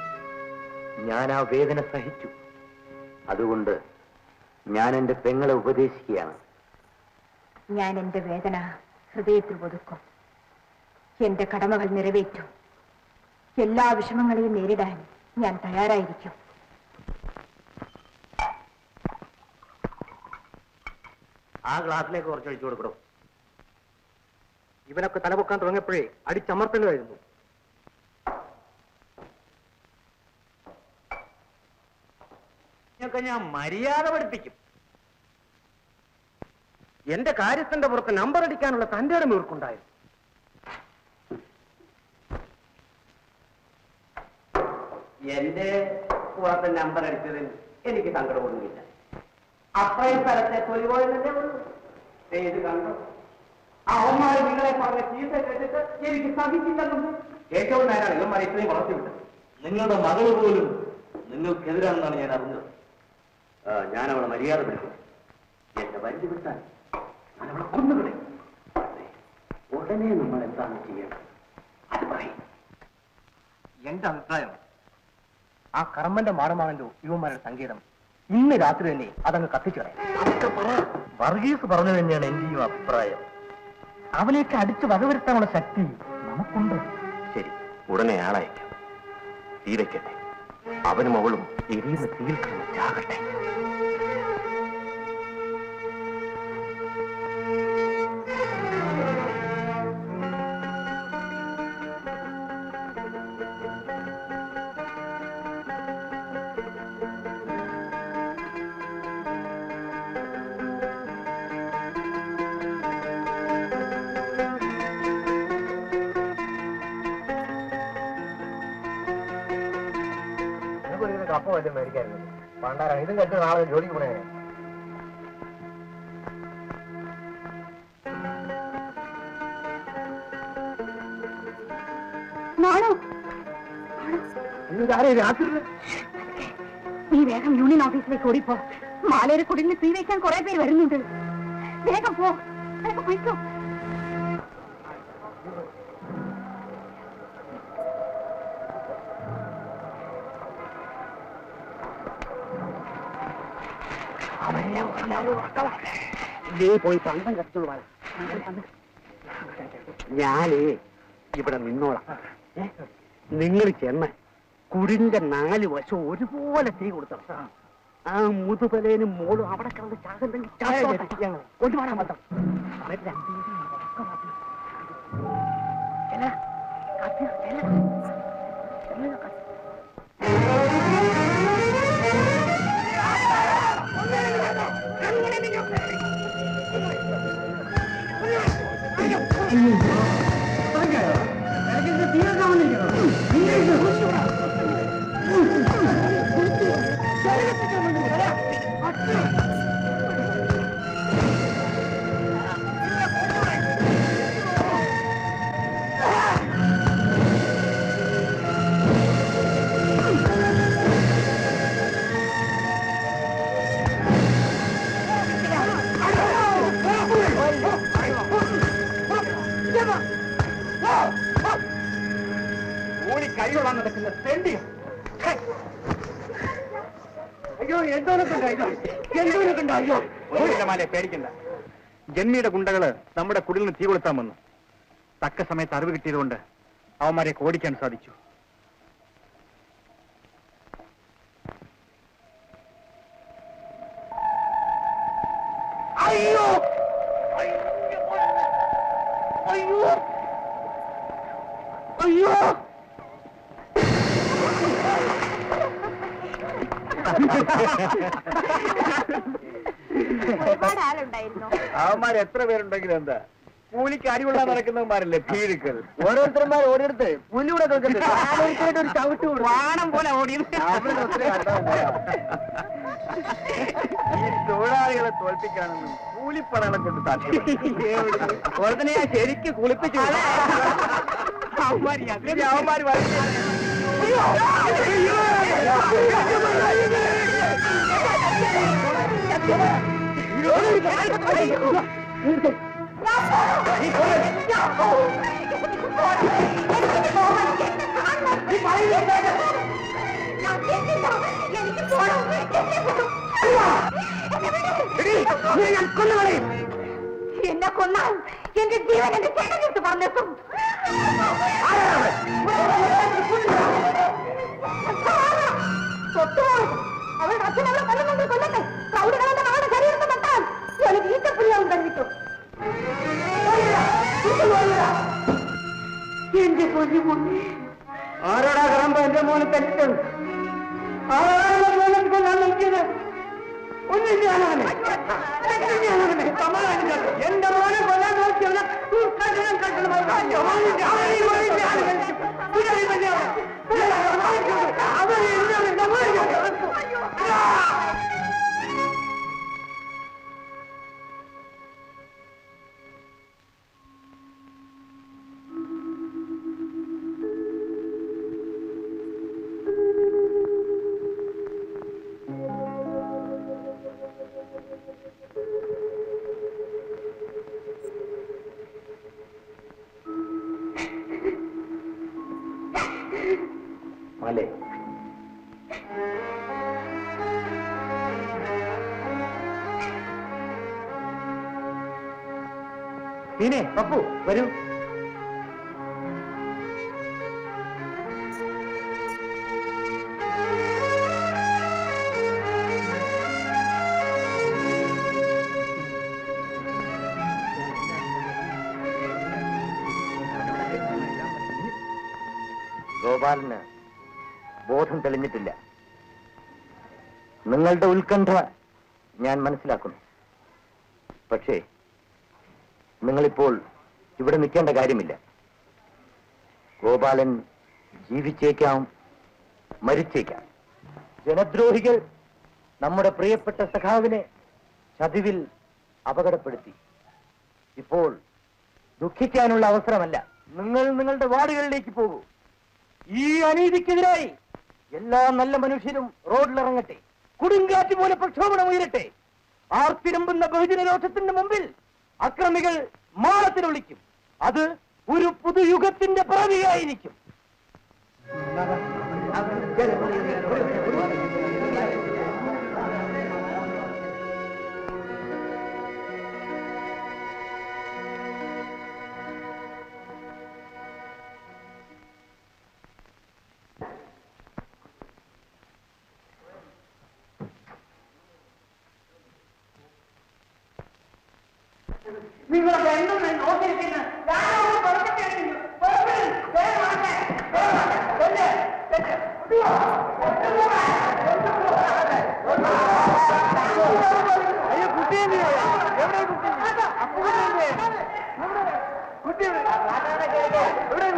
S1: ഞാൻ ആ വേദന സഹിച്ചു അതുകൊണ്ട് ഞാൻ എന്റെ പെങ്ങളെ ഉപദേശിക്കുകയാണ്
S2: ഞാൻ എന്റെ വേദന ഹൃദയത്തിൽ ഒതുക്കും എന്റെ കടമകൾ നിറവേറ്റും എല്ലാ വിഷമങ്ങളെയും നേരിടാൻ ഞാൻ തയ്യാറായിരിക്കും
S1: ആ ഗ്ലാസ്സിലേക്ക് കുറച്ച് ഒഴിച്ചു കൊടുക്കണോ
S3: ഇവനൊക്കെ തലപൊക്കാൻ തുടങ്ങിയപ്പോഴേ അടിച്ചമർത്തലുമായിരുന്നു
S1: ഒക്കെ ഞാൻ മര്യാദ പഠിപ്പിക്കും
S3: എന്റെ കാര്യസ്ഥന്റെ പുറത്ത് നമ്പർ അടിക്കാനുള്ള തന്റെ ഇടം ഇവർക്കുണ്ടായിരുന്നു
S1: എന്റെ പുറത്ത് നമ്പർ അടിച്ചതിൽ എനിക്ക് സങ്കടമൊന്നുമില്ല അത്രയും സ്ഥലത്തെ തൊലി പോയെന്നല്ലേ ഉള്ളൂ ദേ ഇത് കണ്ടോ
S3: അവന്മാർ നിങ്ങളെ പറഞ്ഞ ചീത്ത കേട്ടിട്ട് എനിക്ക് സഹിച്ചില്ലെന്നും
S4: ഏറ്റവും നേരാണ് ഇവന്മാരെ ഇത്രയും വളർത്തിവിട്ടത് നിങ്ങളുടെ മകൾ പോലും നിങ്ങൾക്കെതിരാണെന്നാണ് ഞാൻ അറിഞ്ഞത് ആ, ഞാൻ അവളെ മര്യാദ പിടിക്കും എന്റെ വരിഞ്ഞു വിട്ടാൽ ഞാൻ അവളെ കൊന്നുകളെ ഉടനെ നമ്മൾ എന്താണ് ചെയ്യേണ്ടത് അത് പറയും
S3: എന്റെ അഭിപ്രായം ആ കർമ്മന്റെ മാടമാണല്ലോ യുവന്മാരുടെ സംഗീതം ഇന്ന് രാത്രി തന്നെ അതങ്ങ് കത്തിച്ചു കളയാം വർഗീസ് പറഞ്ഞു തന്നെയാണ് എന്റെയും അഭിപ്രായം അവനെയൊക്കെ അടിച്ചു വകവരുത്താനുള്ള ശക്തി നമുക്കുണ്ട്
S4: ശരി ഉടനെ ആളയക്കാം തീരയ്ക്കട്ടെ അവനും അവളും എരിയുന്ന തീയിൽ കിടന്ന് ചാകട്ടെ
S3: കപ്പ വല്ലതും മേടിക്കായിരുന്നു പണ്ടാരാണ് ഇതും കെട്ട് നാളെ ജോലിക്ക് പോണേ
S2: നാണോ
S3: രാത്രി
S2: നീ വേഗം യൂണിയൻ ഓഫീസിലേക്ക് ഓടിപ്പോ മാലേരെ കുടിലിന് തീ വയ്ക്കാൻ കുറെ പേര് വരുന്നുണ്ട് വേഗം പോ വേഗം പോയിക്കോ
S3: നീ പോയി പന്തം കത്തോളൂ ഞാനേ ഇവിടെ നിന്നോളാം നിങ്ങൾ ചെന്ന് കുടിന്റെ നാല് വശം ഒരുപോലെ തീ കൊടുത്തണം ആ മുതുപലേനും മോളും അവിടെ കിടന്ന് ചാകുന്നെങ്കിൽ കൊണ്ടുപോകാൻ മതം
S4: ഓടി കൈകൊള്ളാൻ നടക്കുന്ന തെണ്ടിയോ
S3: അയ്യോ എന്തോനൊക്കെ എന്തോനൊക്കെ അയ്യോ
S4: ഒന്നുമില്ല മാലെ പേടിക്കണ്ട ജന്മിയുടെ ഗുണ്ടകള് നമ്മുടെ കുടിലിന് തീ കൊളുത്താൻ വന്നു തക്ക സമയത്ത് അറിവ് കിട്ടിയതുകൊണ്ട് അവന്മാരെ ഓടിക്കാൻ സാധിച്ചു
S3: അയ്യോ അയ്യോ അയ്യോ
S2: ഒരുപാട് ആളുണ്ടായിരുന്നു
S4: അവന്മാർ എത്ര പേരുണ്ടെങ്കിലും എന്താ കൂലിക്ക് അടികൊള്ളാൻ നടക്കുന്നവന്മാരല്ലേ ഭീരുക്കൾ
S3: ഓരോരുത്തരന്മാർ ഓടിയെടുത്ത് പുല്ലൂടെ കേൾക്കുന്നുണ്ട് ഓരോരുത്തരായിട്ട് ഒരു ചവിട്ട്
S2: വാണം പോലെ ഓടി
S4: ഈ തൊഴിലാളികളെ തോൽപ്പിക്കാനൊന്നും കൂലിപ്പടകളെ കൊണ്ട് സാധ്യമല്ല
S3: ഓരോരുത്തനെ ഞാൻ ശരിക്ക് കുളിപ്പിച്ചു
S4: ഇനി അവന്മാര് വരട്ടെ.
S2: എന്നെ കൊന്നാൽ എന്റെ ജീവൻ എന്റെ ചേട്ടനെടുത്ത് പറഞ്ഞെത്തും അവളുടെ അച്ഛനവളെ കൊല്ലുന്നുണ്ട് കൊല്ലട്ടെ പ്രൗഢികളെന്റെ മകളുടെ ശരീരത്തെ നട്ടാൽ എനിക്ക് ഈറ്റപ്പുള്ളിയാവും തന്നിട്ടു എന്റെ കൊല്ലു മോനെ
S3: ആരോടാ കറമ്പ എന്റെ മോനെ തല്ലിട്ടത് ആരോടാ മോനെ കൊല്ലാൻ നോക്കിയത് ഒന്നും ഞാനവനെ ഒന്നും ഞാനവനെ സമാധാനം എന്റെ മോനെ കൊല്ലാൻ നോക്കിയവനെ കല്യാണം കെട്ടണം
S4: മലേ
S3: സീനെ പപ്പു വരൂ
S1: ഗോപാലന് ബോധം തെളിഞ്ഞിട്ടില്ല നിങ്ങളുടെ ഉത്കണ്ഠ ഞാൻ മനസ്സിലാക്കുന്നു പക്ഷേ നിങ്ങളിപ്പോൾ ഇവിടെ നിൽക്കേണ്ട കാര്യമില്ല ഗോപാലൻ ജീവിച്ചേക്കാം മരിച്ചേക്കാം ജനദ്രോഹികൾ നമ്മുടെ പ്രിയപ്പെട്ട സഖാവിനെ ചതിവിൽ അപകടപ്പെടുത്തി ഇപ്പോൾ ദുഃഖിക്കാനുള്ള അവസരമല്ല നിങ്ങൾ നിങ്ങളുടെ വാർഡുകളിലേക്ക് പോകൂ ഈ അനീതിക്കെതിരായി എല്ലാ നല്ല മനുഷ്യരും റോഡിലിറങ്ങട്ടെ കൊടുങ്കാറ്റ് പോലെ പ്രക്ഷോഭണം ഉയരട്ടെ ആർത്തിരമ്പുന്ന ബഹുജനരോഷത്തിന്റെ മുമ്പിൽ അക്രമികൾ മാളത്തിൽ വിളിക്കും അത് ഒരു പുതുയുഗത്തിന്റെ പിറവിയായിരിക്കും
S3: നിങ്ങളൊക്കെ എന്നും നോക്കിയിരിക്കുന്ന ഞാനോട് പുറപ്പെട്ടു അയ്യോ കുട്ടി എവിടെ കുട്ടി കുട്ടി എവിടെ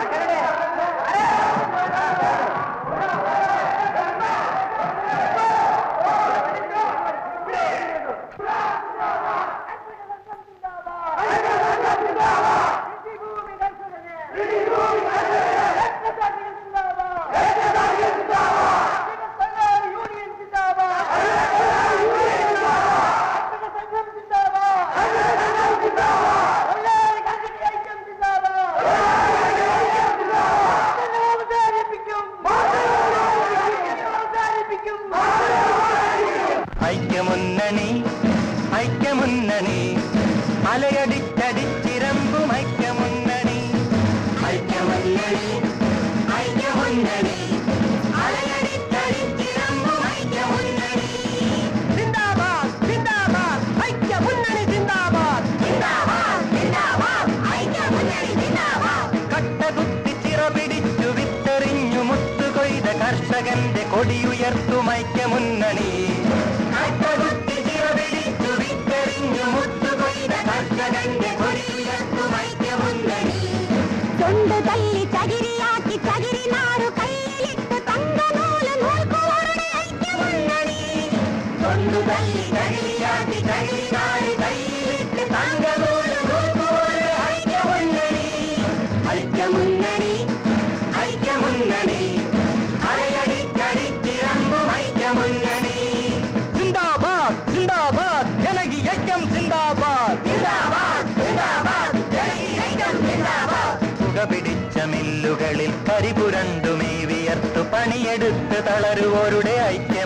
S5: ഐക്യമുന്നണി ഐക്യമുന്നണി അലയടിച്ചടിച്ചിരമ്പും ഐക്യമുന്നണി ഐക്യമുന്നണി ഐക്യമുന്നണി അലയടിച്ചടിച്ചിരമ്പും ഐക്യമുന്നണി സിന്ദാബാദ് സിന്ദാബാദ് ഐക്യമുന്നണി സിന്ദാബാദ് സിന്ദാബാദ് സിന്ദാബാദ് ഐക്യമുന്നണി സിന്ദാബാദ് കട്ടകുത്തി ചിറപിടിച്ചു വിത്തെറിഞ്ഞു മുത്തുകൊയ്ത കർഷകന്റെ കൊടിയുയർത്തും ഐക്യമുന്നണി കട്ടകുത്തി ചിറപിടിച്ചു വിത്തെറിഞ്ഞു മുത്തുകൊയ്ത കർഷകന്റെ കൊടിയുയർത്തും ഐക്യമുന്നണി
S7: തൊണ്ട് തല്ലി ചകിരിയാക്കി ചകിരി നാറു കയ്യിലിട്ട് തങ്കനൂല് നൂൽക്കുവരുടെ ഐക്യമുന്നണി
S5: തൊണ്ടു തല്ലി ചകിരിയാക്കി ചകിരിനാട് കയ്യിലിട്ട് തങ്കനൂല് നൂൽക്കുവരുടെ ഐക്യമുന്നണി ഐക്യമുന്നണി ഐക്യമുന്നണി അലയടിച്ചടിച്ചിറമ്പും ഐക്യമുന്നണി സിന്ദാബാദ് സിന്ദാബാദ് ജനകി ഐക്യം സിന്ദാബാദ് സിന്ദാബാദ് സിന്ദാബാദ് ജനകി ഐക്യം സിന്ദാബാദ് പുക പിടിച്ച മില്ലുകളിൽ കരിപുരണ്ടുമേ വിയർത്തു പണിയെടുത്ത് തളരുവോരുടെ ഐക്യ